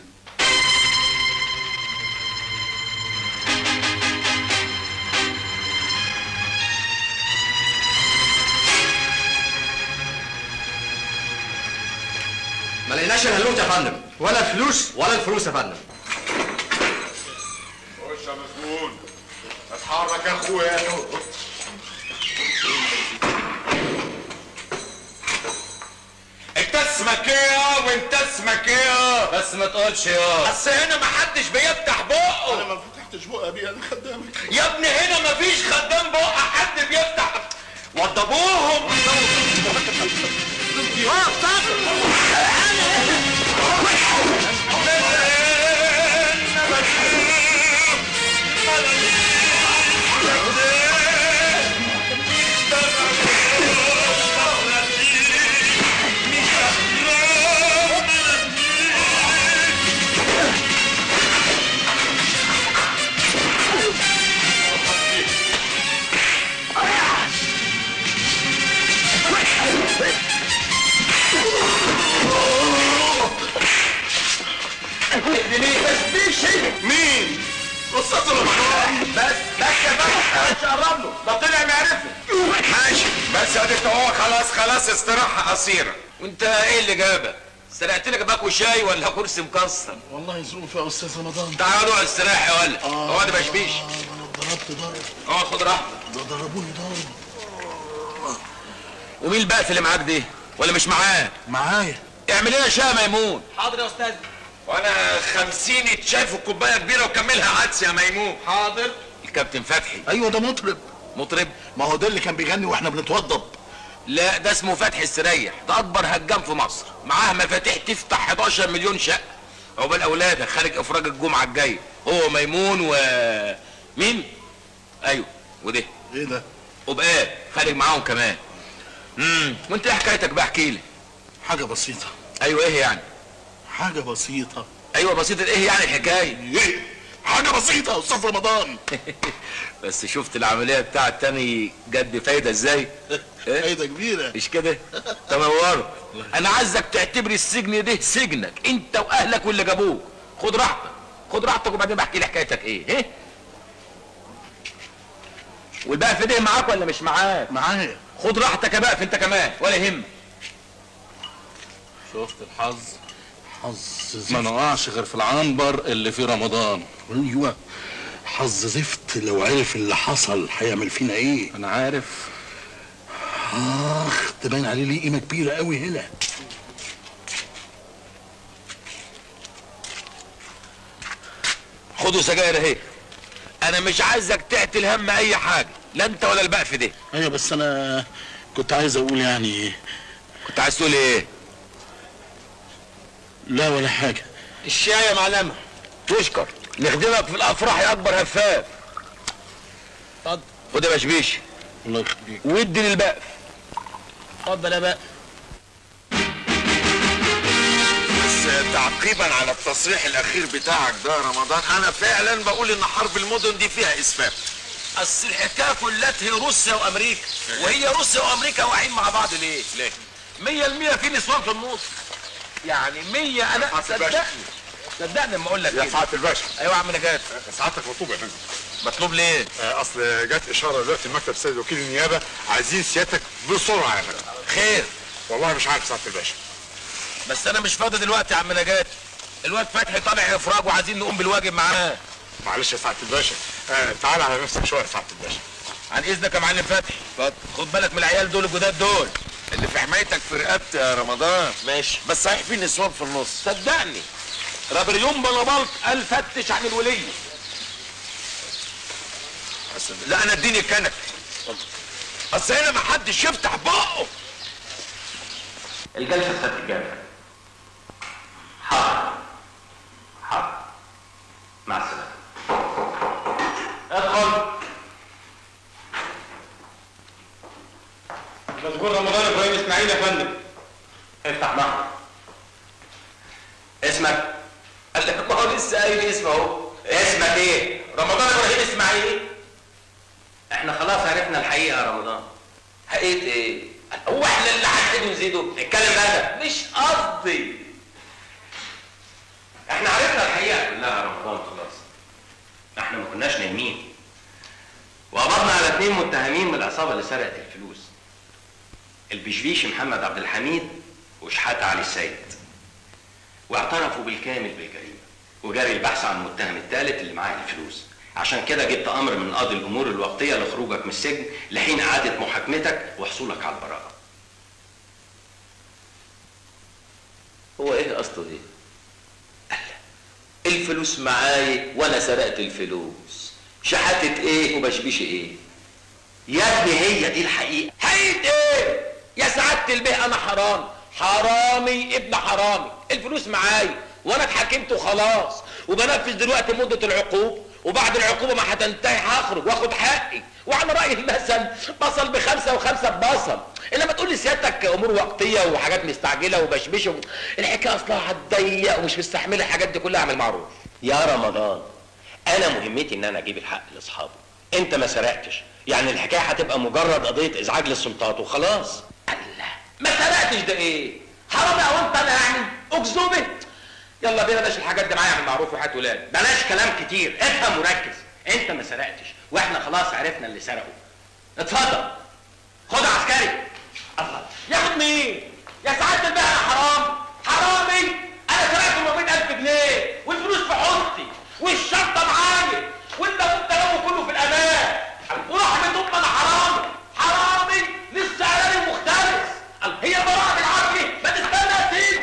M: ما لقيناش الهلوت يا فندم
J: ولا فلوس
M: ولا الفلوس يا فندم
F: خش يا مسجون اتحرك يا اخويا
K: انت اسمك ايه وانت اسمك ايه
J: بس ما تقولش يا
K: بس هنا محدش بيفتح بقه
F: انا ما فتحتش بقى بيه انا خدامك
K: يا ابني هنا مفيش خدام بقى حد بيفتح وضبوهم
F: مين؟ استاذ رمضان
K: بس بس يا باشا مش قرب له ده طلع معرفه
J: ماشي بس اديك هو خلاص خلاص استراحه قصيره
K: وانت ايه اللي جابك؟ سرقت لك باكو شاي ولا كرسي مكسر؟
F: والله ظروف يا استاذ رمضان
K: تعالوا اقعد استراح يا ولا اقعد ما بشبيش
F: ضربت ضرب
K: اقعد خد راحتك
F: ده ضربوني ضرب
K: ومين البقف اللي معاك دي؟ ولا مش معاه؟
F: معايا
K: اعمل لنا شاي ميمون
M: حاضر يا استاذ
K: وانا خمسين شاي في كوبايه كبيره وكملها عدس يا ميمون
M: حاضر
K: الكابتن فتحي
F: ايوه ده مطرب
K: مطرب
F: ما هو ده اللي كان بيغني واحنا بنتوضب
K: لا ده اسمه فتحي السريح ده اكبر هجام في مصر معاه مفاتيح تفتح 11 مليون شقه عقبال اولادك خارج افراج الجمعه الجايه هو ميمون و مين ايوه وده
F: ايه ده
K: وبقى خارج معاهم كمان امم وانت ايه حكايتك بقى احكي لي
F: حاجه بسيطه
K: ايوه ايه يعني
F: حاجه بسيطه
K: ايوه بسيطه ايه يعني الحكايه
F: ايه حاجه بسيطه يا استاذ رمضان
K: بس شفت العمليه بتاعت تاني جت بفايده ازاي
F: فايده كبيره
K: مش كده تنوروا انا عايزك تعتبر السجن ده سجنك انت واهلك واللي جابوك خد راحتك خد راحتك وبعدين بحكي لي حكايتك ايه ايه والبقى في ده معاك ولا مش معاك
F: معايا
K: خد راحتك يا بقى انت كمان ولا يهمك
J: شفت الحظ
F: حظ
J: ما نقعش غير في العنبر اللي في رمضان
F: ايوه حظ زفت لو عرف اللي حصل هيعمل فينا ايه
J: انا عارف
F: اخ تبين عليه ليه قيمه كبيره قوي هنا
K: خدوا سجاير اهي انا مش عايزك تعتل هم اي حاجه لا انت ولا البقى في ده
F: ايوه بس انا كنت عايز اقول يعني
K: كنت عايز تقول ايه
F: لا ولا حاجه
K: الشاي يا معلمه تشكر نخدمك في الافراح يا اكبر هفاف
M: اتفضل
K: خد يا بشبيش
F: الله يخليك
K: وادي للبقف
M: اتفضل يا بقى
L: بس تعقيبا على التصريح الاخير بتاعك ده يا رمضان انا فعلا بقول ان حرب المدن دي فيها اسفاف
K: اصل الحكايه كلها هي روسيا وامريكا وهي روسيا وامريكا واقعين مع بعض ليه؟
L: ليه؟
K: 100% في نسوان في النص يعني 100 انا
L: سعادة الباشا.
K: صدقني صدقني لما اقول لك
L: يا
K: كده.
L: سعاده الباشا
K: ايوه يا عم نجاة
L: سعادتك مطلوب يا فندم
K: مطلوب ليه؟
L: آه، اصل جت اشاره دلوقتي من مكتب سيد وكيل النيابه عايزين سيادتك بسرعه يا فندم
K: خير
L: والله مش عارف سعاده الباشا
K: بس انا مش فاضي دلوقتي يا عم نجاة الواد فتحي طالع افراج وعايزين نقوم بالواجب معاه
L: معلش يا سعاده الباشا آه تعال على نفسك شويه يا سعاده الباشا
K: عن اذنك يا معلم فتحي اتفضل خد بالك من العيال دول الجداد دول
L: اللي في حمايتك في رقبتي يا رمضان
K: ماشي
L: بس صحيح في نسوان في النص
K: صدقني رابريون بلبلط قال فتش عن الوليه لا انا اديني الكنك اصل هنا ما حدش يفتح بقه
D: الجلسة ستتجدد حاضر حاضر مع السلامة ادخل
J: مذكور رمضان ابراهيم اسماعيل يا فندم
K: افتح محضر اسمك؟ قال لك ما هو لسه قايل اسمه اهو اسمك ايه؟ رمضان ابراهيم اسماعيل احنا خلاص عرفنا الحقيقه يا رمضان حقيقه ايه؟ هو احنا اللي هنزيد ونزيده اتكلم بقى مش قصدي احنا عرفنا الحقيقه كلها يا رمضان خلاص احنا ما كناش نايمين وقبضنا على اثنين متهمين من العصابه اللي سرقت الفلوس البشبيش محمد عبد الحميد وشحاته علي السيد واعترفوا بالكامل بالجريمه وجاري البحث عن المتهم الثالث اللي معاه الفلوس عشان كده جبت امر من قاضي الامور الوقتيه لخروجك من السجن لحين اعاده محاكمتك وحصولك على البراءه
I: هو ايه قصده دي؟ الفلوس معاي وانا سرقت الفلوس شحاتة ايه وبشبيش ايه
K: يا ابني هي دي الحقيقه
I: حقيقة ايه يا سعادة البيه انا حرامي حرامي ابن حرامي الفلوس معاي وانا اتحكمت وخلاص وبنفذ دلوقتي مدة العقوبة وبعد العقوبة ما هتنتهي هخرج واخد حقي وعلى رأي المثل بصل بخمسة وخمسة ببصل انما تقول لي سيادتك امور وقتية وحاجات مستعجلة وبشبش و... الحكاية اصلها هتضيق ومش مستحملة الحاجات دي كلها اعمل معروف
K: يا رمضان انا مهمتي ان انا اجيب الحق لاصحابه انت ما سرقتش يعني الحكايه هتبقى مجرد قضيه ازعاج للسلطات وخلاص
I: ما سرقتش ده ايه حرامي او انت انا يعني اكذوبه يلا بينا بلاش الحاجات دي معايا اعمل معروف وحياة ولاد
K: بلاش كلام كتير افهم وركز انت ما سرقتش واحنا خلاص عرفنا اللي سرقه
I: اتفضل خد عسكري الله ياخد مين يا سعاده البيه انا حرام حرامي انا سرقت 400000 جنيه والفلوس في حوضتي والشنطه معايا وانت والتلوث كله في الامان ورحمه امي انا حرامي حرامي لسه اعلاني مختلف هي براءه بالعافيه ما تستنى يا سيدي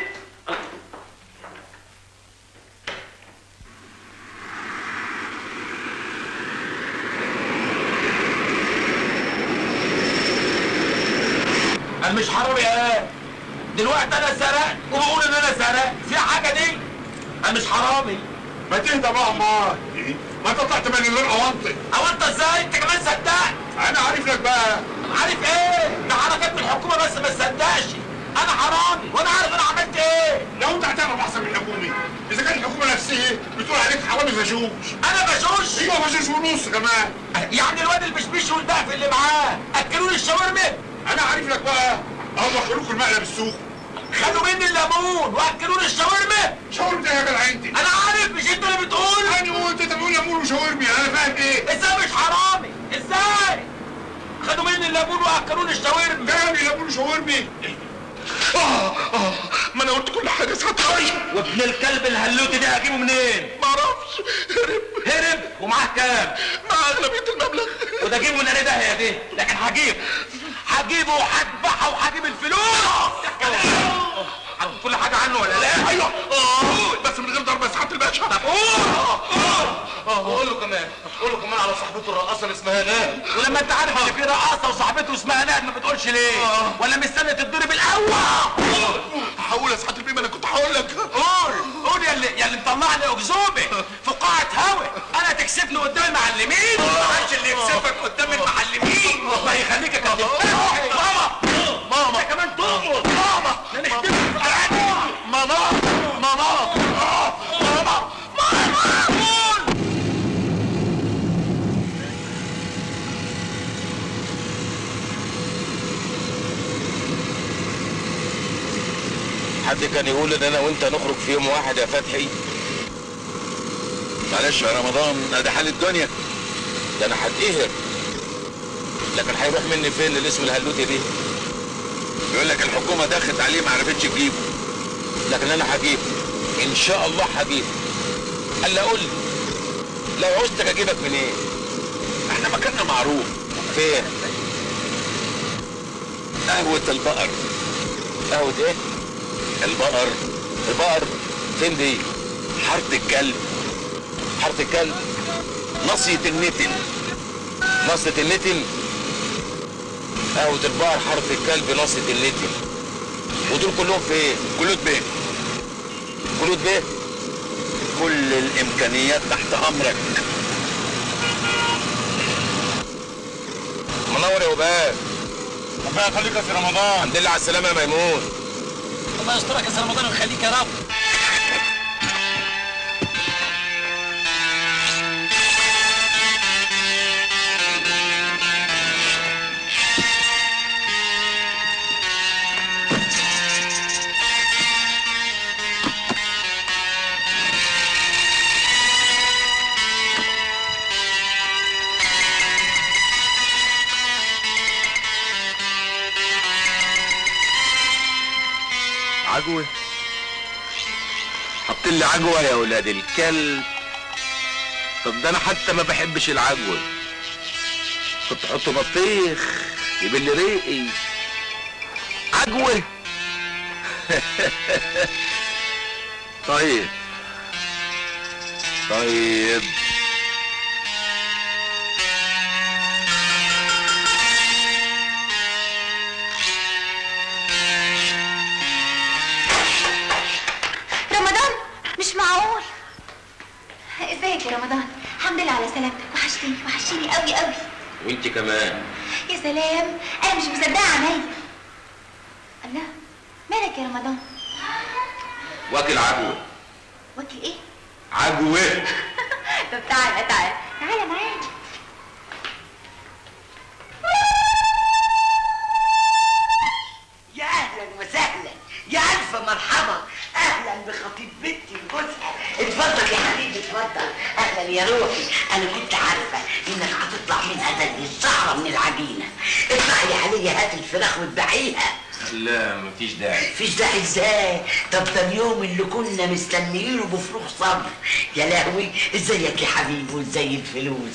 I: انا مش حرامي ايه دلوقتي انا سرقت وبقول ان انا سرقت في حاجه دي انا مش حرامي
F: ما تهدى بقى امال ما انت طلعت من غير اوانطه
I: اوانطه ازاي انت كمان صدقت
F: انا عارف لك بقى
I: عارف ايه ده حركات من الحكومه بس ما تصدقش انا حرامي وانا عارف انا عملت ايه
F: لو انت هتعرف احسن من الحكومه اذا كانت الحكومه نفسها بتقول عليك حرامي فشوش
I: انا بشوش
F: ايوه فشوش ونص كمان
I: يعني الواد البشبيش والبقف اللي معاه اكلوا لي الشاورما
F: انا عارف لك بقى هم اخروك المقلب السوق
I: خدوا مني الليمون واكلوا لي الشاورما
F: شاورما ايه يا جدع انت
I: انا عارف مش انت اللي بتقول
F: انا قلت انت بتقول ليمون وشاورمي انا فاهم ايه
I: ازاي مش حرامي ازاي خدوا مني الليمون واكلوا لي الشاورما
F: تاني ليمون وشاورمي آه آه ما انا قلت كل حاجه ساتراي
I: وابن الكلب الهلوتي ده هجيبه منين؟
F: ما اعرفش هرب
I: هرب ومعاه كام؟
F: مع اغلبيه المبلغ
I: وده اجيبه من انا ده دي لكن هجيبه هجيبه وهذبحه وهجيب الفلوس عارف كل حاجه عنه ولا لا؟
F: ايوه آه بس من غير ضرب يا سعاده الباشا
I: طب قول
S: وقول له كمان قول له كمان على صاحبته الرقاصه اللي اسمها ناد
I: ولما انت عارف ان في رقاصه وصاحبته اسمها ناد ما بتقولش ليه؟ ولا مستني تتضرب الاول؟
F: هقول يا سعاده البيه ما انا كنت هقول لك
I: قول قول يا اللي يا اللي مطلعني اكذوبه في قاعه هوا انا تكسبني قدام المعلمين مش اللي يكسبك قدام المعلمين الله يخليك يا كابتن ماما ماما انت كمان تقبض ماما انا نختم في القعده
F: ماما ماما
I: ماما ماما قول
K: حد كان يقول ان انا وانت نخرج في يوم واحد يا فتحي
L: معلش يا رمضان ده حال الدنيا
K: ده انا هتقهر لكن هيروح مني فين الاسم الهلوتي دي
L: بيقول لك الحكومه دخلت عليه ما عرفتش تجيبه
K: لكن انا هجيبه ان شاء الله هجيبه قال لي قول لي لو عوزتك اجيبك منين
L: احنا مكاننا معروف
K: فين
L: قهوه البقر
K: قهوه ايه
L: البقر
K: البقر فين دي
L: حاره الكلب
K: حاره الكلب
L: ناصيه النتن
K: ناصيه النتن قهوه البقر حاره الكلب ناصيه النتن ودول كلهم فين
L: كلود بيه
K: كلود بيه
L: كل الامكانيات تحت امرك
K: منور يا وباب
F: ربنا يخليك يا سي رمضان
K: الحمد لله على السلامه يا ميمون
N: الله يسترك يا سي رمضان ويخليك يا رب
K: عجوة حط لي عجوة يا ولاد الكلب طب ده انا حتى ما بحبش العجوة كنت احط بطيخ يبل ريقي عجوة طيب طيب
H: رمضان مش معقول ازيك يا رمضان الحمد لله على سلامتك وحشتني وحشتني قوي قوي
K: وانت كمان
H: يا سلام انا مش مصدقه عينيا الله مالك يا رمضان
K: واكل عجوة
H: واكل ايه
K: عجوة
H: طب تعالى تعالى تعالى معايا
R: يا اهلا وسهلا يا الف مرحبا اهلا بخطيب بنتي وجوزها اتفضل يا حبيبي اتفضل اهلا يا روحي انا كنت عارفه انك هتطلع منها زي الشعره من العجينه اطلعي عليا هات الفراخ واتبعيها
K: لا مفيش داعي
R: مفيش داعي ازاي طب ده اليوم اللي كنا مستنيينه بفروغ صبر يا لهوي ازيك يا حبيبي وازاي الفلوس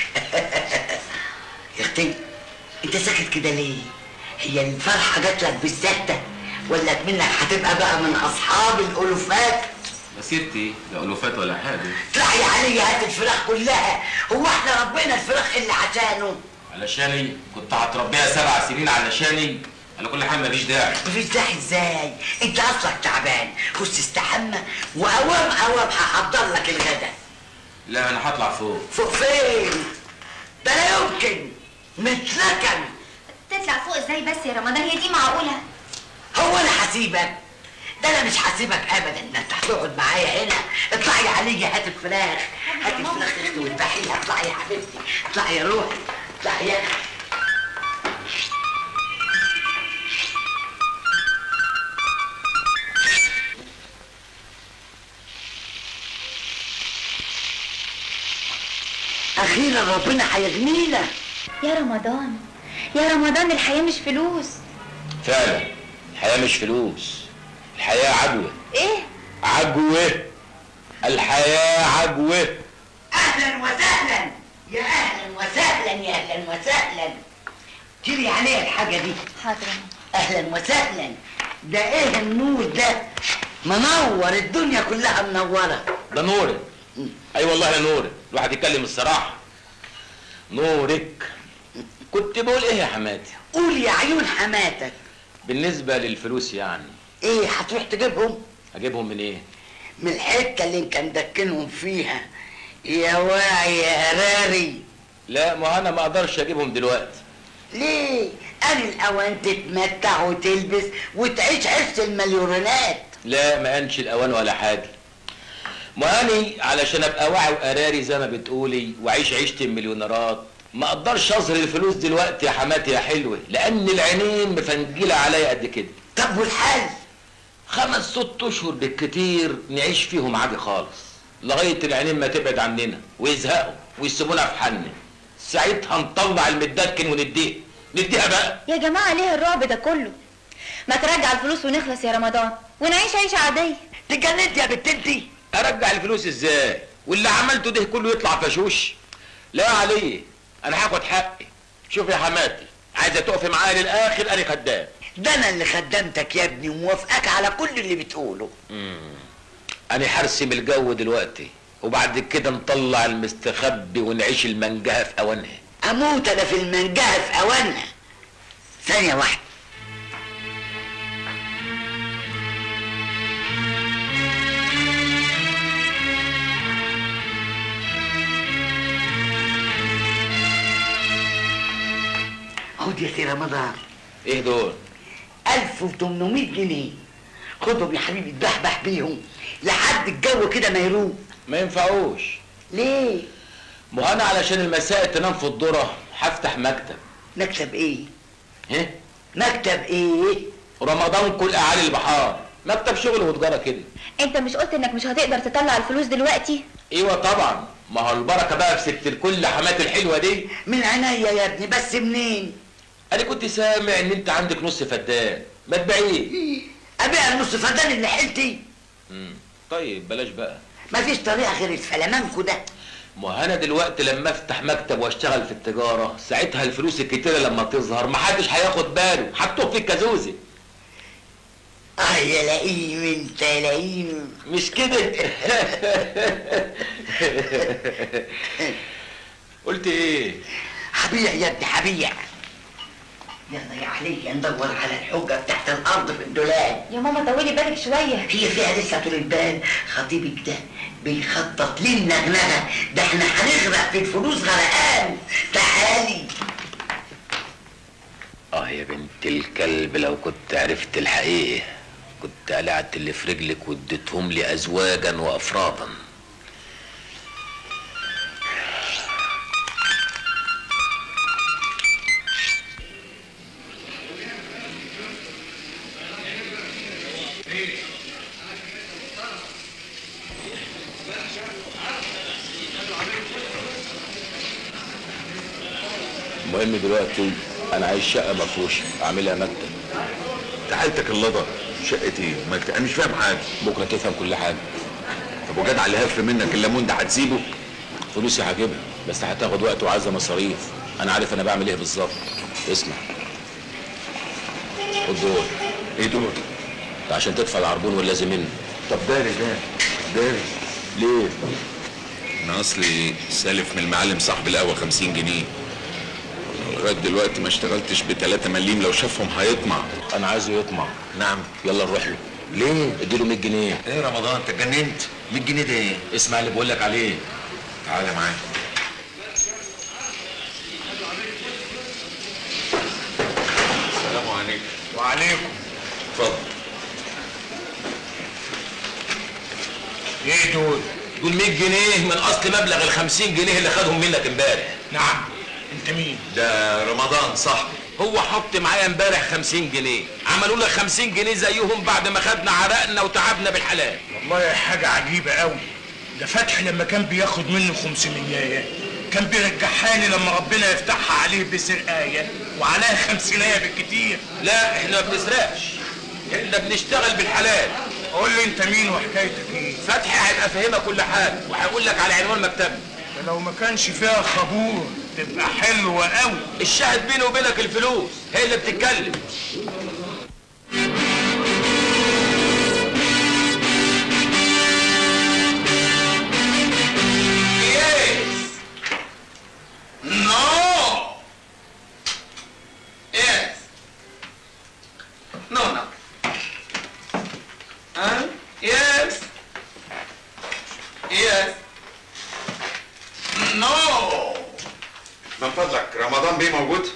R: يا اختي انت ساكت كده ليه هي الفرحه جات لك بالزته ولا منك هتبقى بقى من اصحاب الالوفات
K: مسيرتي لا ألوفات ولا حاجة
R: اطلعي عليا هات الفراخ كلها هو احنا ربنا الفراخ اللي عشانه
K: علشاني كنت هتربيها سبع سنين علشاني على كل حال مفيش داعي
R: مفيش داعي ازاي انت اصلك تعبان خش استحمى واوام اوام هحضر لك الغدا
K: لا أنا هطلع فوق
R: فوق فين ده لا يمكن متلكن
H: تطلع فوق ازاي بس يا رمضان هي دي معقوله
R: هو انا هسيبك ده انا مش هسيبك ابدا ده انت هتقعد معايا هنا اطلعي عليا هات الفراخ هات الفراخ يا اختي واذبحيها اطلعي يا حبيبتي اطلعي يا روحي اطلعي يا أختي. اخيرا ربنا هيغنينا
H: يا رمضان يا رمضان الحياه مش فلوس
K: فعلا الحياة مش فلوس الحياة عجوة
H: ايه
K: عجوة الحياة عجوة
R: اهلا وسهلا يا اهلا وسهلا يا اهلا وسهلا تيري عليها الحاجه دي
H: حاضر
R: اهلا وسهلا ده ايه النور ده منور الدنيا كلها منوره
K: ده نورك اي والله يا نورك الواحد يتكلم الصراحة نورك كنت بقول ايه يا حماتي
R: قول يا عيون حماتك
K: بالنسبة للفلوس يعني
R: ايه هتروح تجيبهم
K: اجيبهم من ايه
R: من الحته اللي انت مدكنهم فيها يا واعي يا هراري
K: لا ما انا ما اقدرش اجيبهم دلوقتي
R: ليه قال الاوان تتمتع وتلبس وتعيش عيشه المليونات
K: لا ما انش الاوان ولا حاجة ما اني علشان ابقى واعي وقراري زي ما بتقولي واعيش عيشة المليونيرات ما اقدرش اظهر الفلوس دلوقتي يا حماتي يا حلوة لان العينين مفنجلة عليا قد كده
R: طب والحل
K: خمس ست اشهر بالكتير نعيش فيهم عادي خالص لغاية العينين ما تبعد عننا ويزهقوا ويسيبونا في حالنا ساعتها نطلع المدكن ونديه نديها بقى
H: يا جماعه ليه الرعب ده كله ما ترجع الفلوس ونخلص يا رمضان ونعيش عيشه عاديه
R: تجننت يا بنت انتي
K: ارجع الفلوس ازاي واللي عملته ده كله يطلع فشوش لا عليه انا هاخد حقي شوف يا حماتي عايزه تقفي معايا للاخر انا خدام
R: ده انا اللي خدمتك يا ابني وموافقك على كل اللي بتقوله
K: انا هرسم الجو دلوقتي وبعد كده نطلع المستخبي ونعيش المنجهه في اوانها
R: اموت انا في المنجهه في اوانها ثانيه واحده خد يا سي رمضان
K: ايه دول
R: 1800 جنيه خدهم يا حبيبي اتبحبح بيهم لحد الجو كده ما يروق
K: ما ينفعوش
R: ليه
K: ما انا علشان المساء تنام في الذره هفتح مكتب
R: مكتب ايه
K: ايه
R: مكتب ايه
K: رمضان كل اعالي البحار مكتب شغل وتجاره كده
U: انت مش قلت انك مش هتقدر تطلع الفلوس دلوقتي
K: ايوه طبعا ما هو البركه بقى في ست الكل حمات الحلوه دي
R: من عينيا يا ابني بس منين
K: انا كنت سامع ان انت عندك نص فدان ما تبيعيه
R: ابيع النص فدان اللي حيلتي
K: مم. طيب بلاش بقى
R: مفيش طريقه غير الفلامانكو ده
K: ما انا دلوقتي لما افتح مكتب واشتغل في التجاره ساعتها الفلوس الكتيره لما تظهر محدش هياخد باله هتطوف في الكازوزه
R: اه يا لئيم انت يا لئيم
K: مش كده قلت ايه
R: هبيع يا ابني هبيع يلا يا علي ندور على الحجه بتاعت الارض في الدولاب
U: يا ماما طولي بالك شويه
R: هي فيها لسه طول البال خطيبك ده بيخطط للنغنغه ده احنا هنغرق في الفلوس غرقان تعالي
K: اه يا بنت الكلب لو كنت عرفت الحقيقه كنت قلعت اللي في رجلك واديتهم لي ازواجا وافرادا المهم دلوقتي انا عايز شقه مفروشه اعملها مكتب
L: تعالتك اللضا شقتي مكتب انا مش فاهم حاجه
K: بكره تفهم كل حاجه
L: طب وجد على هف منك الليمون ده هتسيبه
K: فلوسي هجيبها بس هتاخد وقت وعايزه مصاريف انا عارف انا بعمل ايه بالظبط اسمع خد دول
L: ايه دول
K: ده عشان تدفع العربون واللازم منه
L: طب داري ده داري
K: ليه
L: انا اصلي سالف من المعلم صاحب القهوه 50 جنيه لغايه دلوقتي ما اشتغلتش ب 3 مليم لو شافهم هيطمع
K: انا عايزه يطمع
L: نعم
K: يلا نروح له
L: ليه
K: اديله 100 جنيه
L: ايه رمضان انت اتجننت 100 جنيه ده ايه
K: اسمع اللي بقول لك عليه
L: تعالى معايا السلام عليكم
S: وعليكم
L: اتفضل
S: ايه دول
K: دول 100 جنيه من اصل مبلغ ال 50 جنيه اللي خدهم منك امبارح
S: نعم انت مين
L: ده رمضان صاحبي
K: هو حط معايا امبارح 50 جنيه عملوا لك 50 جنيه زيهم بعد ما خدنا عرقنا وتعبنا بالحلال
S: والله حاجة عجيبة قوي ده فتحي لما كان بياخد منه 500 كان بيرجعها لي لما ربنا يفتحها عليه بسرقاية وعليها خمسينية بالكتير
K: لا احنا ما بنسرقش احنا بنشتغل بالحلال
S: قول لي انت مين وحكايتك ايه
K: فتحي هيبقى فاهمك كل حاجه وهيقول لك على عنوان مكتبي
S: ده لو ما كانش فيها خبور تبقى حلوة قوي
K: الشاهد بيني وبينك الفلوس هي اللي بتتكلم
I: Yes. No. Yes. No, no. Huh? Yes. Yes. No.
L: من فضلك رمضان بيه موجود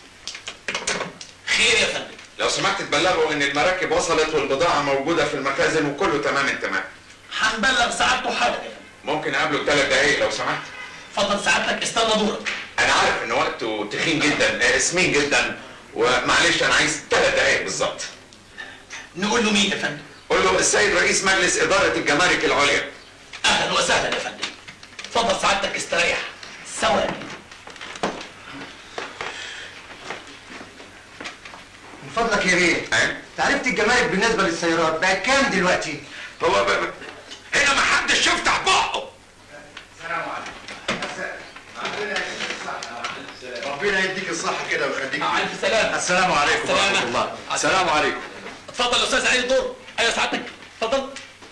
I: خير يا فندم
L: لو سمحت تبلغوا ان المراكب وصلت والبضاعه موجوده في المخازن وكله تمام التمام
I: هنبلغ سعادته حالا يا فندم
L: ممكن اقابله ثلاث دقايق لو سمحت
I: اتفضل سعادتك استنى دورك
L: انا عارف ان وقته تخين جدا آه، سمين جدا ومعلش انا عايز ثلاث دقايق بالظبط
I: نقول له مين يا فندم
L: قول له السيد رئيس مجلس اداره الجمارك العليا
I: اهلا وسهلا يا فندم اتفضل سعادتك استريح ثواني
C: من فضلك يا بيه تعرفت الجمارك بالنسبه للسيارات بقت كام دلوقتي؟
L: هو ب... ب- هنا ما حدش يفتح بقه
C: السلام عليكم ربنا يديك الصحة كده ويخليك
I: مع الف سلامه
C: السلام عليكم
I: السلامة.
C: ورحمة الله السلام عليكم
I: اتفضل يا استاذ علي الدور ايوه سعادتك اتفضل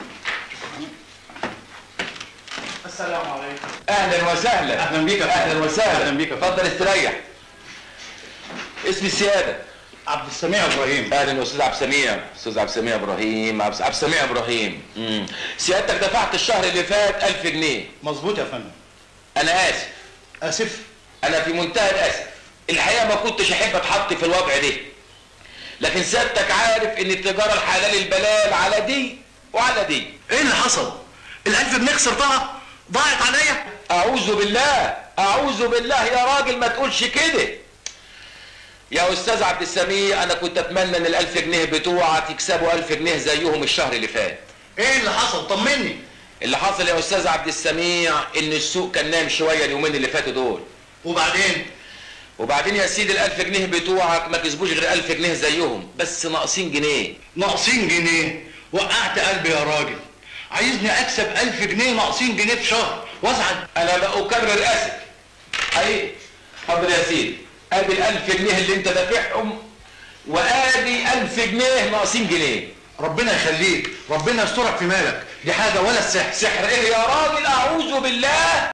C: السلام عليكم
K: اهلا وسهلا
C: أهلا بيك يا
K: اهلا
C: فندم.
K: وسهلا
C: أهلا بيك يا فندم.
K: اتفضل استريح اسمي السياده
C: عبد السميع ابراهيم
K: اهلا يا استاذ عبد السميع استاذ عبد السميع ابراهيم عبد عبد السميع ابراهيم مم. سيادتك دفعت الشهر اللي فات 1000 جنيه
C: مظبوط يا فندم
K: انا اسف
C: اسف
K: انا في منتهى الاسف الحقيقه ما كنتش احب اتحط في الوضع ده
I: لكن سيادتك عارف ان التجاره الحلال البلال على دي وعلى دي
S: ايه اللي حصل الالف جنيه خسرتها ضاعت عليا
I: اعوذ بالله اعوذ بالله يا راجل ما تقولش كده يا استاذ عبد السميع انا كنت اتمنى ان الالف جنيه بتوعك يكسبوا الف جنيه زيهم الشهر اللي فات
S: ايه اللي حصل طمني
I: اللي حصل يا استاذ عبد السميع ان السوق كان نايم شويه اليومين اللي فاتوا دول
S: وبعدين
I: وبعدين يا سيدي الالف جنيه بتوعك ما كسبوش غير الف جنيه زيهم بس ناقصين جنيه
S: ناقصين جنيه وقعت قلبي يا راجل عايزني اكسب ألف جنيه ناقصين جنيه في شهر وازعل
I: انا بأكرر اسف اي حاضر يا سيدي ادي الالف جنيه اللي انت دافعهم وادي الف جنيه ناقصين جنيه
S: ربنا يخليك ربنا يسترك في مالك دي حاجه ولا السحر
I: سحر ايه يا راجل اعوذ بالله